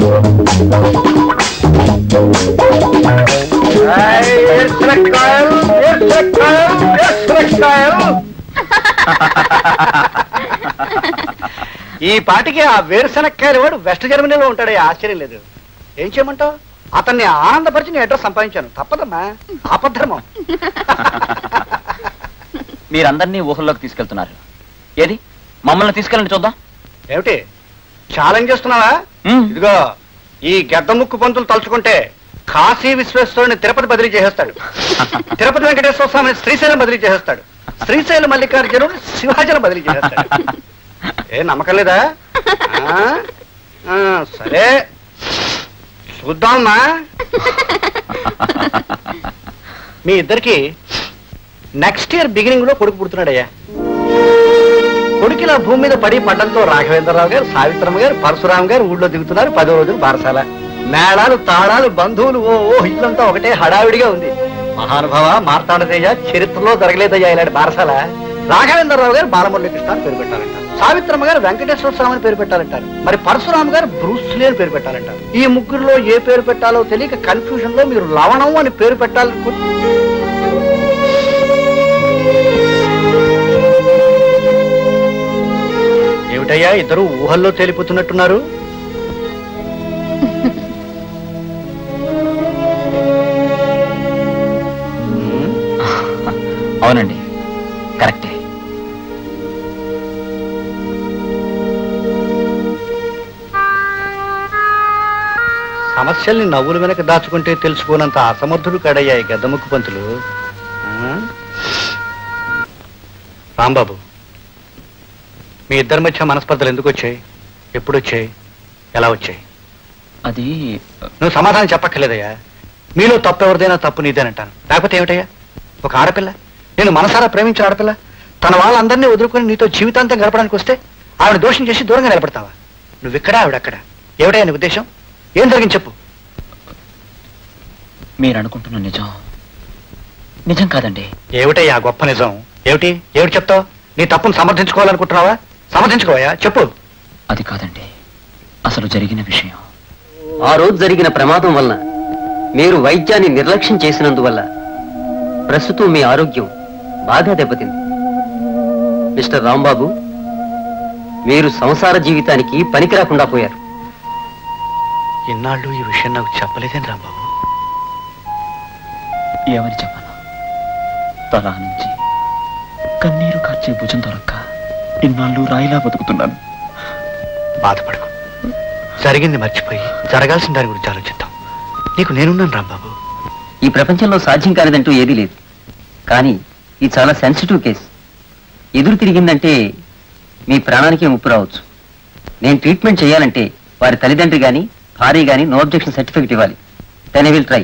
ఏయ్, వేరుశనక్కాయలు వేరుశనక్కాయలు వేరుశనక్కాయలు ఈ పాటికి ఆ వేరుశనక్కాయలు వాడు వెస్ట్ జర్మనీలో ఉంటాడే ఆశ్చర్యం లేదు ఏం చేయమంటావు అతన్ని ఆనందపరిచి నీ అడ్రస్ సంపాదించాను తప్పదమ్మా ఆపద్ధర్మం మీరందరినీ ఊహల్లోకి తీసుకెళ్తున్నారు ఏది మమ్మల్ని తీసుకెళ్ళండి చూద్దాం ఏమిటి ఛాలెంజ్ చేస్తున్నావా ఇదిగో ఈ గెద్ద ముక్కు పంతులు తలుచుకుంటే కాశీ విశ్వేశ్వరుని తిరుపతి బదిలీ చేసేస్తాడు తిరుపతి వెంకటేశ్వర స్వామిని శ్రీశైలం బదిలీ చేసేస్తాడు శ్రీశైలం మల్లికార్జునుడు సింహాచలం బదిలీ చేసేస్తాడు ఏ నమ్మకం లేదా ఆ? ఆ, సరే చూద్దామమ్మా మీ ఇద్దరికి నెక్స్ట్ ఇయర్ బిగినింగ్ లో కొడుకు పుడుతున్నాడయ్యా కొడుకు ఇలా భూమి మీద పడి పడ్డంతో రాఘవేంద్రరావు గారు సావిత్రమ్మ గారు పరశురామ్ గారు ఊళ్ళో దిగుతున్నారు పదో రోజులు బారసాల మేళాలు తాళాలు బంధువులు ఓ ఓ ఇల్లంతా ఒకటే హడావిడిగా ఉంది మహానుభావ మార్తాండతేజ చరిత్రలో జరగలేదయ్యా ఇలాంటి బారసాల రాఘవేంద్రరావు గారు బాలమురళీకృష్ణ అని పేరు పెట్టాలంటారు సావిత్రమ్మ గారు వెంకటేశ్వర స్వామి అని పేరు పెట్టాలంటారు మరి పరశురామ్ గారు బ్రూస్లీ అని పేరు పెట్టాలంటారు ఈ ముగ్గురులో ఏ పేరు పెట్టాలో తెలియక కన్ఫ్యూజన్ లో మీరు లవణం అని పేరు పెట్టాలనుకు ఏమిటయ్యా ఇద్దరు ఊహల్లో తేలిపోతున్నట్టున్నారు అవునండి కరెక్టే సమస్యల్ని నవ్వుల వెనక దాచుకుంటే తెలుసుకోనంత అసమర్థుడు కాడయ్యా ఈ గద్దముక్కు పంతులు ఆ? రాంబాబు మీ ఇద్దరి మధ్య మనస్పర్ధలు ఎందుకు వచ్చాయి ఎప్పుడు వచ్చాయి ఎలా వచ్చాయి అది నువ్వు సమాధానం చెప్పక్కర్లేదయ్యా మీలో తప్పు ఎవరిదైనా తప్పు నీదేనంటాను లేకపోతే ఏమిటయ్యా ఒక ఆడపిల్ల నేను మనసారా ప్రేమించిన ఆడపిల్ల తన వాళ్ళందరినీ వదులుకొని నీతో జీవితాంతం గడపడానికి వస్తే ఆవిడ దోషం చేసి దూరంగా నిలబడతావా నువ్వు ఇక్కడ ఆవిడ అక్కడ ఏమిటయ్యా నీ ఉద్దేశం ఏం జరిగింది చెప్పు మీరు అనుకుంటున్న నిజం నిజం కాదండి ఏమిటయ్యా ఆ గొప్ప నిజం ఏమిటి ఏమిటి చెప్తావు నీ తప్పును సమర్థించుకోవాలనుకుంటున్నావా సమర్థించుకోవయ్యా చెప్పు అది కాదండి అసలు జరిగిన విషయం ఆ రోజు జరిగిన ప్రమాదం వలన మీరు వైద్యాన్ని నిర్లక్ష్యం చేసినందువల్ల ప్రస్తుతం మీ ఆరోగ్యం బాగా దెబ్బతింది మిస్టర్ రాంబాబు మీరు సంసార జీవితానికి పనికి రాకుండా పోయారు ఇన్నాళ్ళు ఈ విషయం నాకు చెప్పలేదేం రాంబాబు ఏమని చెప్పను తలా నుంచి కన్నీరు కార్చే భుజం దొరక్క ఇన్నాళ్ళు రాయిలా బతుకుతున్నాను బాధపడకు జరిగింది మర్చిపోయి జరగాల్సిన దాని గురించి ఆలోచిద్దాం నీకు నేనున్నాను రాంబాబు ఈ ప్రపంచంలో సాధ్యం కానిదంటూ ఏదీ లేదు కానీ ఇది చాలా సెన్సిటివ్ కేస్ ఎదురు తిరిగిందంటే మీ ప్రాణానికే ముప్పు రావచ్చు నేను ట్రీట్మెంట్ చేయాలంటే వారి తల్లిదండ్రి కానీ భార్య కానీ నో అబ్జెక్షన్ సర్టిఫికెట్ ఇవ్వాలి then I will try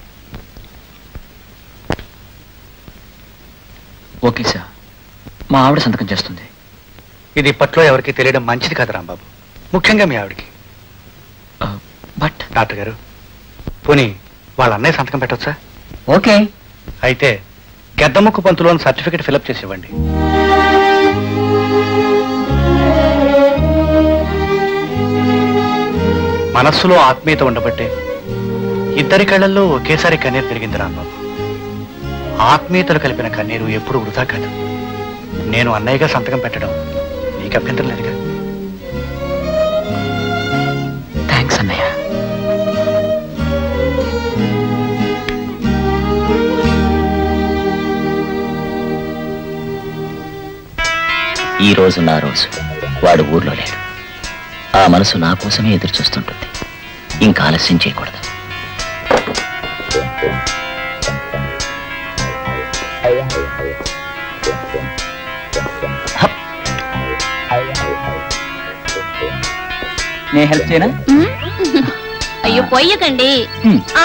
okay sir మా ఆవిడ సంతకం చేస్తుంది ఇది ఇప్పట్లో ఎవరికి తెలియడం మంచిది కాదు రాంబాబు ముఖ్యంగా మీ ఆవిడకి బట్ డాక్టర్ గారు పోనీ వాళ్ళ అన్నయ్య సంతకం పెట్టొచ్చా ఓకే అయితే గెద్దముక్కు పంతులోని సర్టిఫికెట్ ఫిలప్ చేసి ఇవ్వండి మనస్సులో ఆత్మీయత ఉండబట్టే ఇద్దరి కళ్ళల్లో ఒకేసారి కన్నీరు తిరిగింది రాంబాబు ఆత్మీయతలు కలిపిన కన్నీరు ఎప్పుడు వృధా కాదు నేను అన్నయ్యగా సంతకం పెట్టడం నీకు అభ్యంతరం లేదుగా థ్యాంక్స్ అన్నయ్య ఈ రోజు నా రోజు వాడు ఊర్లో లేడు ఆ మనసు నా కోసమే ఎదురు చూస్తుంటుంది ఇంకా ఆలస్యం చేయకూడదు నేను హెల్ప్ చేయనా అయ్యో పొయ్యకండి ఆ.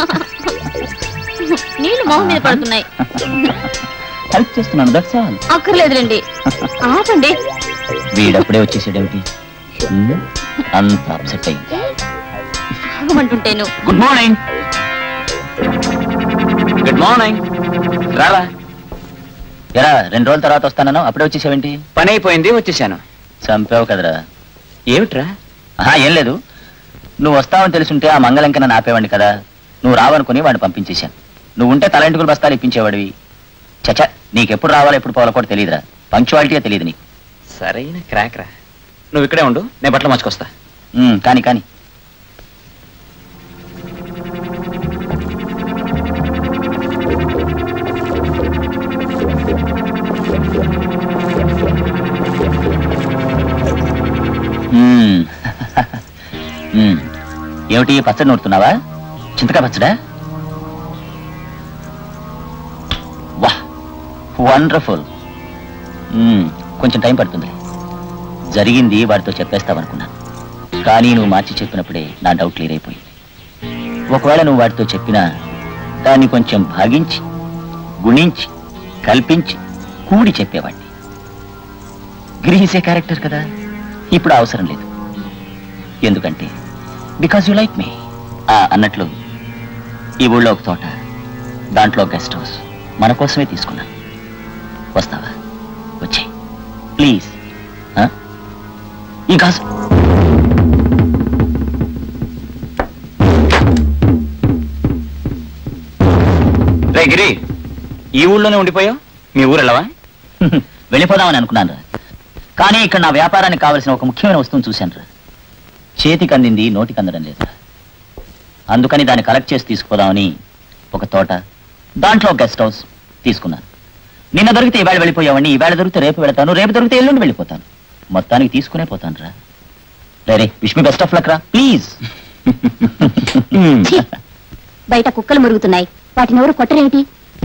నీళ్లు మొహం మీద పడుతున్నాయి హెల్ప్ చేస్తున్నాను దట్స్ ఆల్ అక్కర్లేదులేండి ఆపండి వీడప్పుడే వచ్చేసాడేమిటి హ్మ్? అంత అప్సెట్ అయింది ఆగమంటుంటేను గుడ్ మార్నింగ్ గుడ్ మార్నింగ్ రారా ఎరా రెండు రోజుల తర్వాత వస్తానను అప్పుడే వచ్చేసావేంటి పని అయిపోయింది వచ్చేసాను చంపావు కదరా ఏమిట్రా ఆహా ఏం లేదు నువ్వు వస్తావని తెలుసుంటే ఆ మంగళంకన నాపేవాడిని కదా నువ్వు రావనుకుని వాడిని పంపించేశాను నువ్వు ఉంటే తలంటుకులు బస్తాలు ఇప్పించేవాడివి చచ నీకెప్పుడు రావాలో ఎప్పుడు పోవాలో కూడా తెలియదురా పంక్చువాలిటీయే తెలియదు నీకు సరైన క్రాక్ రా నువ్వు ఇక్కడే ఉండు నేను బట్టలు మార్చుకొస్తా ఉమ్, కాని కాని ఉమ్. ఉమ్. ఏమిటి పచ్చడి నూరుతున్నావా చింతకాయ పచ్చడా వా వండర్ఫుల్ కొంచెం టైం పడుతుంది జరిగింది వాడితో చెప్పేస్తావనుకున్నాను కానీ నువ్వు మార్చి చెప్పినప్పుడే నా డౌట్ క్లియర్ అయిపోయింది ఒకవేళ నువ్వు వాడితో చెప్పినా దాన్ని కొంచెం భాగించి గుణించి కల్పించి కూడి చెప్పేవాడిని గ్రహించే క్యారెక్టర్ కదా ఇప్పుడు ఆ అవసరం లేదు ఎందుకంటే బికాజ్ యు లైక్ మీ అన్నట్లు ఈ ఊళ్ళో ఒక తోట దాంట్లో గెస్ట్ హౌస్ మన కోసమే తీసుకున్నాను వస్తావా వచ్చే ప్లీజ్ ఇంకా అస- రే గిరి ఈ ఊళ్ళోనే ఉండిపోయావు మీ ఊరు వెళ్ళవా వెళ్ళిపోదామని అనుకున్నాను రా కానీ ఇక్కడ నా వ్యాపారానికి కావలసిన ఒక ముఖ్యమైన వస్తువును చూశాను రా చేతికి అందింది నోటికి అందడం లేదు అందుకని దాన్ని కలెక్ట్ చేసి తీసుకుపోదామని ఒక తోట దాంట్లో గెస్ట్ హౌస్ తీసుకున్నాను నిన్న దొరికితే ఈవేళ వెళ్ళిపోయావని ఈవేళ దొరికితే రేపు వెళ్తాను రేపు దొరికితే ఎల్లుండి వెళ్ళిపోతాను మొత్తానికి తీసుకునే పోతాను రా రే రే wish me best of luck రా ప్లీజ్ ఛీ! బయట కుక్కలు మురుగుతున్నాయి వాటిని ఎవరు కొట్టరేమిటి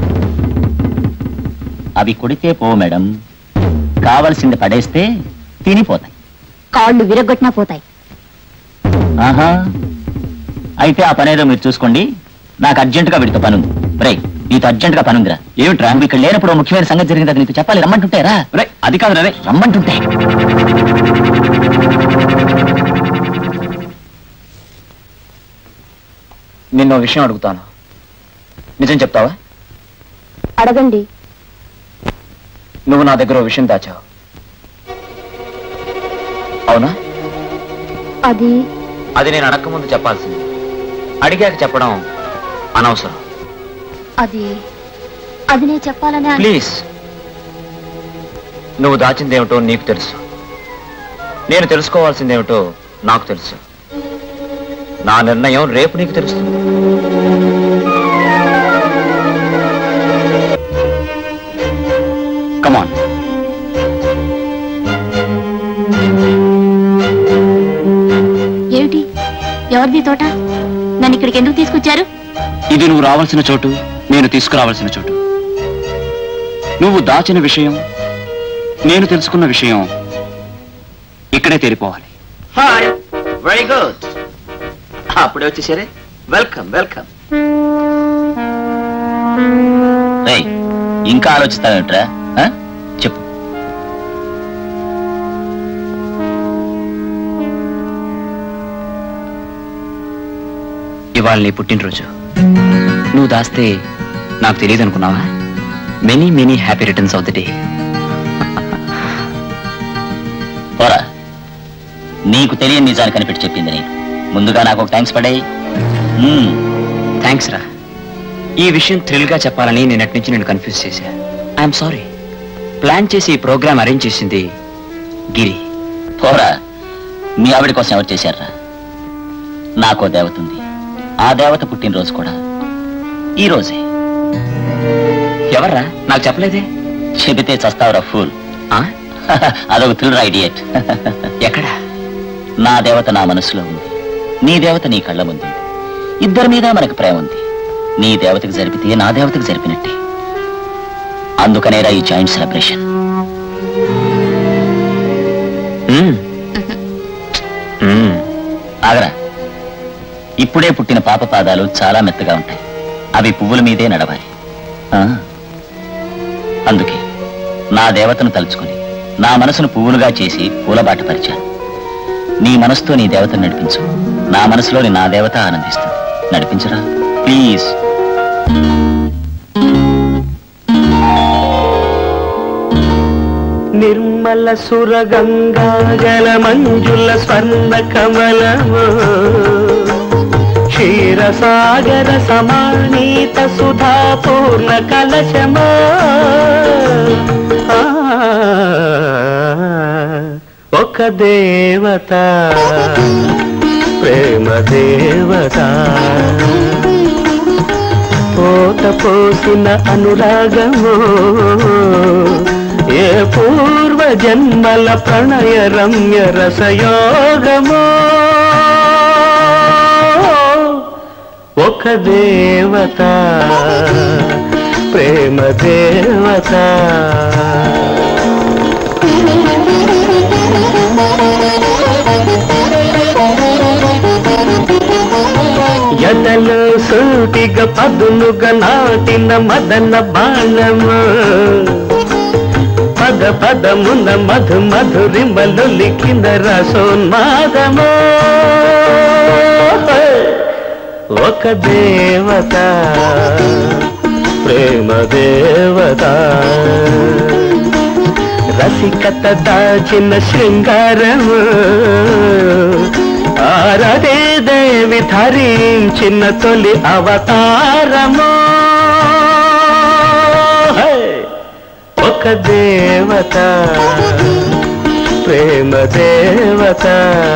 అవి కొడితే పో మేడం కావలసింది పడేస్తే తినిపోతాయి కాళ్ళు విరగొట్టినా పోతాయి ఆహా అయితే ఆ పనేదో మీరు చూసుకోండి నాకు అర్జెంటుగా వీడితో పనుంది రే నీతో అర్జెంటుగా పనుందిరా ఏమిట్రా నువ్వు ఇక్కడ లేనప్పుడు ఓ ముఖ్యమైన సంగతి జరిగింది అది నీతో చెప్పాలి రమ్మంటుంటే రా రే అది కాదు రే రమ్మంటుంటే నిన్న విషయం అడుగుతాను నిజం చెప్తావా అడగండి నువ్వు నా దగ్గర ఓ విషయం దాచావు అవునా అది అది నేను అడగక ముందు చెప్పాల్సింది అడిగాక చెప్పడం అనవసరం అది అది నేను చెప్పాలని అను- ప్లీజ్ నువ్వు దాచిందేమిటో నీకు తెలుసు నేను తెలుసుకోవాల్సిందేమిటో నాకు తెలుసు నా నిర్ణయం రేపు నీకు తెలుస్తుంది కమాన్ ఏమిటి ఎవరిది తోట నన్ను ఇక్కడికి ఎందుకు తీసుకొచ్చారు ఇది నువ్వు రావాల్సిన చోటు నేను తీసుకురావాల్సిన చోటు నువ్వు దాచిన విషయం నేను తెలుసుకున్న విషయం ఇక్కడే తేలిపోవాలి హాయ్ వెరీ గుడ్ అప్పుడే వచ్చేసారే వెల్కమ్ వెల్కమ్ రే ఇంకా ఆలోచిస్తావేమిట్రా ఆ? చెప్పు ఇవాళ నీ పుట్టినరోజు నువ్వు దాస్తే నాకు తెలియదు అనుకున్నావా many many happy returns of the day పోరా నీకు తెలియని నిజాన్ని కనిపెట్టి చెప్పింది నేను ముందుగా నాకు ఒక థ్యాంక్స్ పడే థ్యాంక్స్ రా ఈ విషయం థ్రిల్ గా చెప్పాలని నిన్నటి నుంచి నేను కన్ఫ్యూజ్ చేశా ఐఎమ్ సారీ ప్లాన్ చేసి ఈ ప్రోగ్రామ్ అరేంజ్ చేసింది గిరి పోరా మీ ఆవిడ కోసం ఎవరు చేశారా నాకో దేవత ఉంది ఆ దేవత పుట్టినరోజు కూడా ఈ రోజే ఎవర్రా నాకు చెప్పలేదే చెబితే చస్తావురా ఫూల్ అదొక థ్రిల్ ఐడియట్ ఎక్కడ నా దేవత నా మనసులో ఉంది నీ దేవత నీ కళ్ళ ముందు ఉంది ఇద్దరి మీద మనకు ప్రేమ ఉంది నీ దేవతకు జరిపితే నా దేవతకు జరిపినట్టే అందుకనేరా ఈ జాయింట్ సెలబ్రేషన్ ఆగరా ఇప్పుడే పుట్టిన పాప పాదాలు చాలా మెత్తగా ఉంటాయి అవి పువ్వుల మీదే నడవాలి ఆ? అందుకే నా దేవతను తలుచుకుని నా మనసును పువ్వులుగా చేసి పూలబాట పరిచాను నీ మనసుతో నీ దేవతను నడిపించు నా మనసులోని నా దేవత ఆనందిస్తుంది నడిపించరా ప్లీజ్ నిర్మల సురగంగా గల మంజుల స్వర్ణ కమలము క్షీరసాగర సమానీత సుధా పూర్ణ కలశమా ఆ, ఒక దేవత ప్రేమ దేవత పోత పోసిన అనురాగము ఏ పూర్వ జన్మల ప్రణయ రమ్య రసయోగమో ఒక దేవత ప్రేమ దేవత ఎదలో సూటిగా పదునుగా నాటిన మదన బాణము పద పదమున మధు మధురిమలు లిఖిన రసోన్మాదము ఒక దేవత ప్రేమ దేవత రసికత దాచిన శృంగారము ఆరదే దేవి ధరించిన తొలి అవతారము హే! ఒక దేవత ప్రేమ దేవత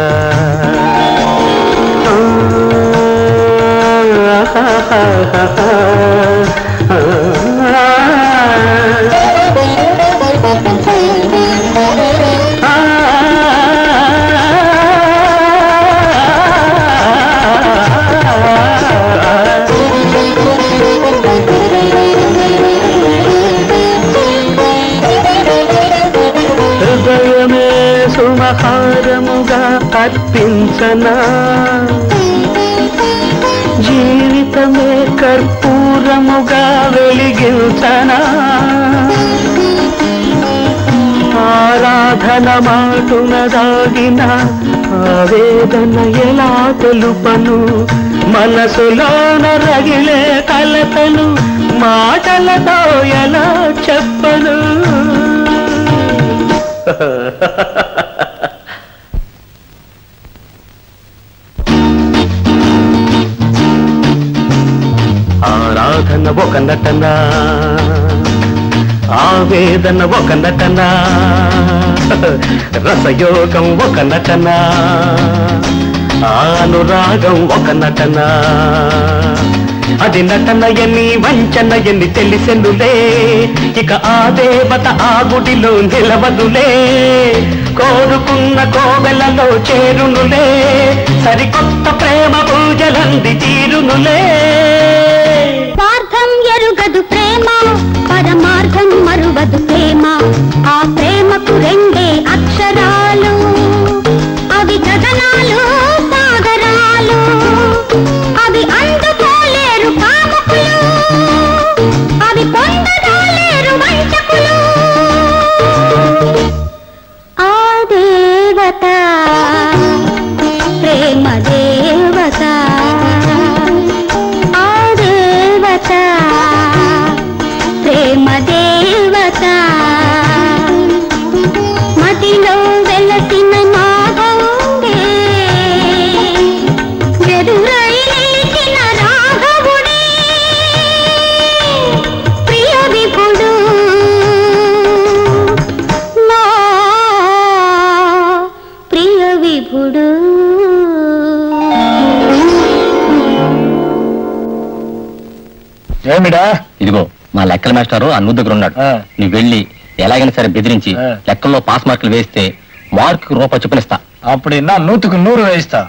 హృదయమే సుమహారముగా అర్పించనా జీవితమే కర్పూరముగా వెలిగించనా ఆరాధన మాటున దాగిన ఆవేదన ఎలా తెలుపను మనసులోన రగిలే కలతలు మాటలతో ఎలా చెప్పను ఆరాధన ఒక నటన ఆవేదన ఒక నటన రసయోగం ఒక నటన అనురాగం ఒక నటన అది నటన ఎన్ని వంచన ఎన్ని తెలిసెనులే ఇక ఆ దేవత ఆ గుడిలో నిలవదులే కోరుకున్న కోవెలలో చేరునులే సరికొత్త ప్రేమ పూజలంది తీరునులే స్వార్థం ఎరుగదు ప్రేమ పరమార్థం మరువదు ప్రేమ ఆ ప్రేమకు రెండే అక్షరాలు అవి గగనాలు సాగరాలు అవి అందుకోలేరు కామకులు అవి పొందరాలేరు వంచకులు ఆ దేవత ప్రేమ దేవత ఆ దేవత శుభుడు ఏమిడా ఇదిగో మా లెక్కల మాస్టారు అన్ను దగ్గర ఉన్నాడు నువ్వు వెళ్ళి ఎలాగైనా సరే బెదిరించి లెక్కల్లో పాస్ మార్కులు వేస్తే మార్కు రూపాయి చొప్పునిస్తా అప్పుడు నా నూతుకు నూరు వేయిస్తా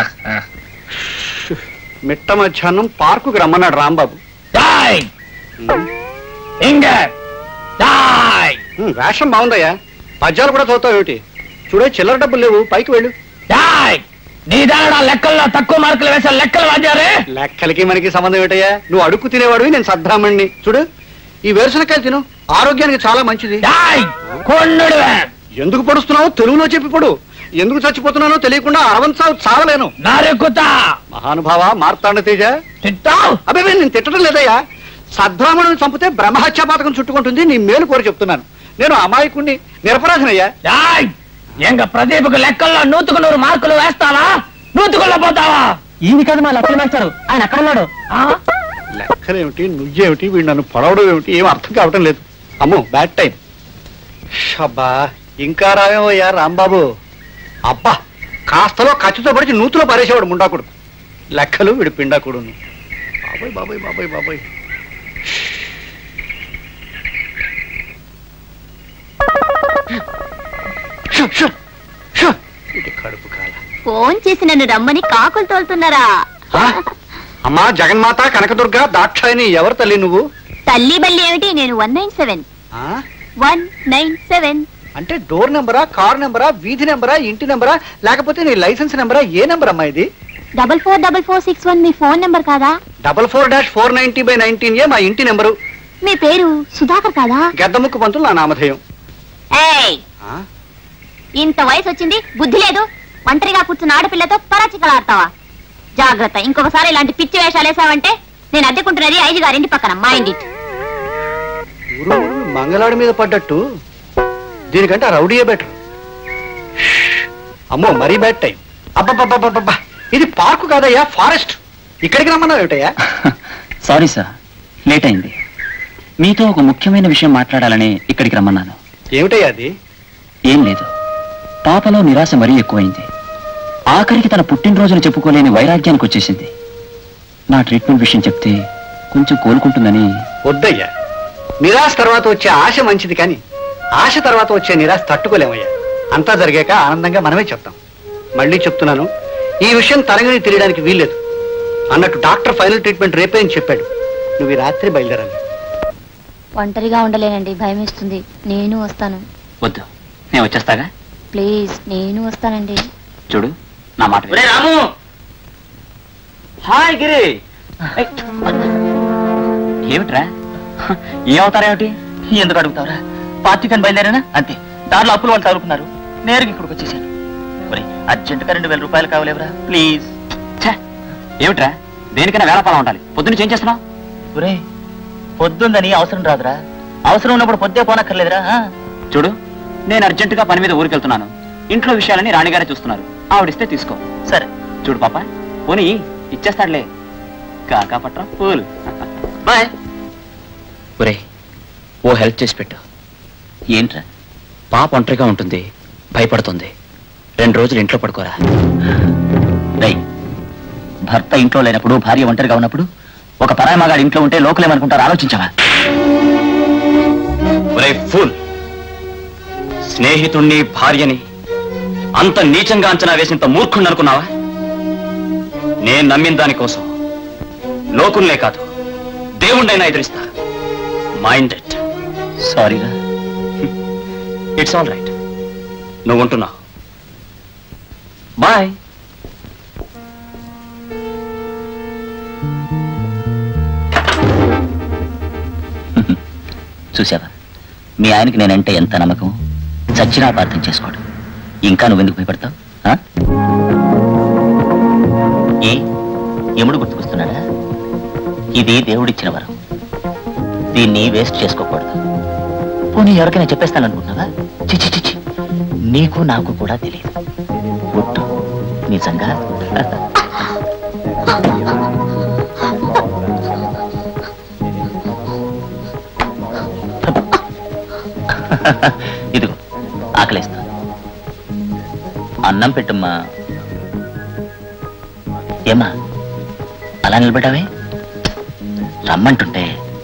మిట్ట మధ్యాహ్నం పార్కుకి రమ్మన్నాడు రాంబాబు ఉమ్, వేషం బాగుందయ్యా పద్యాలు కూడా చదువుతావు ఏమిటి చూడే చిల్లర డబ్బులు లేవు పైకి వెళ్ళు నీ దానడా లెక్కల్లో తక్కువ మార్కులు వేసే లెక్కలు వాద్యారే లెక్కలకి మనకి సంబంధం ఏంటయ్యా నువ్వు అడుక్కు తినేవాడివి నేను సద్బ్రాహ్మణ్ణి చూడు ఈ వేరుశనకాయలు తిను ఆరోగ్యానికి చాలా మంచిది ఎందుకు పడుస్తున్నావు తెలుగులో చెప్పి పడు ఎందుకు చచ్చిపోతున్నానో తెలియకుండా అరవంతా చావలేను నారెక్కుతా మహానుభావ మార్తాండ తేజ తిట్టావు అబ్బే నేను తిట్టడం లేదయ్యా సద్బ్రాహ్మణుని చంపితే బ్రహ్మహత్యా పథకం చుట్టుకుంటుంది నీ మేలు కోరి చెప్తున్నాను నేను అమాయకుణ్ణి నిరపరాధనయ్యా ఎంగ ప్రదీప్కు లెక్కల్లో నూతుకు నూరు మార్కులు వేస్తావా నూతుకుల్లో పోతావా ఈయన కాదు మా లెక్కల మాస్టారు ఆయన అక్కడ ఉన్నాడు లెక్కలేమిటి నువ్వేమిటి వీడు నన్ను పొడవడం ఏమిటి ఏం అర్థం కావటం లేదు అమ్మో బ్యాడ్ టైం షబ్బా ఇంకా రావేమయ్యా రాంబాబు అబ్బా కాస్తలో ఖర్చుతో పడిచి నూతులో పారేసేవాడు ముండాకుడు లెక్కలు వీడు పిండాకుడు బాబాయ్ బాబాయ్ బాబాయ్ బాబాయ్ షో, షో, షో. ఇది కడుపు కాల ఫోన్ చేసి నన్ను రమ్మని కాకులు తోలుతున్నారా అమ్మా జగన్మాత కనకదుర్గ దాక్షాయిని ఎవరు తల్లి నువ్వు తల్లి బల్లి ఏమిటి నేను వన్ నైన్ సెవెన్ ఆ? వన్ నైన్ సెవెన్ అంటే డోర్ నెంబరా కార్ నెంబరా వీధి నెంబరా ఇంటి నెంబరా లేకపోతే నీ లైసెన్స్ నెంబరా ఏ నెంబర్ అమ్మా ఇది double four double four six one మీ ఫోన్ నెంబర్ కాదా double four dash four ninety by nineteen ఏ మా ఇంటి నెంబరు మీ పేరు సుధాకర్ కాదా గద్దముక్కు పంతులు నా నామధేయం ఏయ్ ఆ? ఇంత వయసు వచ్చింది బుద్ధి లేదు ఒంటరిగా కూర్చున్న ఆడపిల్లతో పరాచికలాడతావా జాగ్రత్త ఇంకొకసారి ఇలాంటి పిచ్చి వేషాలు వేసావంటే నేను అద్దెకుంటున్నది ఐదు గారింటి పక్కన మైండ్ ఇట్ ఊరు మంగళాడి మీద పడ్డట్టు దీనికంటే ఆ రౌడీయే బెటర్ అమ్మో మరీ బ్యాడ్ టైం అబ్బబ్బబ్బబ్బబ్బా ఇది పార్కు కాదయ్యా ఫారెస్ట్ ఇక్కడికి రమ్మన్నావు ఏమిటయ్యా సారీ సార్ లేట్ అయింది మీతో ఒక ముఖ్యమైన విషయం మాట్లాడాలని ఇక్కడికి రమ్మన్నాను ఏమిటయ్యా అది ఏం లేదు పాపలో నిరాశ మరీ ఎక్కువైంది ఆఖరికి తన పుట్టినరోజును చెప్పుకోలేని వైరాగ్యానికి వచ్చేసింది నా ట్రీట్మెంట్ విషయం చెప్తే కొంచెం కోలుకుంటుందని వద్దయ్యా నిరాశ తర్వాత వచ్చే ఆశ మంచిది కానీ ఆశ తర్వాత వచ్చే నిరాశ తట్టుకోలేమయ్యా అంతా జరిగాక ఆనందంగా మనమే చెప్తాం మళ్ళీ చెప్తున్నాను ఈ విషయం తరంగని తెలియడానికి వీల్లేదు అన్నట్టు డాక్టర్ ఫైనల్ ట్రీట్మెంట్ రేపే అని చెప్పాడు నువ్వు ఈ రాత్రి బయలుదేరాలి ఒంటరిగా ఉండలేనండి భయం వేస్తుంది నేను వస్తాను వద్దు నేను వచ్చేస్తాగా ప్లీజ్ నేను వస్తానండి చూడు నా మాట విను. రాము హాయ్ గిరి ఏమిట్రా ఏం అవుతారా ఏమిటి ఎందుకు అడుగుతావురా పార్టీకని బయలుదేరానా అంతే దారిలో అప్పులు వాళ్ళు తగులుకున్నారు నేరుగా ఇక్కడికి వచ్చేసాను ఒరేయ్ అర్జెంటుగా రెండు వేల రూపాయలు కావాలేవరా ప్లీజ్ ఏమిట్రా దేనికైనా వేళపాలం ఉండాలి పొద్దున్న ఏం చేస్తున్నావు ఒరే పొద్దుందని అవసరం రాదురా అవసరం ఉన్నప్పుడు పొద్దే పోనక్కర్లేదురా ఆ? చూడు నేను అర్జెంటుగా పని మీద ఊరికెళ్తున్నాను ఇంట్లో విషయాలని రాణిగారే చూస్తున్నారు ఆవిడిస్తే తీసుకో సరే చూడు పాప పోనీ ఇచ్చేస్తాడులే కాకా పట్రం పూల్ బాయ్ ఒరే ఓ హెల్ప్ చేసి పెట్టు ఏంట్రా పాప ఒంటరిగా ఉంటుంది భయపడుతుంది రెండు రోజులు ఇంట్లో పడుకోరా రై భర్త ఇంట్లో లేనప్పుడు భార్య ఒంటరిగా ఉన్నప్పుడు ఒక పరాయి మగాడు ఇంట్లో ఉంటే లోకలేమనుకుంటారు ఆలోచించవా ఒరే ఫుల్ స్నేహితుణ్ణి భార్యని అంత నీచంగా అంచనా వేసింత మూర్ఖుణ్ణి అనుకున్నావా నేను నమ్మిన దానికోసం లోకుల్నే కాదు దేవుణ్ణైనా ఎదురిస్తా మైండ్ ఇట్ సారీరా ఇట్స్ ఆల్ రైట్ నువ్వు ఉంటున్నావు బాయ్ చూసావా మీ ఆయనకి నేనంటే ఎంత నమ్మకం చచ్చినా అర్థం చేసుకోడు ఇంకా నువ్వెందుకు భయపడతావు ఆ? ఏ ఎముడు గుర్తుకొస్తున్నాడా ఇది దేవుడిచ్చిన వరం దీన్ని వేస్ట్ చేసుకోకూడదు పోనీ ఎవరికైనా చెప్పేస్తాను అనుకుంటున్నావా చిచి చిచి నీకు నాకు కూడా తెలియదు ఒట్టు నిజంగా ఇదిగో ఆకలిస్తా అన్నం పెట్టమ్మా ఏమ్మా అలా నిలబడ్డావే రమ్మంటుంటే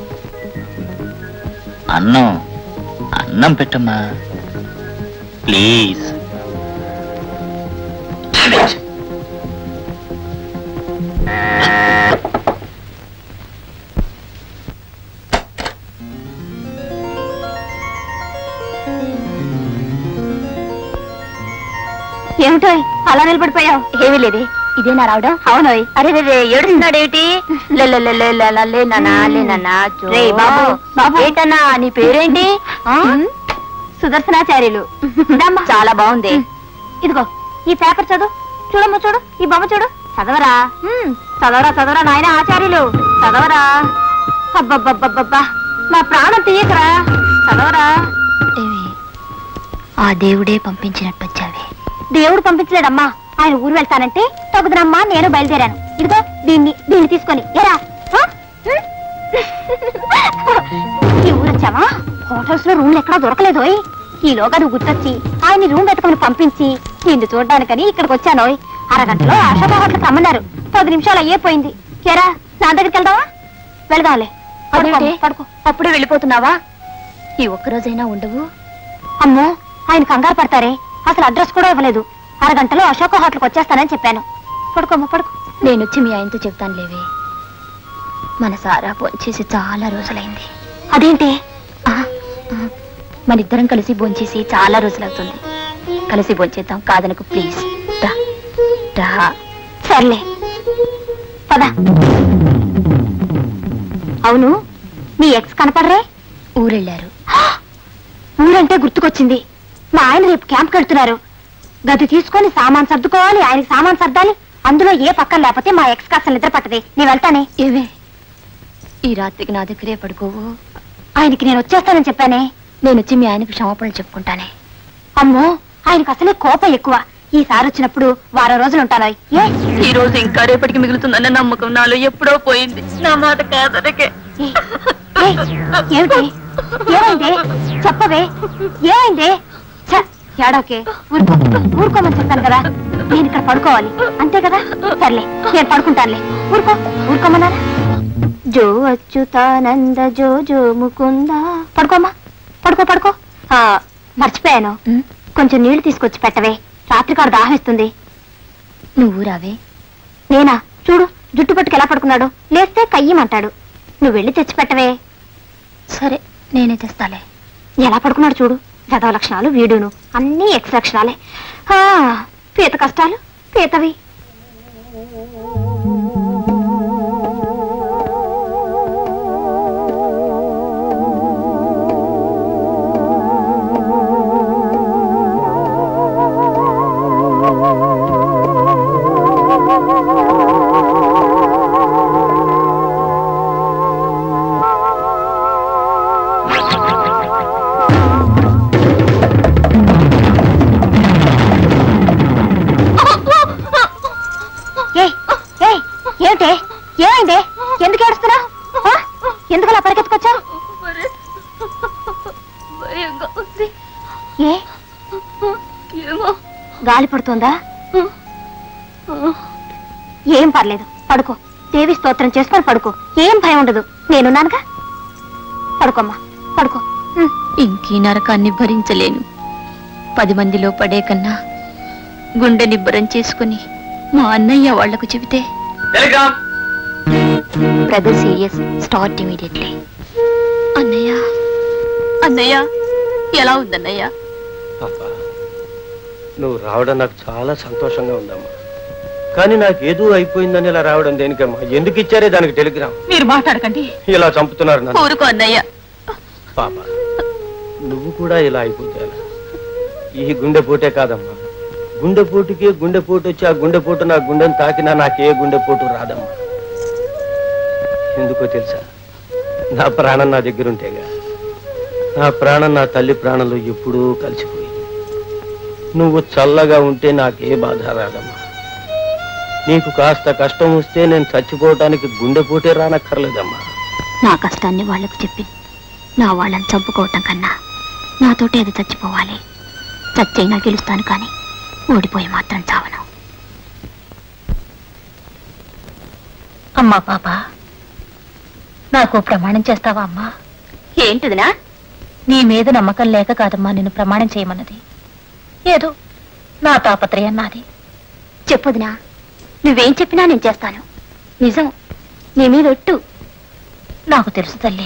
అన్నం అన్నం పెట్టమ్మా ప్లీజ్ ఏమిటో అలా నిలబడిపోయావు ఏమీ లేదే ఇదేనా రావడం అవునోయ్ అరే రే ఏడుస్తున్నాడేమిటి రే బాబు బాబు ఏంటన్నా నీ పేరేంటి సుదర్శనాచార్యులు చాలా బాగుంది ఇదిగో ఈ పేపర్ చదువు చూడమ్మ చూడు ఈ బొమ్మ చూడు చదవరా హ్మ్, చదవరా చదవరా నాయన ఆచార్యులు చదవరా అబ్బబ్బబ్బబ్బబ్బా నా ప్రాణం తీయకరా చదవరా ఆ దేవుడే పంపించినట్టు వచ్చావే దేవుడు పంపించలేదమ్మా ఆయన ఊరు వెళ్తానంటే తగుదనమ్మా నేను బయలుదేరాను ఇదిగో దీన్ని దీన్ని తీసుకొని ఎరా ఆ? హ్మ్? ఈ ఊరు వచ్చావా హోటల్స్ లో రూమ్లు ఎక్కడా దొరకలేదోయ్ ఈలోగా నువ్వు గుర్తొచ్చి ఆయన రూమ్ వెతకమని పంపించి నిన్ను చూడడానికని ఇక్కడికి వచ్చానోయ్ అరగంటలో అశోక హోటల్ రమ్మన్నారు పది నిమిషాలు అయ్యే పోయింది కేరా నా దగ్గరికి వెళ్దామా వెళ్దాంలే పడుకో, అదేంటి? పడుకో అప్పుడే వెళ్ళిపోతున్నావా ఈ ఒక్కరోజైనా ఉండవు అమ్మో ఆయన కంగారు పడతారే అసలు అడ్రస్ కూడా ఇవ్వలేదు అరగంటలో అశోక హోటల్కి వచ్చేస్తానని చెప్పాను పడుకోమ్మ పడుకో నేను వచ్చి మీ ఆయనతో చెప్తాను లేవే మన సారా భోంచేసి చాలా రోజులైంది అదేంటి ఆ, ఆ, మనిద్దరం కలిసి భోంచేసి చాలా రోజులవుతుంది కలిసి భోంచేద్దాం కాదనకు ప్లీజ్ రా రా సర్లే పద అవును మీ ఎక్స్ కనపడరే ఊరెళ్ళారు ఊరంటే గుర్తుకొచ్చింది మా ఆయన రేపు క్యాంప్కి వెళ్తున్నారు గది తీసుకొని సామాన్ సర్దుకోవాలి ఆయనకి సామాన్ సర్దాలి అందులో ఏ పక్కన లేకపోతే మా ఎక్స్ కాస్త నిద్ర పట్టది నేను వెళ్తానే ఏవే ఈ రాత్రికి నా దగ్గరే పడుకోవు ఆయనకి నేను వచ్చేస్తానని చెప్పానే నేను వచ్చి మీ ఆయనకు క్షమాపణలు చెప్పుకుంటానే అమ్మో ఆయనకు అసలే కోపం ఎక్కువ ఈసారి వచ్చినప్పుడు వారం రోజులు ఉంటాను ఏ ఈ రోజు ఇంకా రేపటికి మిగులుతుందన్న నమ్మకం నాలో ఎప్పుడో పోయింది నా మాట కాదనకే ఏయ్, ఏమిటి ఏమైంది చెప్పవే ఏమైంది ఛ, ఏడోకే ఊరుకో ఊరుకోమని చెప్పాను కదా నేను ఇక్కడ పడుకోవాలి అంతే కదా సర్లే నేను పడుకుంటానులే ఊరుకో ఊరుకోమన్నారా జో అచ్యుతానంద జో జో ముకుంద పడుకోమ్మా పడుకో పడుకో ఆ, మర్చిపోయాను కొంచెం నీళ్లు తీసుకొచ్చి పెట్టవే రాత్రి కాడు దాహేస్తుంది నువ్వు రావే నేనా చూడు జుట్టు పట్టుకు ఎలా పడుకున్నాడు లేస్తే కయ్యమంటాడు నువ్వు వెళ్ళి తెచ్చి పెట్టవే సరే నేనే తెస్తాలే ఎలా పడుకున్నాడు చూడు జదవ లక్షణాలు వీడును అన్ని ఎక్స్ లక్షణాలే ఆ, పీత కష్టాలు పీతవి ఏయ్, ఏయ్, ఏమిటే ఏమైంది ఎందుకు ఏడుస్తున్నావు ఆ? ఎందుకు అలా పరిగెత్తుకొచ్చావు ఏ గాలి పడుతుందా ఏం పర్లేదు పడుకో దేవి స్తోత్రం చేసుకొని పడుకో ఏం భయం ఉండదు నేనున్నానుగా పడుకోమ్మా పడుకో ఉమ్. ఇంకీ నరకాన్ని భరించలేను పది మందిలో పడే కన్నా గుండె నిబ్బరం చేసుకుని మా అన్నయ్య వాళ్లకు చెబితే telegram brother serious start immediately అన్నయ్య అన్నయ్య ఎలా ఉందన్నయ్య పాప నువ్వు రావడం నాకు చాలా సంతోషంగా ఉందమ్మా కానీ నాకు ఏదో అయిపోయిందని ఇలా రావడం దేనికమ్మా ఎందుకు ఇచ్చారే దానికి టెలిగ్రామ్ మీరు మాట్లాడకండి ఇలా చంపుతున్నారు నన్ను ఊరుకో అన్నయ్య పాప నువ్వు కూడా ఇలా అయిపోతే ఎలా? ఈ గుండెపోటే కాదమ్మా గుండెపోటుకి గుండెపోటు వచ్చి ఆ గుండెపోటు నా గుండెని తాకినా నాకే గుండెపోటు రాదమ్మా ఎందుకో తెలుసా నా ప్రాణం నా దగ్గర ఉంటేగా నా ప్రాణం నా తల్లి ప్రాణంలో ఎప్పుడూ కలిసిపోయింది నువ్వు చల్లగా ఉంటే నాకే బాధ రాదమ్మా నీకు కాస్త కష్టం వస్తే నేను చచ్చిపోవటానికి గుండెపోటే రానక్కర్లేదమ్మా నా కష్టాన్ని వాళ్లకు చెప్పి నా వాళ్ళని చంపుకోవటం కన్నా నాతోటి అది చచ్చిపోవాలి చచ్చైనా గెలుస్తాను కానీ ఓడిపోయి మాత్రం చావను అమ్మా పాప నాకు ప్రమాణం చేస్తావా అమ్మా ఏంటిదినా నీ మీద నమ్మకం లేక కాదమ్మా నిన్ను ప్రమాణం చేయమన్నది ఏదో నా తాపత్రయం నాది చెప్పుదినా నువ్వేం చెప్పినా నేను చేస్తాను నిజం నీ మీద ఒట్టు నాకు తెలుసు తల్లి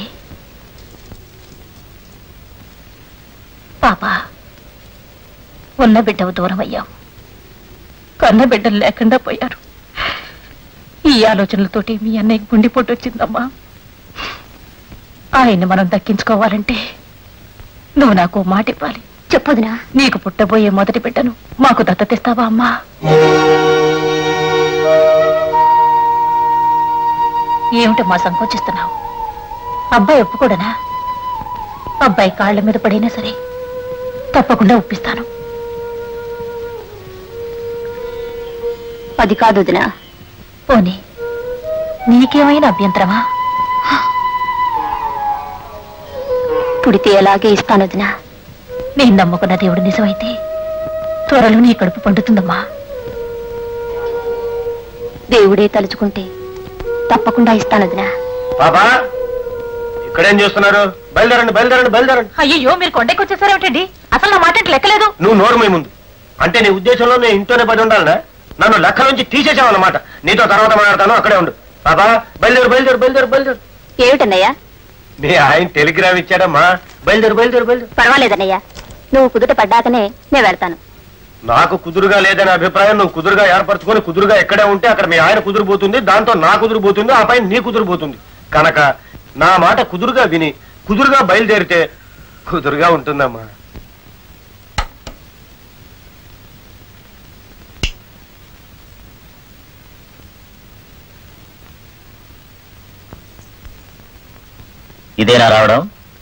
పాప ఉన్న బిడ్డవు దూరం అయ్యావు కన్న బిడ్డలు లేకుండా పోయారు ఈ ఆలోచనలతోటి మీ అన్నయ్య గుండెపోటు వచ్చిందమ్మా ఆయన్ని మనం దక్కించుకోవాలంటే నువ్వు నాకు ఓ మాట ఇవ్వాలి చెప్పొదినా నీకు పుట్టబోయే మొదటి బిడ్డను మాకు దత్తతిస్తావా అమ్మా ఏమిటమ్మా సంకోచిస్తున్నావు అబ్బాయి ఒప్పుకోడనా అబ్బాయి కాళ్ళ మీద పడినా సరే తప్పకుండా ఒప్పిస్తాను అది కాదు వదినా పోనీ నీకేమైనా అభ్యంతరమా పుడితే ఎలాగే ఇస్తాను వదినా నేను నమ్ముకున్న దేవుడు నిజమైతే త్వరలో నీ కడుపు పండుతుందమ్మా దేవుడే తలుచుకుంటే తప్పకుండా ఇస్తాను వదినా బాబా ఇక్కడేం చేస్తున్నారు బయలుదేరండి బయలుదేరండి బయలుదేరండి అయ్యో మీరు కొండకొచ్చేసారేమిటండి అసలు నా మాట లెక్కలేదు నువ్వు నోరు మీ ముందు అంటే నీ ఉద్దేశంలో నేను ఇంట్లోనే పడి ఉండాలనా నన్ను లెక్క నుంచి తీసేసావన్నమాట నీతో తర్వాత మాట్లాడతాను అక్కడే ఉండు బాబా బయలుదేరు బయలుదేరు బయలుదేరు బయలుదేరు ఏమిటన్నయ్యా మీ ఆయన టెలిగ్రామ్ ఇచ్చాడమ్మా బయలుదేరు బయలుదేరు బయలుదేరు పర్వాలేదన్నయ్యా నువ్వు కుదుట పడ్డాకనే నేను వెళ్తాను నాకు కుదురుగా లేదనే అభిప్రాయం నువ్వు కుదురుగా ఏర్పరచుకొని కుదురుగా ఎక్కడే ఉంటే అక్కడ మీ ఆయన కుదురుపోతుంది దాంతో నా కుదురుపోతుంది ఆ పైన నీ కుదురుపోతుంది కనుక నా మాట కుదురుగా విని కుదురుగా బయలుదేరితే కుదురుగా ఉంటుందమ్మా ఇదేనా రావడం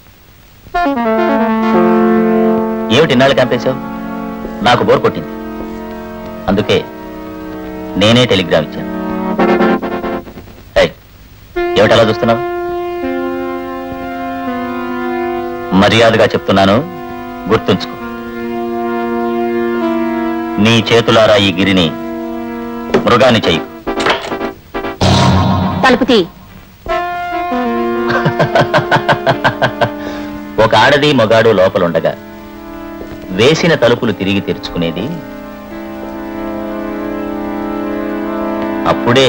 ఏమిటి ఇన్నాళ్ళు కంపేశావు నాకు బోర్ కొట్టింది అందుకే నేనే టెలిగ్రామ్ ఇచ్చాను ఏయ్, ఏమిటి అలా చూస్తున్నావు మర్యాదగా చెప్తున్నాను గుర్తుంచుకో నీ చేతులారా ఈ గిరిని మృగాన్ని చెయ్యి తలుపు తీ ఒక ఆడది మగాడు లోపలుండగా వేసిన తలుపులు తిరిగి తెరుచుకునేది అప్పుడే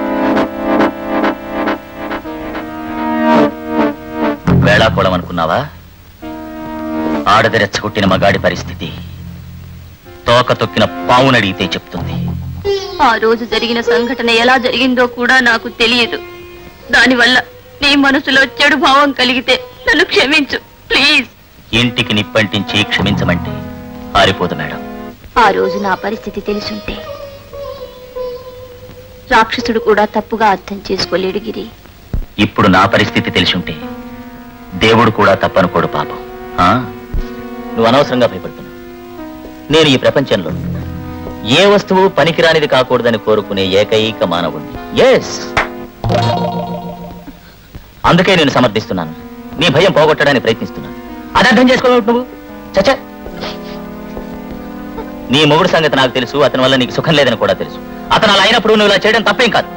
వేళాకోళం అనుకున్నావా ఆడది రెచ్చగొట్టిన మగాడి పరిస్థితి తోక తొక్కిన పావునడిగితే చెప్తుంది ఆ రోజు జరిగిన సంఘటన ఎలా జరిగిందో కూడా నాకు తెలియదు దానివల్ల నీ మనసులో చెడు భావం కలిగితే నన్ను క్షమించు ప్లీజ్ ఇంటికి నిప్పంటించి క్షమించమంటే ఆరిపోదు మేడం ఆ రోజు నా పరిస్థితి తెలుసుంటే రాక్షసుడు కూడా తప్పుగా అర్థం చేసుకోలేడు గిరి ఇప్పుడు నా పరిస్థితి తెలిసుంటే దేవుడు కూడా తప్పనుకోడు పాపం ఆ? నువ్వు అనవసరంగా భయపడుతున్నావు నేను ఈ ప్రపంచంలో ఏ వస్తువు పనికిరానిది కాకూడదని కోరుకునే ఏకైక మానవుణ్ణి ఎస్ అందుకే నేను సమర్థిస్తున్నాను నీ భయం పోగొట్టడానికి ప్రయత్నిస్తున్నాను అది అర్థం చేసుకోలేవు నువ్వు చచ్చా నీ మొగుడు సంగతి నాకు తెలుసు అతని వల్ల నీకు సుఖం లేదని కూడా తెలుసు అతను అలా అయినప్పుడు నువ్వు ఇలా చేయడం తప్పేం కాదు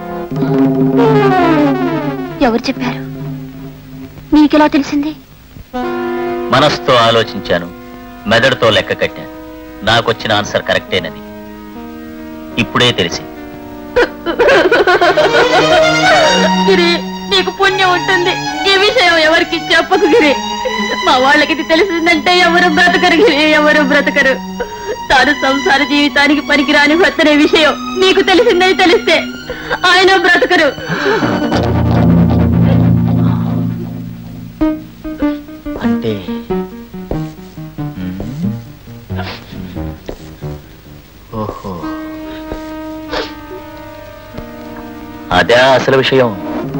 ఎవరు చెప్పారు నీకెలా తెలిసింది మనస్తో ఆలోచించాను మెదడుతో లెక్క కట్టాను నాకొచ్చిన ఆన్సర్ కరెక్టేనని ఇప్పుడే తెలిసి గిరి నీకు పుణ్యం ఉంటుంది ఈ విషయం ఎవరికి చెప్పకు గిరి మా వాళ్ళకి ఇది తెలిసిందంటే ఎవరు బ్రతకరు గిరి ఎవరు బ్రతకరు తాను సంసార జీవితానికి పనికిరాని భర్తనే విషయం నీకు తెలిసిందని తెలిస్తే ఆయన బ్రతకరు అంటే ఓహో అదే అసలు విషయం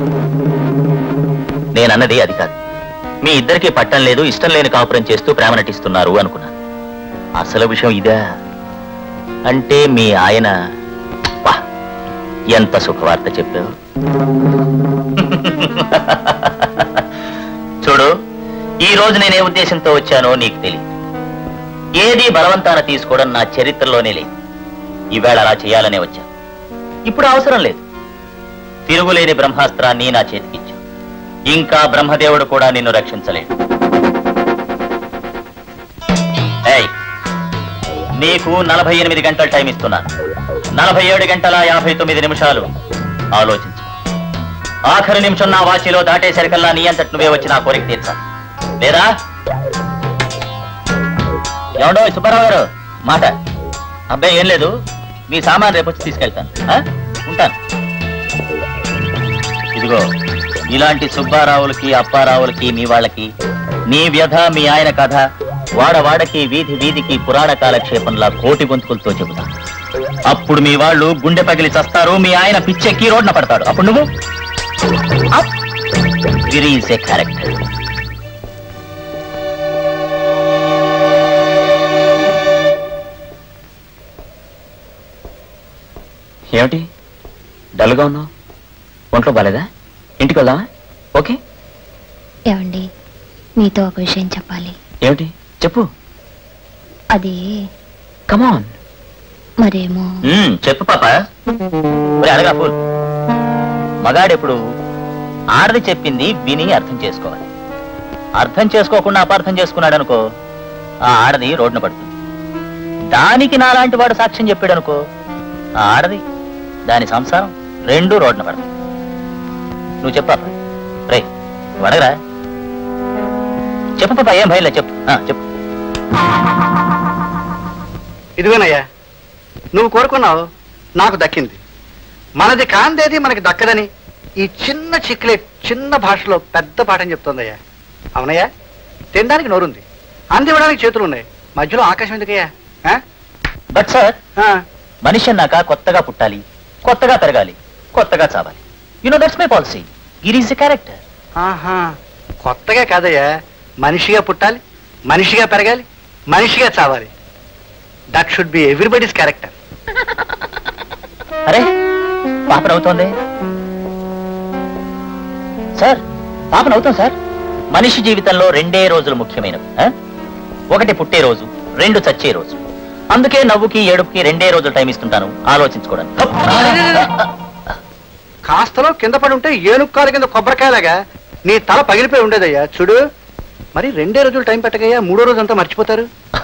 నేనన్నది అది కాదు మీ ఇద్దరికి పట్టం లేదు ఇష్టం లేని కాపురం చేస్తూ ప్రేమ నటిస్తున్నారు అనుకున్నాను అసలు విషయం ఇదా అంటే మీ ఆయన వా, ఎంత శుభవార్త చెప్పావు చూడు ఈ రోజు నేను ఏ ఉద్దేశంతో వచ్చానో నీకు తెలియదు ఏది బలవంతాన తీసుకోవడం నా చరిత్రలోనే లేదు ఈవేళ అలా చేయాలనే వచ్చా ఇప్పుడు అవసరం లేదు తిరుగులేని బ్రహ్మాస్త్రాన్ని నా చేతికిచ్చా ఇంకా బ్రహ్మదేవుడు కూడా నిన్ను రక్షించలేడు ఏయ్, నీకు నలభై ఎనిమిది గంటల టైం ఇస్తున్నాను నలభై ఏడు గంటల యాభై తొమ్మిది నిమిషాలు ఆలోచించు ఆఖరి నిమిషం నా వాచిలో దాటేసరికల్లా నీ అంతటి నువ్వే వచ్చి నా కోరిక తీర్చాలి లేదా ఏమండో సుబ్బారావు గారు మాట అబ్బాయి ఏం లేదు మీ సామాన్ రేపు వచ్చి తీసుకెళ్తాను ఆ? ఉంటాను ఇదిగో ఇలాంటి సుబ్బారావులకి అప్పారావులకి మీ వాళ్ళకి నీ వ్యధ మీ ఆయన కథ వాడవాడకి వీధి వీధికి పురాణ కాలక్షేపంలా కోటి గొంతుకులతో చెబుతాను అప్పుడు మీ వాళ్ళు గుండె పగిలి చస్తారు మీ ఆయన పిచ్చెక్కి రోడ్న పడతాడు అప్పుడు నువ్వు ఈజ్ ఏ క్యారెక్టర్ ఏమిటి డల్గా ఉన్నావు ఒంట్లో బాలేదా ఇంటికి వెళ్దామా ఓకే ఏమండి మీతో ఒక విషయం చెప్పాలి ఏమిటి చెప్పు అది కమాన్ మరేమో మ్మ్, చెప్పు పాప ఒరే అడగా ఫూల్ మగాడెప్పుడు ఆడది చెప్పింది విని అర్థం చేసుకోవాలి అర్థం చేసుకోకుండా అపార్థం చేసుకున్నాడు అనుకో ఆ ఆడది రోడ్డున పడుతుంది దానికి నాలాంటి వాడు సాక్ష్యం చెప్పాడు అనుకో ఆ ఆడది దాని సంసారం రెండు రోడ్డున పడతాయి నువ్వు చెప్పు పాప రే వడగరా చెప్పు పాప ఏం భయం లేదు చెప్పు ఆ, చెప్పు ఇదిగోనయ్యా నువ్వు కోరుకున్నావు నాకు దక్కింది మనది కాందేది మనకి దక్కదని ఈ చిన్న చిక్లెట్ చిన్న భాషలో పెద్ద పాఠం చెప్తోందయ్యా అవునయ్యా తినడానికి నోరుంది అందివ్వడానికి చేతులు ఉన్నాయి మధ్యలో ఆకాశం ఎందుకయ్యా ఆ? బట్ సార్ ఆ, మనిషి అన్నాక కొత్తగా పుట్టాలి కొత్తగా పెరగాలి కొత్తగా చావాలి you know that's my policy it is a character ఆహా కొత్తగా కాదయ్యా మనిషిగా పుట్టాలి మనిషిగా పెరగాలి మనిషిగా చావాలి that should be everybody's character అరే పాప నవ్వుతోంది సార్ పాప నవ్వుతాం సార్ మనిషి జీవితంలో రెండే రోజులు ముఖ్యమైనవి ఆ? ఒకటి పుట్టే రోజు రెండు చచ్చే రోజు అందుకే నవ్వుకి ఏడుపుకి రెండే రోజులు టైం ఇస్తుంటాను ఆలోచించుకోవడానికి కాస్తలో కింద పడి ఉంటే ఏనుక్కాల కింద కొబ్బరికాయలాగా నీ తల పగిలిపోయి ఉండేదయ్యా చూడు మరి రెండే రోజులు టైం పెట్టగయ్యా మూడో రోజు అంతా మర్చిపోతారు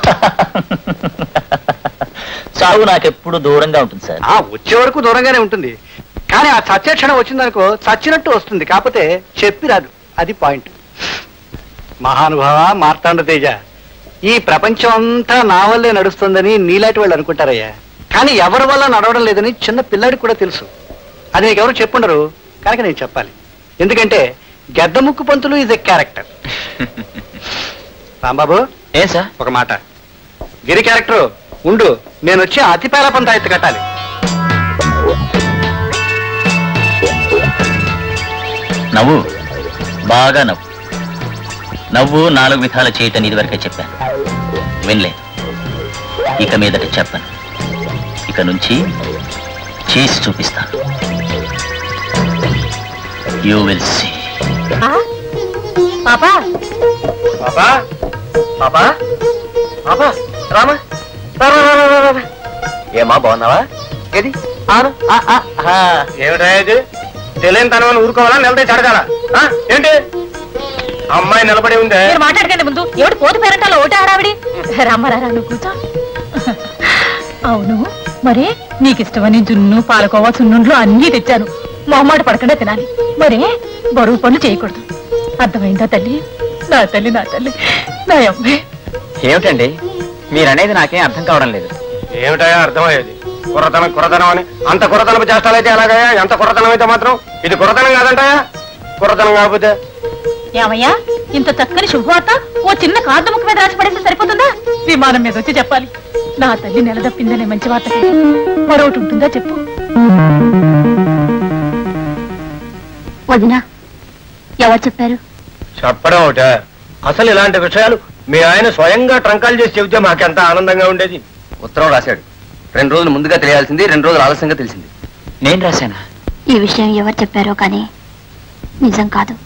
సాగు నాకెప్పుడు దూరంగా ఉంటుంది సార్ ఆ వచ్చే వరకు దూరంగానే ఉంటుంది కానీ ఆ చచ్చే క్షణం వచ్చిందనుకో చచ్చినట్టు వస్తుంది కాకపోతే చెప్పి రాదు అది పాయింట్ మహానుభావ మార్తాండ తేజ ఈ ప్రపంచం అంతా నా వల్లే నడుస్తుందని నీలాంటి వాళ్ళు అనుకుంటారయ్యా కానీ ఎవరి వల్ల నడవడం లేదని చిన్న పిల్లాడికి కూడా తెలుసు అది నీకు ఎవరు చెప్పుండరు కనుక నేను చెప్పాలి ఎందుకంటే గెద్ద ముక్కు పంతులు ఈజ్ ఎ క్యారెక్టర్ రాంబాబు ఏ సార్ ఒక మాట గిరి క్యారెక్టర్ ఉండు నేను వచ్చి అతిపేల పంతాయత్తు కట్టాలి నవ్వు బాగా నవ్వు నవ్వు నాలుగు విధాలు చేయటం ఇదివరకే చెప్పాను వినలేదు ఇక మీదట చెప్పను ఇక నుంచి చేసి చూపిస్తాను యూ విల్ సీ పాపా పాపా పాపా పాపా రామా రా, రా, రా, రా, రా, రా. ఏమా బాగున్నావా ఏది ఆను ఆ, ఆ, ఆ. ఏమిటా ఇది తెలియని తనమని ఊరుకోవాలా నిలదీ చెడగాల ఏంటి అమ్మాయి నిలబడి ఉందే మీరు మాట్లాడకండి ముందు ఎవడు పోతు పేరంటాలో ఒకటి ఆడావిడి రమ్మరారా నువ్వు కూర్చో అవును మరే నీకు ఇష్టమని జున్ను పాలకోవా సున్నుండ్లు అన్నీ తెచ్చాను మొహమాట పడకుండా తినాలి మరే బరువు పనులు చేయకూడదు అర్థమైందా తల్లి నా తల్లి నా తల్లి నా అమ్మాయి ఏమిటండి మీరనేది నాకేం అర్థం కావడం లేదు ఏమిటయా అర్థమయ్యేది కుర్రతనం కుర్రతనం అని అంత కుర్రతనం చేష్టాలైతే ఎలాగయ్యా ఎంత కుర్రతనం అయితే మాత్రం ఇది కుర్రతనం కాదంటాయా కుర్రతనం కాకపోతే ఏమయ్యా ఇంత చక్కని శుభవార్త ఓ చిన్న కార్డు ముక్క మీద రాసి పడేస్తే సరిపోతుందా విమానం మీద వచ్చి చెప్పాలి నా తల్లి నిలదప్పిందనే మంచి వార్త కదా. మరొకటి ఉంటుందా చెప్పు వదినా ఎవరు చెప్పారు చెప్పడం ఒకట అసలు ఇలాంటి విషయాలు మీ ఆయన స్వయంగా ట్రంకాలు చేసి చెబితే మాకెంత ఆనందంగా ఉండేది ఉత్తరం రాశాడు రెండు రోజులు ముందుగా తెలియాల్సింది రెండు రోజులు ఆలస్యంగా తెలిసింది నేను రాశానా ఈ విషయం ఎవరు చెప్పారో కానీ నిజం కాదు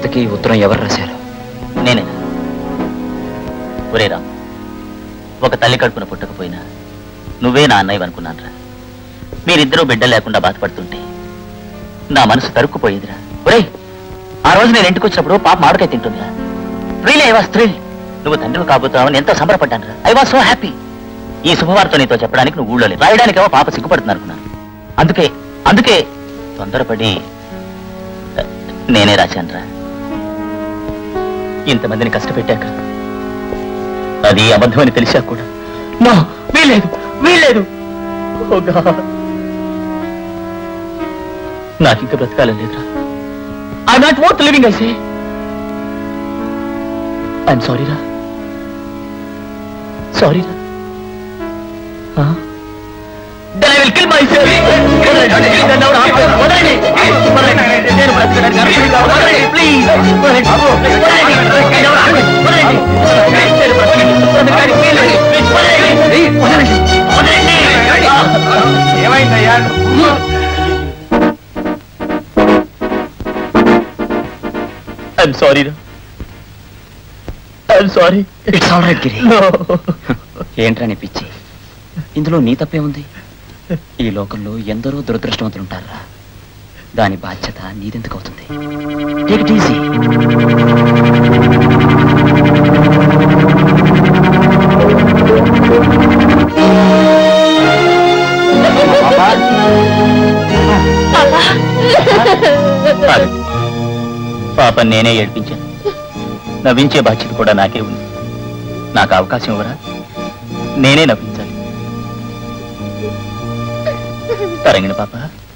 ఇంతకీ ఈ ఉత్తరం ఎవరు రాశారు నేనే ఒరే రామ్ ఒక తల్లి కడుపున పుట్టకపోయినా నువ్వే నా అన్నయ్య అనుకున్నానురా మీరిద్దరూ బిడ్డ లేకుండా బాధపడుతుంటే నా మనసు తరుక్కుపోయేదిరా ఒరే ఆ రోజు నేను ఇంటికి వచ్చినప్పుడు పాప మామిడికాయ తింటుందిరా రియల్ ఐ వాస్ థ్రిల్ నువ్వు తండ్రివి కాబోతున్నావని ఎంతో సంబరపడ్డాను ఐ వాస్ సో హ్యాపీ ఈ శుభవార్త నీతో చెప్పడానికి నువ్వు ఊళ్ళో లేవు. రాయడానికేమో పాప సిగ్గుపడుతుంది అనుకున్నాను అందుకే అందుకే తొందరపడి అ, నేనే రాశానురా ఇంతమందిని కష్టపెట్టాక అది అబద్ధమని తెలిసాక కూడా నో వీలేదు వీలేదు ఓ గాడ్ నాకు ఇంకా బ్రతకాలని లేదురా I not want living I say I'm sorry రా సారీ రా Then I will kill myself. నేను బ్రతకడానికి అర్హుడిగా వదలండి, please. వదలండి. వదలండి. వదలండి. నేను బ్రతకడానికి వీల్లేదు. Please, వదలండి. వదలండి. వదలండి. ఏమైందయ్యా I'm sorry రా I'm sorry. It's all right Giri No. ఏంట్రని పిచ్చి ఇందులో నీ తప్పే ఉంది ఈ లోకంలో ఎందరో దురదృష్టవంతులుంటారా దాని బాధ్యత నీదెందుకు అవుతుంది టేక్ ఇట్ ఈజీ కాదు. పాప నేనే ఏడ్పించాను నవ్వించే బాధ్యత కూడా నాకే ఉంది నాకు అవకాశం ఇవ్వరా నేనే నవ్వించాలి తరంగిన పాప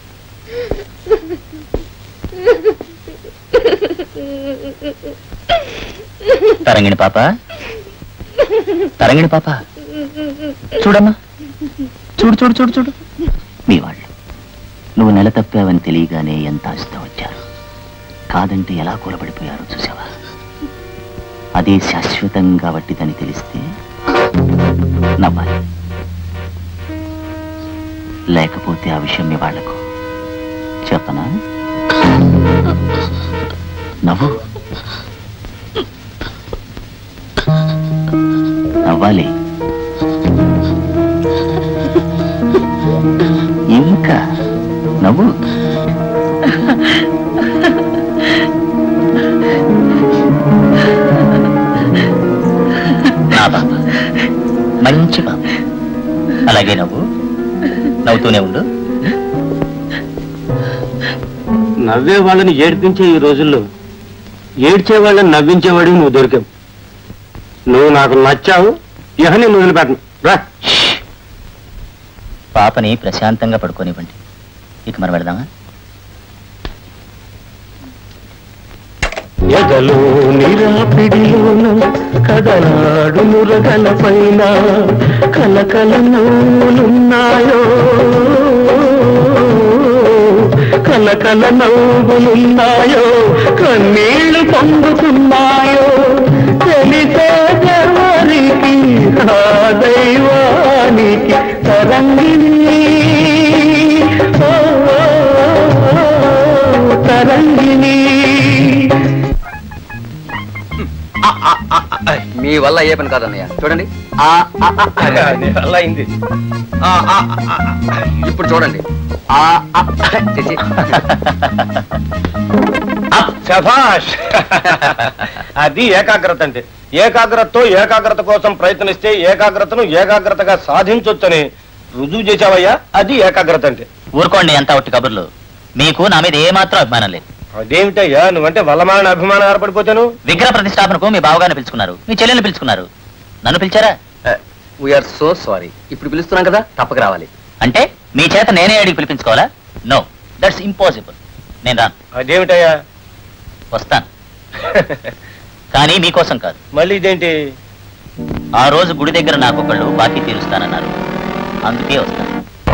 తరంగిణ పాప తరంగిణ పాప చూడమ్మా చూడు చూడు చూడు చూడు మీ వాళ్ళు నువ్వు నెల తప్పావని తెలియగానే ఎంత ఆశతో వచ్చారు కాదంటే ఎలా కూలబడిపోయారో చూసావా అదే శాశ్వతంగా వట్టిదని తెలిస్తే నమ్మాలి లేకపోతే ఆ విషయం మీ వాళ్లకు చెప్పనా నవ్వు నవ్వాలి ఇంకా నవ్వు నా పాప మంచి పాప అలాగే నవ్వు నవ్వుతూనే ఉండు నవ్వే వాళ్ళని ఏడిపించే ఈ రోజుల్లో ఏడ్చే వాళ్ళని నవ్వించేవాడివి నువ్వు దొరికావు నువ్వు నాకు నచ్చావు ఇహ నేను వదిలిపెట్టను రా పాపని ప్రశాంతంగా పడుకోనివ్వండి ఇక మనం వెళదామా ఎదలో నిరాపిడిలోన కదలాడు మురగల పైన కలకల నవ్వులున్నాయో కలకల నవ్వులున్నాయో కన్నీళ్లు పొందుతున్నాయో తెలిసే ఎవరికి ఆ దైవానికి తరంగిణి ఓ, ఓ, ఓ, తరంగిణి మీ వల్ల ఏ పని కాదన్నయ్య చూడండి ఆ, ఆ, ఆ, అలా అయింది ఇప్పుడు చూడండి ఆ, ఆ, చిచి. శభాష్ అది ఏకాగ్రత అంటే ఏకాగ్రతతో ఏకాగ్రత కోసం ప్రయత్నిస్తే ఏకాగ్రతను ఏకాగ్రతగా సాధించొచ్చని రుజువు చేశావయ్యా అది ఏకాగ్రత అంటే ఊరుకోండి ఎంత ఒట్టి కబుర్లు మీకు నా మీద ఏమాత్రం అభిమానం లేదు అదేమిటయ్యా నువ్వంటే వల్లమాన అభిమానం ఏర్పడిపోతాను విగ్రహ ప్రతిష్టాపనకు మీ బావగారిని పిలుచుకున్నారు మీ చెల్లెల్ని పిలుచుకున్నారు నన్ను పిలిచారా వీఆర్ సో సారీ ఇప్పుడు పిలుస్తున్నాం కదా తప్పక రావాలి అంటే మీ చేత నేనే అడిగి పిలిపించుకోవాలా నో దట్స్ ఇంపాసిబుల్ నేను రాను అదేమిటయ్యా వస్తాను కానీ మీకోసం కాదు మళ్ళీ ఇదేంటి ఆ రోజు గుడి దగ్గర నాకొకళ్ళు బాకీ తీరుస్తానన్నారు అందుకే వస్తాను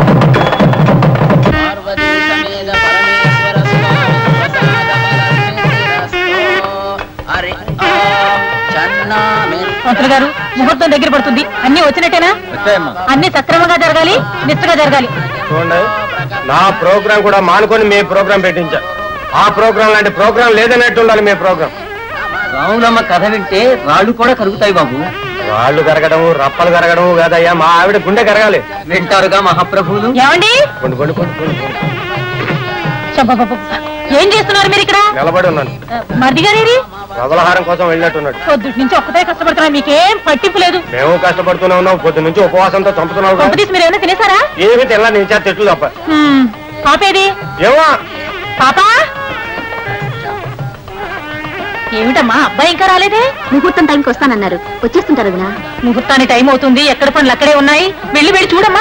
మంత్రి గారు ముహూర్తం దగ్గర పడుతుంది అన్ని వచ్చినట్టేనా అన్ని సక్రమంగా జరగాలి నిష్ఠగా జరగాలి చూడండి నా ప్రోగ్రాం కూడా మానుకొని మీ ప్రోగ్రాం పెట్టించా ఆ ప్రోగ్రాం లాంటి ప్రోగ్రాం లేదన్నట్టు ఉండాలి మీ ప్రోగ్రాం రావునమ్మ కథ వింటే రాళ్ళు కూడా కరుగుతాయి బాబు రాళ్ళు కరగడము రప్పలు కరగడము కాదయ్యా మా ఆవిడ గుండె కరగాలి వింటారుగా మహాప్రభువులు ఏమండి కొండు కొండు కొండు కొండు, కొండు. శబ్బబ్బబ్బబ్బ. ఏం చేస్తున్నారు మీరు ఇక్కడ నిలబడి ఉన్నాను మరిది గారేరి రథలహారం కోసం వెళ్ళినట్టున్నాడు పొద్దుటి నుంచి ఒక్కటే కష్టపడుతున్నారు మీకేం పట్టింపు లేదు మేము కష్టపడుతూనే ఉన్నాం పొద్దు నుంచి ఉపవాసంతో చంపుతున్నావు కదా. కొంపతీసి మీరు ఏమైనా తినేసారా ఏమి తెల్ల నించా చెట్లు తప్ప హ్మ్. పాపేది ఏమో పాపా ఏమిటమ్మా అబ్బాయి ఇంకా రాలేదే ముహూర్తం టైంకి వస్తానన్నారు వచ్చేస్తుంటారు వదినా ముహూర్తానికి టైం అవుతుంది ఎక్కడ పనులు అక్కడే ఉన్నాయి వెళ్ళి వెళ్ళి చూడమ్మా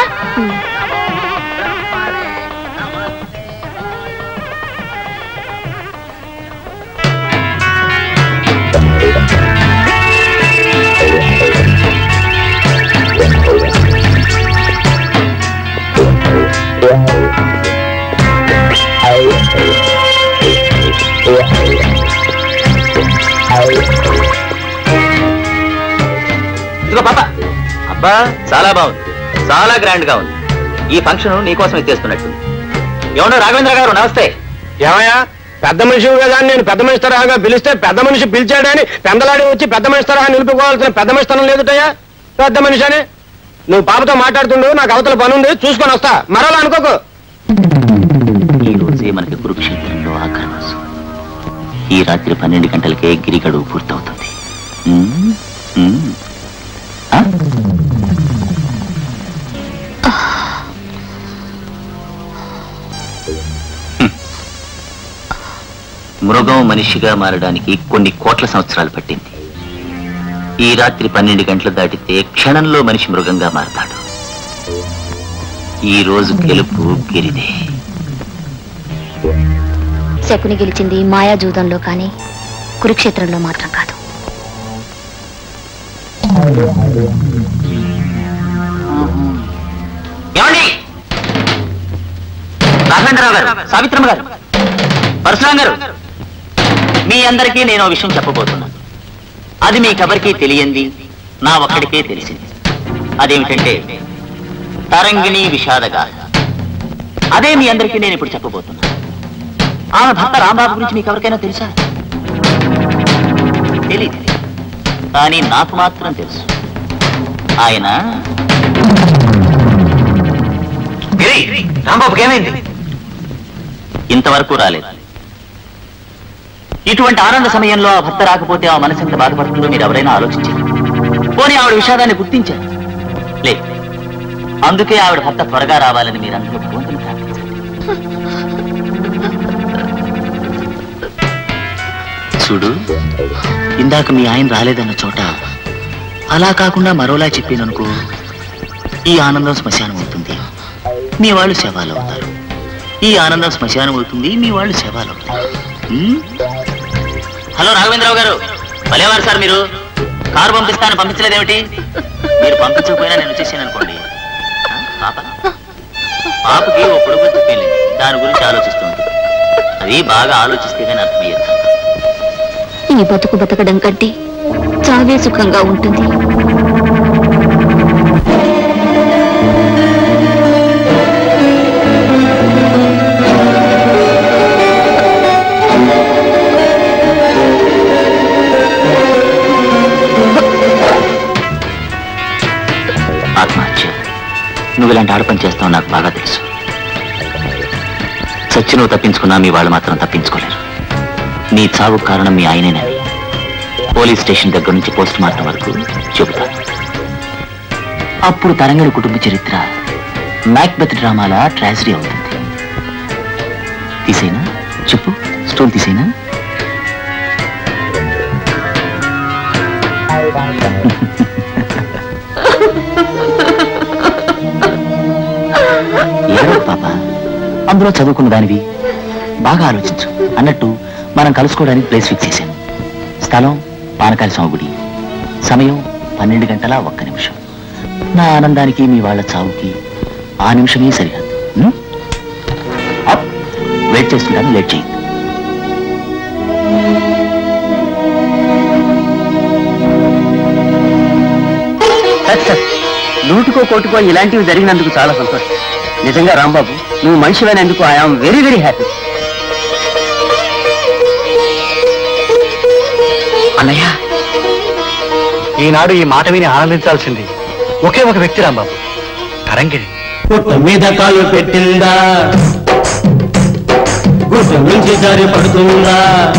ఇదిగో పాప అబ్బా చాలా బాగుంది చాలా గ్రాండ్ గా ఉంది ఈ ఫంక్షన్ నీకోసం ఇచ్చేస్తున్నట్టు ఏమన్నా రాఘవేంద్ర గారు నమస్తే ఏమయ్యా పెద్ద మనిషి కదా అని నేను పెద్ద మనిషి తరహాగా పిలిస్తే పెద్ద మనిషి పిలిచాడని పెద్దలాడి వచ్చి పెద్ద మనిషి తరహా నిలుపుకోవాల్సిన పెద్ద మనిషితనం లేదుటయ్యా పెద్ద మనిషి అని నువ్వు పాపతో మాట్లాడుతుండు నాకు అవతల పని ఉంది చూసుకొని వస్తా మరలా అనుకోకు ఈ రోజే మనకి కురుక్షేత్రంలో ఆఖరి రోజు ఈ రాత్రి పన్నెండు గంటలకే గిరిగడువు పూర్తవుతుంది ఉమ్, ఉమ్. ఆ? హ్మ్. మృగం మనిషిగా మారడానికి కొన్ని కోట్ల సంవత్సరాలు పట్టింది ఈ రాత్రి పన్నెండు గంటలు దాటితే క్షణంలో మనిషి మృగంగా మారతాడు ఈ రోజు గెలుపు గిరిదే శకుని గెలిచింది మాయాజూదంలో కానీ కురుక్షేత్రంలో మాత్రం కాదు ఏమండి రాఘవేంద్రరావు గారు సావిత్రమ్మ గారు పరశురాం గారు మీ అందరికీ నేను ఓ విషయం చెప్పబోతున్నాను అది మీకెవరికీ తెలియంది నా ఒక్కడికే తెలిసింది అదేమిటంటే తరంగిణి విషాదగా అదే మీ అందరికీ నేను ఇప్పుడు చెప్పబోతున్నాను ఆమె భర్త రాంబాబు గురించి మీకు ఎవరికైనా తెలుసా తెలియదు కానీ నాకు మాత్రం తెలుసు ఆయన గిరి రాంబాబుకి ఏమైంది ఇంతవరకు రాలేదు ఇటువంటి ఆనంద సమయంలో ఆ భర్త రాకపోతే ఆ మనసు ఎంత బాధపడుతుందో మీరు ఎవరైనా ఆలోచించారు పోనీ ఆవిడ విషాదాన్ని గుర్తించారు లేదు అందుకే ఆవిడ భర్త త్వరగా రావాలని మీరందరూ భగవంతుని ప్రార్థించారు చూడు ఇందాక మీ ఆయన రాలేదన్న చోట అలా కాకుండా మరోలా చెప్పాననుకో ఈ ఆనందం శ్మశానం అవుతుంది మీ వాళ్ళు శవాలు అవుతారు ఈ ఆనందం శ్మశానం అవుతుంది మీ వాళ్ళు శవాలు అవుతారు ఉమ్? హలో రాఘవేంద్రరావు గారు భలేవారు సార్ మీరు కారు పంపిస్తాను పంపించలేదేమిటి మీరు పంపించకపోయినా నేను వచ్చేసాను అనుకోండి ఆ, పాప పాపకి ఓ పొడుగు చెప్పింది దాని గురించి ఆలోచిస్తూ ఉంటుంది అది బాగా ఆలోచిస్తే కానీ అర్థమయ్యేది కాదు. ఈ బతుకు బతకడం కంటే చావే సుఖంగా ఉంటుంది ఆత్మహత్య నువ్వు ఇలాంటి ఆడపని చేస్తావు నాకు బాగా తెలుసు చచ్చి నువ్వు తప్పించుకున్నా మీ వాళ్ళు మాత్రం తప్పించుకోలేరు నీ చావు కారణం మీ ఆయనేనని పోలీస్ స్టేషన్ దగ్గర నుంచి పోస్ట్ మార్టం వరకు చెబుతా అప్పుడు తరంగడి కుటుంబ చరిత్ర మ్యాక్బెత్ డ్రామాల ట్రాజడీ అవుతుంది తీసేనా చెప్పు స్టోన్ తీసేనా ఏడవకు పాప అందులో చదువుకున్న దానివి బాగా ఆలోచించు అన్నట్టు మనం కలుసుకోవడానికి ప్లేస్ ఫిక్స్ చేశాను స్థలం పానకాల స్వామి గుడి సమయం పన్నెండు గంటల ఒక్క నిమిషం నా ఆనందానికి మీ వాళ్ళ చావుకి ఆ నిమిషమే సరిహద్దు ఉం? అప్. వెయిట్ చేస్తుంటాను లేట్ చేయి నూటికో కోటికో ఇలాంటివి జరిగినందుకు చాలా సంతోషం నిజంగా రాంబాబు నువ్వు మనిషివైనందుకు ఐఆమ్ వెరీ వెరీ హ్యాపీ అన్నయ్య ఈనాడు ఈ మాట విని ఆనందించాల్సింది ఒకే ఒక వ్యక్తి రాంబాబు తరంగిణి పుట్ట మీద కాలు పెట్టిందా గుట్ట నుంచి జారి పడుతుందా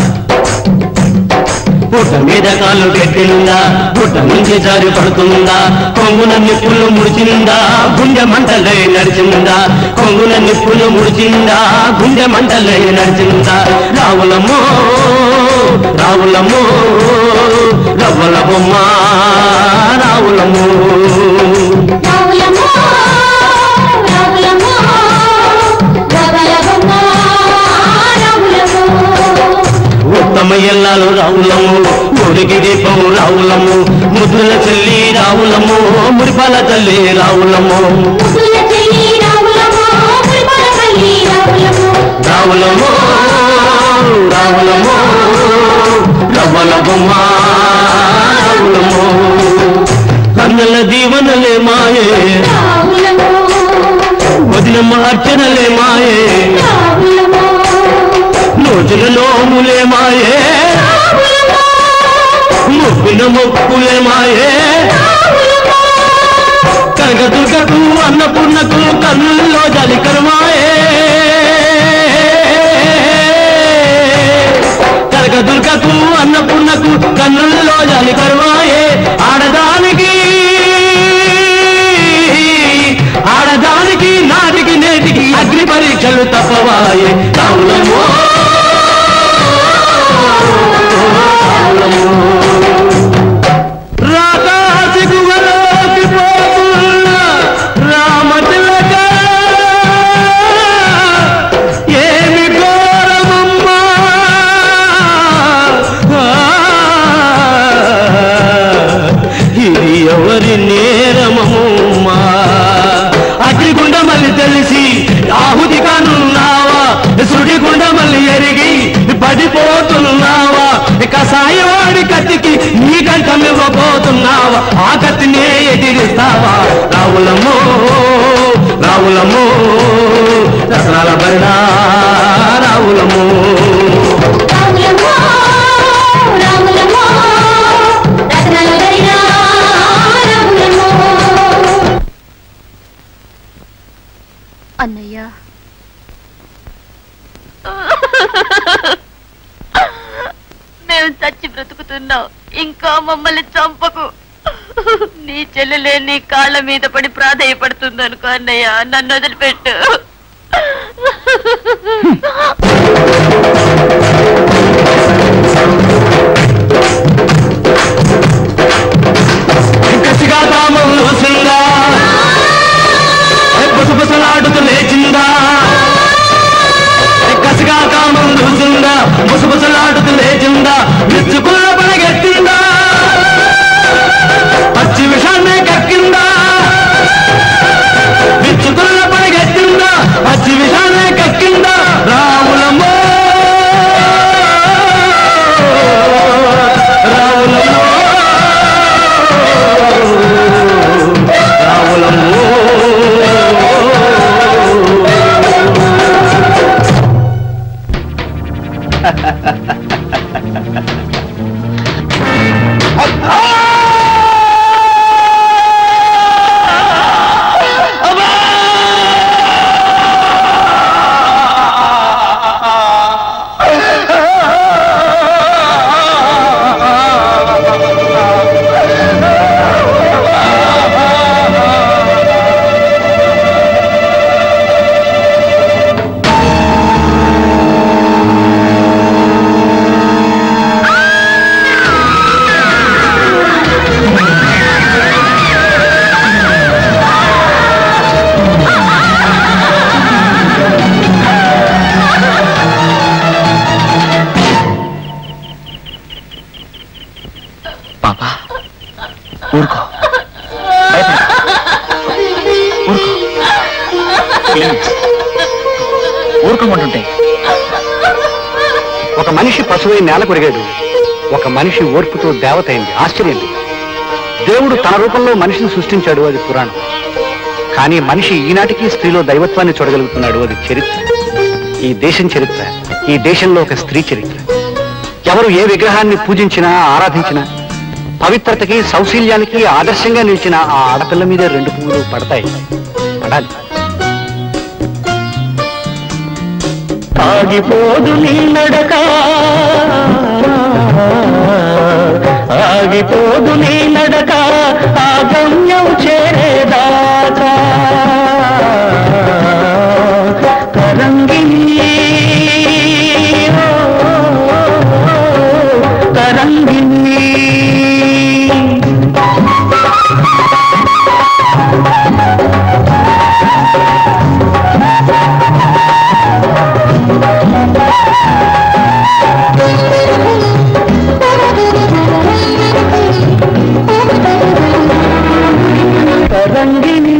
పుట్ట మీద కాలు పెట్టిందా గుట్ట నుంచి జారి పడుతుందా కొంగున నిప్పులు ముడిచిందా గుండె మంటలే నడిచిందా కొంగున నిప్పులు ముడిచిందా గుండె మంటలే నడిచిందా రావులమ్మో రావులమ్మో రవ్వల బొమ్మ రావులమ్మో ఉత్తమ ఎల్లాలు రావులము ఊరికి దీపం రావులము ముద్దుల చెల్లి రావులము మురిపాల తల్లి రావులము రావులము రావులము రవ్వల బొమ్మ రావులము కన్నల దీవనలే మాయే వదిన మార్చనలే మాయే నోజుల నోములే మాయే మొప్పిన మొక్కులే మాయే కనకదుర్గకు అన్నపూర్ణకు కన్నుల్లో జలికరమాయే కనకదుర్గకు అన్నపూర్ణకు కన్నుల్లో జలికరమాయే ఆడదానికి ఆడదానికి నాటికి నేటికి అగ్ని పరీక్షలు తప్పవాయే రావులమో రాకాశిగువలోకి పోతున్న రామతిలక ఏమి ఘోరమమ్మా ఇది ఎవరి నేరమమ్మా అగ్నిగుండ మళ్ళీ తెలిసి ఆహుతి కానున్నావా సుడిగుండ మళ్ళీ ఎరిగి పడిపోతున్నావా కసాయవాడి కత్తికి నీ కంఠమివ్వబోతున్నావా ఆ కత్తినే ఎదిరిస్తావా రావులమ్మో రావులమ్మో రత్నాల బరిడా రావులమ్మో అన్నయ్య మేము చచ్చి బ్రతుకుతున్నావు ఇంకా మమ్మల్ని చంపకు నీ చెల్లెలే నీ కాళ్ళ మీద పడి ప్రాధాయపడుతుంది అనుకో అన్నయ్య నన్ను వదిలిపెట్టు కసిగా తామం లోసిందా బుసబుసలాడుతూ లేచిందా కసిగా తామం లోసిందా బుసబుసలాడుతూ లేచిందా విచ్చుకున్న పడగెత్తిందా పచ్చి విషాన్నే కక్కిందా విచ్చుకున్న పడగెత్తిందా పచ్చి విషాన్నే కక్కిందా రాములమ్మో రాములమ్మో పాపా ఊరుకో భయపడకు. ఊరుకో ప్లీజ్ ఊరుకోమంటుంటే ఒక మనిషి పశువై నేల కొరిగాడు ఒక మనిషి ఓర్పుతో దేవత అయింది ఆశ్చర్యం లేదు. దేవుడు తన రూపంలో మనిషిని సృష్టించాడు అది పురాణం కానీ మనిషి ఈనాటికి స్త్రీలో దైవత్వాన్ని చూడగలుగుతున్నాడు అది చరిత్ర ఈ దేశం చరిత్ర ఈ దేశంలో ఒక స్త్రీ చరిత్ర ఎవరు ఏ విగ్రహాన్ని పూజించినా ఆరాధించినా పవిత్రతకి సౌశీల్యానికి ఆదర్శంగా నిలిచిన ఆ ఆడపిల్ల మీదే రెండు పువ్వులు పడతాయి పడాలి ఆగిపోదు నీ నడక ఆగిపోదు నీ నడక ఆ గమ్యం చేరేదాకా తరంగిణి ఓ, తరంగిణి తరంగిణి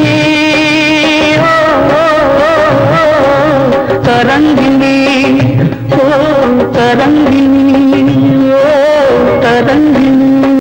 ఓ, తరంగిణి ఓ తరంగిణి